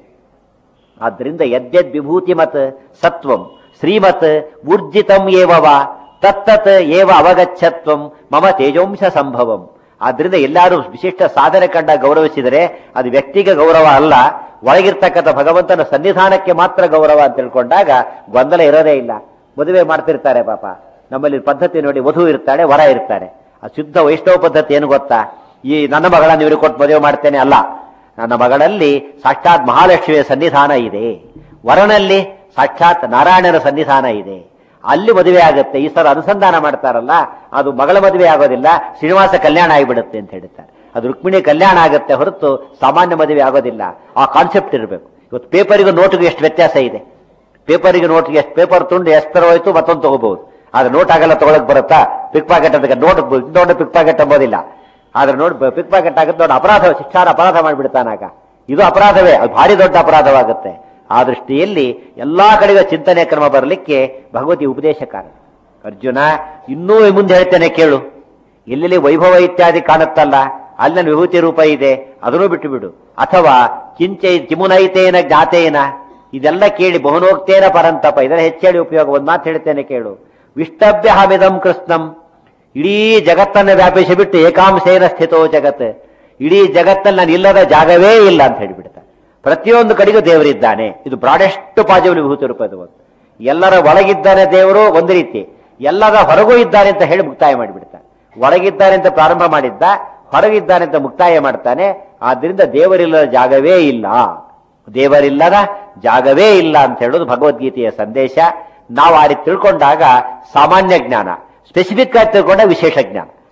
ಆದ್ದರಿಂದ ಯದ್ಯದ್ ವಿಭೂತಿ ಮತ್ ಸತ್ವಂ ಶ್ರೀಮತ್ ಊರ್ಜಿತಂ ಏವವ ತತ್ತತ್ ಏವ ಅವಗಚ್ಚತ್ವಂ ಮಮ ತೇಜೋಂಶ ಸಂಭವಂ ಆದ್ರಿಂದ ಎಲ್ಲರೂ ವಿಶಿಷ್ಟ ಸಾಧನೆ ಕಂಡ ಗೌರವಿಸಿದರೆ ಅದು ವ್ಯಕ್ತಿಗೆ ಗೌರವ ಅಲ್ಲ ಒಳಗಿರ್ತಕ್ಕಂಥ ಭಗವಂತನ ಸನ್ನಿಧಾನಕ್ಕೆ ಮಾತ್ರ ಗೌರವ ಅಂತ ತಿಳ್ಕೊಂಡಾಗ ಗೊಂದಲ ಇರೋದೇ ಇಲ್ಲ ಮದುವೆ ಮಾಡ್ತಿರ್ತಾರೆ ಪಾಪ ನಮ್ಮಲ್ಲಿ ಪದ್ಧತಿ ನೋಡಿ ವಧು ಇರ್ತಾಳೆ ವರ ಇರ್ತಾರೆ ಆ ಶುದ್ಧ ವೈಷ್ಣವ ಪದ್ಧತಿ ಏನು ಗೊತ್ತಾ ಈ ನನ್ನ ಮಗಳನ್ನ ಇವರು ಕೊಟ್ಟು ಮದುವೆ ಮಾಡ್ತೇನೆ ಅಲ್ಲ ನನ್ನ ಮಗಳಲ್ಲಿ ಸಾಕ್ಷಾತ್ ಮಹಾಲಕ್ಷ್ಮಿಯ ಸನ್ನಿಧಾನ ಇದೆ ವರನಲ್ಲಿ ಸಾಕ್ಷಾತ್ ನಾರಾಯಣನ ಸನ್ನಿಧಾನ ಇದೆ ಅಲ್ಲಿ ಮದುವೆ ಆಗುತ್ತೆ ಈ ಸಲ ಅನುಸಂಧಾನ ಮಾಡ್ತಾರಲ್ಲ ಅದು ಮಗಳ ಮದುವೆ ಆಗೋದಿಲ್ಲ ಶ್ರೀನಿವಾಸ ಕಲ್ಯಾಣ ಆಗಿಬಿಡುತ್ತೆ ಅಂತ ಹೇಳ್ತಾರೆ ಅದು ರುಕ್ಮಿಣಿ ಕಲ್ಯಾಣ ಆಗುತ್ತೆ ಹೊರತು ಸಾಮಾನ್ಯ ಮದುವೆ ಆಗೋದಿಲ್ಲ ಆ ಕಾನ್ಸೆಪ್ಟ್ ಇರಬೇಕು ಇವತ್ತು ಪೇಪರಿಗೂ ನೋಟಿಗೂ ಎಷ್ಟು ವ್ಯತ್ಯಾಸ ಇದೆ ಪೇಪರಿಗೆ ನೋಟ್ಗೆ ಎಷ್ಟು ಪೇಪರ್ ತುಂಡು ಎಷ್ಟು ತರ ಹೋಯ್ತು ಮತ್ತೊಂದು ತಗೋಬಹುದು ಆದ್ರೆ ನೋಟ್ ಆಗಲ್ಲ ತಗೊಳಕ್ ಬರುತ್ತಾ ಪಿಕ್ ಪಾಕೆಟ್ ಅಂತ ನೋಟ್ ದೊಡ್ಡ ಪಿಕ್ ಪಾಕೆಟ್ ಅಂಬೋದಿಲ್ಲ ಆದ್ರೆ ನೋಡ್ ಪಿಕ್ ಪಾಕೆಟ್ ಆಗುತ್ತೆ ದೊಡ್ಡ ಅಪರಾಧ ಶಿಕ್ಷಾರ ಅಪರಾಧ ಮಾಡಿಬಿಡ್ತಾನಾಗ ಇದು ಅಪರಾಧವೇ ಅದು ಭಾರಿ ದೊಡ್ಡ ಅಪರಾಧವಾಗುತ್ತೆ ಆ ದೃಷ್ಟಿಯಲ್ಲಿ ಎಲ್ಲಾ ಕಡೆಗೂ ಚಿಂತನೆ ಕ್ರಮ ಬರಲಿಕ್ಕೆ ಭಗವತಿ ಉಪದೇಶ ಕಾರಣ ಅರ್ಜುನ ಇನ್ನೂ ಮುಂದೆ ಹೇಳ್ತೇನೆ ಕೇಳು ಎಲ್ಲೆಲ್ಲಿ ವೈಭವ ಇತ್ಯಾದಿ ಕಾಣುತ್ತಲ್ಲ ಅಲ್ಲಿ ನನ್ನ ವಿಭೂತಿ ರೂಪ ಇದೆ ಅದನ್ನು ಬಿಟ್ಟು ಬಿಡು ಅಥವಾ ಕಿಂಚೈ ಕಿಮುನೈತೇನ ಜ್ಞಾತೇನ ಇದೆಲ್ಲ ಕೇಳಿ ಬಹುನೋಕ್ತೇನ ಪರಂತಪ ಇದರ ಹೆಚ್ಚೇಳಿ ಉಪಯೋಗ ಒಂದು ಮಾತು ಹೇಳ್ತೇನೆ ಕೇಳು ವಿಷ್ಟಭ್ಯ ಹಮಿದಂ ಕೃಷ್ಣಂ ಇಡೀ ಜಗತ್ತನ್ನು ವ್ಯಾಪಿಸಿ ಬಿಟ್ಟು ಏಕಾಂಶೇನ ಸ್ಥಿತೋ ಜಗತ್ ಇಡೀ ಜಗತ್ತಲ್ಲಿ ನಾನು ಇಲ್ಲದ ಜಾಗವೇ ಇಲ್ಲ ಅಂತ ಹೇಳಿಬಿಡ್ತಾನೆ ಪ್ರತಿಯೊಂದು ಕಡೆಗೂ ದೇವರಿದ್ದಾನೆ ಇದು ಬ್ರಾಡೆಸ್ಟ್ ಪಾಸಿಬಲ್ ವಿಭೂತಿ ರೂಪ ಇದು ಒಂದು ಎಲ್ಲರ ಒಳಗಿದ್ದಾನೆ ದೇವರು ಒಂದು ರೀತಿ ಎಲ್ಲರ ಹೊರಗೂ ಇದ್ದಾನೆ ಅಂತ ಹೇಳಿ ಮುಕ್ತಾಯ ಮಾಡಿಬಿಡ್ತಾನೆ ಒಳಗಿದ್ದಾನೆ ಅಂತ ಪ್ರಾರಂಭ ಮಾಡಿದ್ದ ಹೊರಗಿದ್ದಾನೆ ಅಂತ ಮುಕ್ತಾಯ ಮಾಡ್ತಾನೆ ಆದ್ರಿಂದ ದೇವರಿಲ್ಲದ ಜಾಗವೇ ಇಲ್ಲ ದೇವರಿಲ್ಲದ ಜಾಗವೇ ಇಲ್ಲ ಅಂತ ಹೇಳೋದು ಭಗವದ್ಗೀತೆಯ ಸಂದೇಶ ನಾವು ಆ ರೀತಿ ತಿಳ್ಕೊಂಡಾಗ ಸಾಮಾನ್ಯ ಜ್ಞಾನ ಸ್ಪೆಸಿಫಿಕ್ ಆಗಿ ತಿಳ್ಕೊಂಡ ವಿಶೇಷ ಜ್ಞಾನ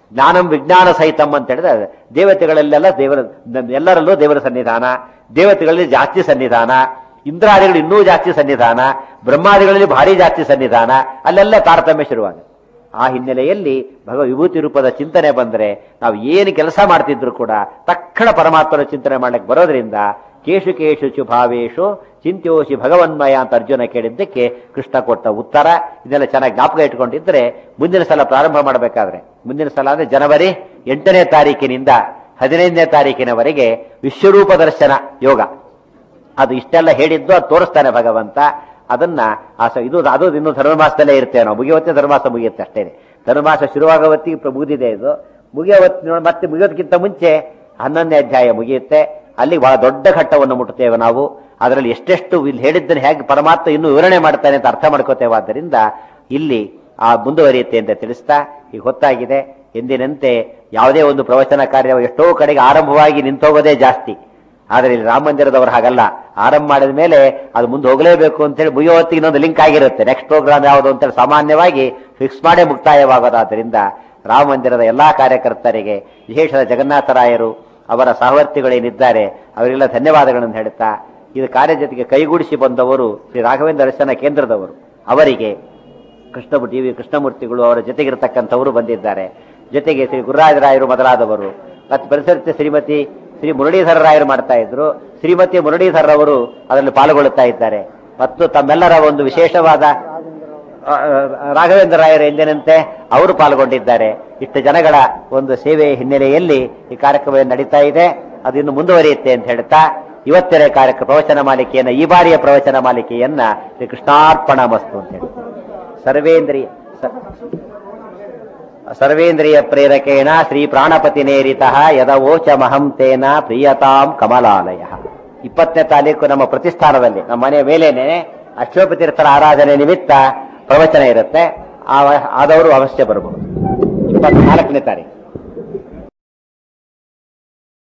ಜ್ಞಾನಂ ವಿಜ್ಞಾನ ಸಹಿತಂ ಅಂತ ಹೇಳಿದ್ರೆ ದೇವತೆಗಳಲ್ಲೆಲ್ಲ ದೇವರ ಎಲ್ಲರಲ್ಲೂ ದೇವರ ಸನ್ನಿಧಾನ ದೇವತೆಗಳಲ್ಲಿ ಜಾಸ್ತಿ ಸನ್ನಿಧಾನ ಇಂದ್ರಾದಿಗಳು ಇನ್ನೂ ಜಾಸ್ತಿ ಸನ್ನಿಧಾನ ಬ್ರಹ್ಮಾದಿಗಳಲ್ಲಿ ಭಾರಿ ಜಾಸ್ತಿ ಸನ್ನಿಧಾನ ಅಲ್ಲೆಲ್ಲ ತಾರತಮ್ಯ ಶುರುವಾಗುತ್ತೆ ಆ ಹಿನ್ನೆಲೆಯಲ್ಲಿ ಭಗವ ವಿಭೂತಿ ರೂಪದ ಚಿಂತನೆ ಬಂದರೆ ನಾವು ಏನು ಕೆಲಸ ಮಾಡ್ತಿದ್ರು ಕೂಡ ತಕ್ಷಣ ಪರಮಾತ್ಮನ ಚಿಂತನೆ ಮಾಡ್ಲಿಕ್ಕೆ ಬರೋದ್ರಿಂದ ಕೇಶು ಕೇಶು ಚು ಭಾವೇಶು ಚಿಂತ್ಯೋಶಿ ಭಗವನ್ಮಯ ಅಂತ ಅರ್ಜುನ ಕೇಳಿದ್ದಕ್ಕೆ ಕೃಷ್ಣ ಕೊಟ್ಟ ಉತ್ತರ ಇದೆಲ್ಲ ಚೆನ್ನಾಗಿ ಜ್ಞಾಪಕ ಇಟ್ಕೊಂಡಿದ್ರೆ ಮುಂದಿನ ಸಲ ಪ್ರಾರಂಭ ಮಾಡಬೇಕಾದ್ರೆ ಮುಂದಿನ ಸಲ ಅಂದ್ರೆ ಜನವರಿ ಎಂಟನೇ ತಾರೀಕಿನಿಂದ ಹದಿನೈದನೇ ತಾರೀಕಿನವರೆಗೆ ವಿಶ್ವರೂಪ ದರ್ಶನ ಯೋಗ ಅದು ಇಷ್ಟೆಲ್ಲ ಹೇಳಿದ್ದು ಅದು ತೋರಿಸ್ತಾನೆ ಭಗವಂತ ಅದನ್ನ ಆ ಸ- ಇದು ಅದು ಇನ್ನು ಧನುರ್ಮಾಸದಲ್ಲೇ ಇರ್ತೇವೆ ನಾವು ಮುಗಿಯವತ್ತೆ ಧನುರ್ಮಾಸ ಮುಗಿಯುತ್ತೆ ಅಷ್ಟೇನೆ ಧನುರ್ಮಾಸ ಶುರುವಾಗುವತ್ತಿಗೆ ಪ್ರ- ಮುಗಿದಿದೆ ಇದು ಮುಗಿಯವತ್ತಿ ಮತ್ತೆ ಮುಗಿಯೋದಕ್ಕಿಂತ ಮುಂಚೆ ಹನ್ನೊಂದನೇ ಅಧ್ಯಾಯ ಮುಗಿಯುತ್ತೆ ಅಲ್ಲಿ ಬಹಳ ದೊಡ್ಡ ಘಟ್ಟವನ್ನು ಮುಟ್ಟುತ್ತೇವೆ ನಾವು ಅದರಲ್ಲಿ ಎಷ್ಟೆಷ್ಟು ಇಲ್ಲಿ ಹೇಳಿದ್ದನ್ನು ಹೇಗೆ ಪರಮಾತ್ಮ ಇನ್ನೂ ವಿವರಣೆ ಮಾಡ್ತಾನೆ ಅಂತ ಅರ್ಥ ಮಾಡ್ಕೋತೇವೆ ಆದ್ದರಿಂದ ಇಲ್ಲಿ ಆ ಮುಂದುವರಿಯುತ್ತೆ ಅಂತ ತಿಳಿಸ್ತಾ ಈಗ ಹೊತ್ತಾಗಿದೆ ಎಂದಿನಂತೆ ಯಾವುದೇ ಒಂದು ಪ್ರವಚನ ಕಾರ್ಯ ಎಷ್ಟೋ ಕಡೆಗೆ ಆರಂಭವಾಗಿ ನಿಂತೋಗೋದೇ ಜಾಸ್ತಿ ಆದರೆ ಇಲ್ಲಿ ರಾಮ ಮಂದಿರದವರು ಹಾಗಲ್ಲ ಆರಂಭ ಮಾಡಿದ ಮೇಲೆ ಅದು ಮುಂದೆ ಹೋಗಲೇಬೇಕು ಅಂತೇಳಿ ಮುಗಿಯೋ ಹೊತ್ತಿಗೆ ಇನ್ನೊಂದು ಲಿಂಕ್ ಆಗಿರುತ್ತೆ ನೆಕ್ಸ್ಟ್ ಪ್ರೋಗ್ರಾಮ್ ಯಾವುದು ಅಂತೇಳಿ ಸಾಮಾನ್ಯವಾಗಿ ಫಿಕ್ಸ್ ಮಾಡೇ ಮುಕ್ತಾಯವಾಗೋದಾದ್ರಿಂದ ರಾಮ ಮಂದಿರದ ಎಲ್ಲಾ ಕಾರ್ಯಕರ್ತರಿಗೆ ವಿಶೇಷದ ಜಗನ್ನಾಥರಾಯರು ಅವರ ಸಹವರ್ತಿಗಳೇನಿದ್ದಾರೆ ಅವರಿಗೆಲ್ಲ ಧನ್ಯವಾದಗಳನ್ನು ಹೇಳುತ್ತಾ ಇದು ಕಾರ್ಯ ಜೊತೆಗೆ ಕೈಗೂಡಿಸಿ ಬಂದವರು ಶ್ರೀ ರಾಘವೇಂದ್ರ ದರ್ಶನ ಕೇಂದ್ರದವರು ಅವರಿಗೆ ಕೃಷ್ಣ ಟಿ ವಿ ಕೃಷ್ಣಮೂರ್ತಿಗಳು ಅವರ ಜೊತೆಗಿರತಕ್ಕಂಥವರು ಬಂದಿದ್ದಾರೆ ಜೊತೆಗೆ ಶ್ರೀ ಗುರುರಾಜರಾಯರು ಮೊದಲಾದವರು ಮತ್ತು ಪರಿಸರತೆ ಶ್ರೀಮತಿ ಶ್ರೀ ಮುರಳೀಧರ ರಾಯರು ಮಾಡ್ತಾ ಇದ್ರು ಶ್ರೀಮತಿ ಮುರಳೀಧರ್ ಅವರು ಅದರಲ್ಲಿ ಪಾಲ್ಗೊಳ್ಳುತ್ತಾ ಇದ್ದಾರೆ ಮತ್ತು ತಮ್ಮೆಲ್ಲರ ಒಂದು ವಿಶೇಷವಾದ ಆ, ಆ, ರಾಘವೇಂದ್ರ ರಾಯರು ಎಂದಿನಂತೆ ಅವರು ಪಾಲ್ಗೊಂಡಿದ್ದಾರೆ ಇಷ್ಟು ಜನಗಳ ಒಂದು ಸೇವೆಯ ಹಿನ್ನೆಲೆಯಲ್ಲಿ ಈ ಕಾರ್ಯಕ್ರಮ ನಡೀತಾ ಇದೆ ಅದು ಇನ್ನು ಮುಂದುವರಿಯುತ್ತೆ ಅಂತ ಹೇಳ್ತಾ ಇವತ್ತಿನ ಕಾರ್ಯಕ್ರಮ ಪ್ರವಚನ ಮಾಲಿಕೆಯನ್ನ ಈ ಬಾರಿಯ ಪ್ರವಚನ ಮಾಲಿಕೆಯನ್ನ ಶ್ರೀ ಕೃಷ್ಣಾರ್ಪಣ ಮಸ್ತು ಅಂತ ಹೇಳಿ ಸರ್ವೇಂದ್ರಿಯ ಸ- ಸರ್ವೇಂದ್ರಿಯ ಪ್ರೇರಕೇಣ ಶ್ರೀ ಪ್ರಾಣಪತಿ ನೇರಿತ ಯದವೋಚ ಮಹಂ ತೇನ ಪ್ರಿಯತಾಂ ಕಮಲಾಲಯ ಇಪ್ಪತ್ತನೇ ತಾರೀಕು ನಮ್ಮ ಪ್ರತಿಷ್ಠಾನದಲ್ಲಿ ನಮ್ಮ ಮನೆಯ ಮೇಲೇನೆ ಅಶ್ವಪತಿರ್ಥರ ಆರಾಧನೆ ನಿಮಿತ್ತ ಪ್ರವಚನ ಇರುತ್ತೆ ಆ- ಆದವರು ಅವಶ್ಯ ಬರಬಹುದು ಇಪ್ಪತ್ನಾಲ್ಕನೇ ತಾರೀಕು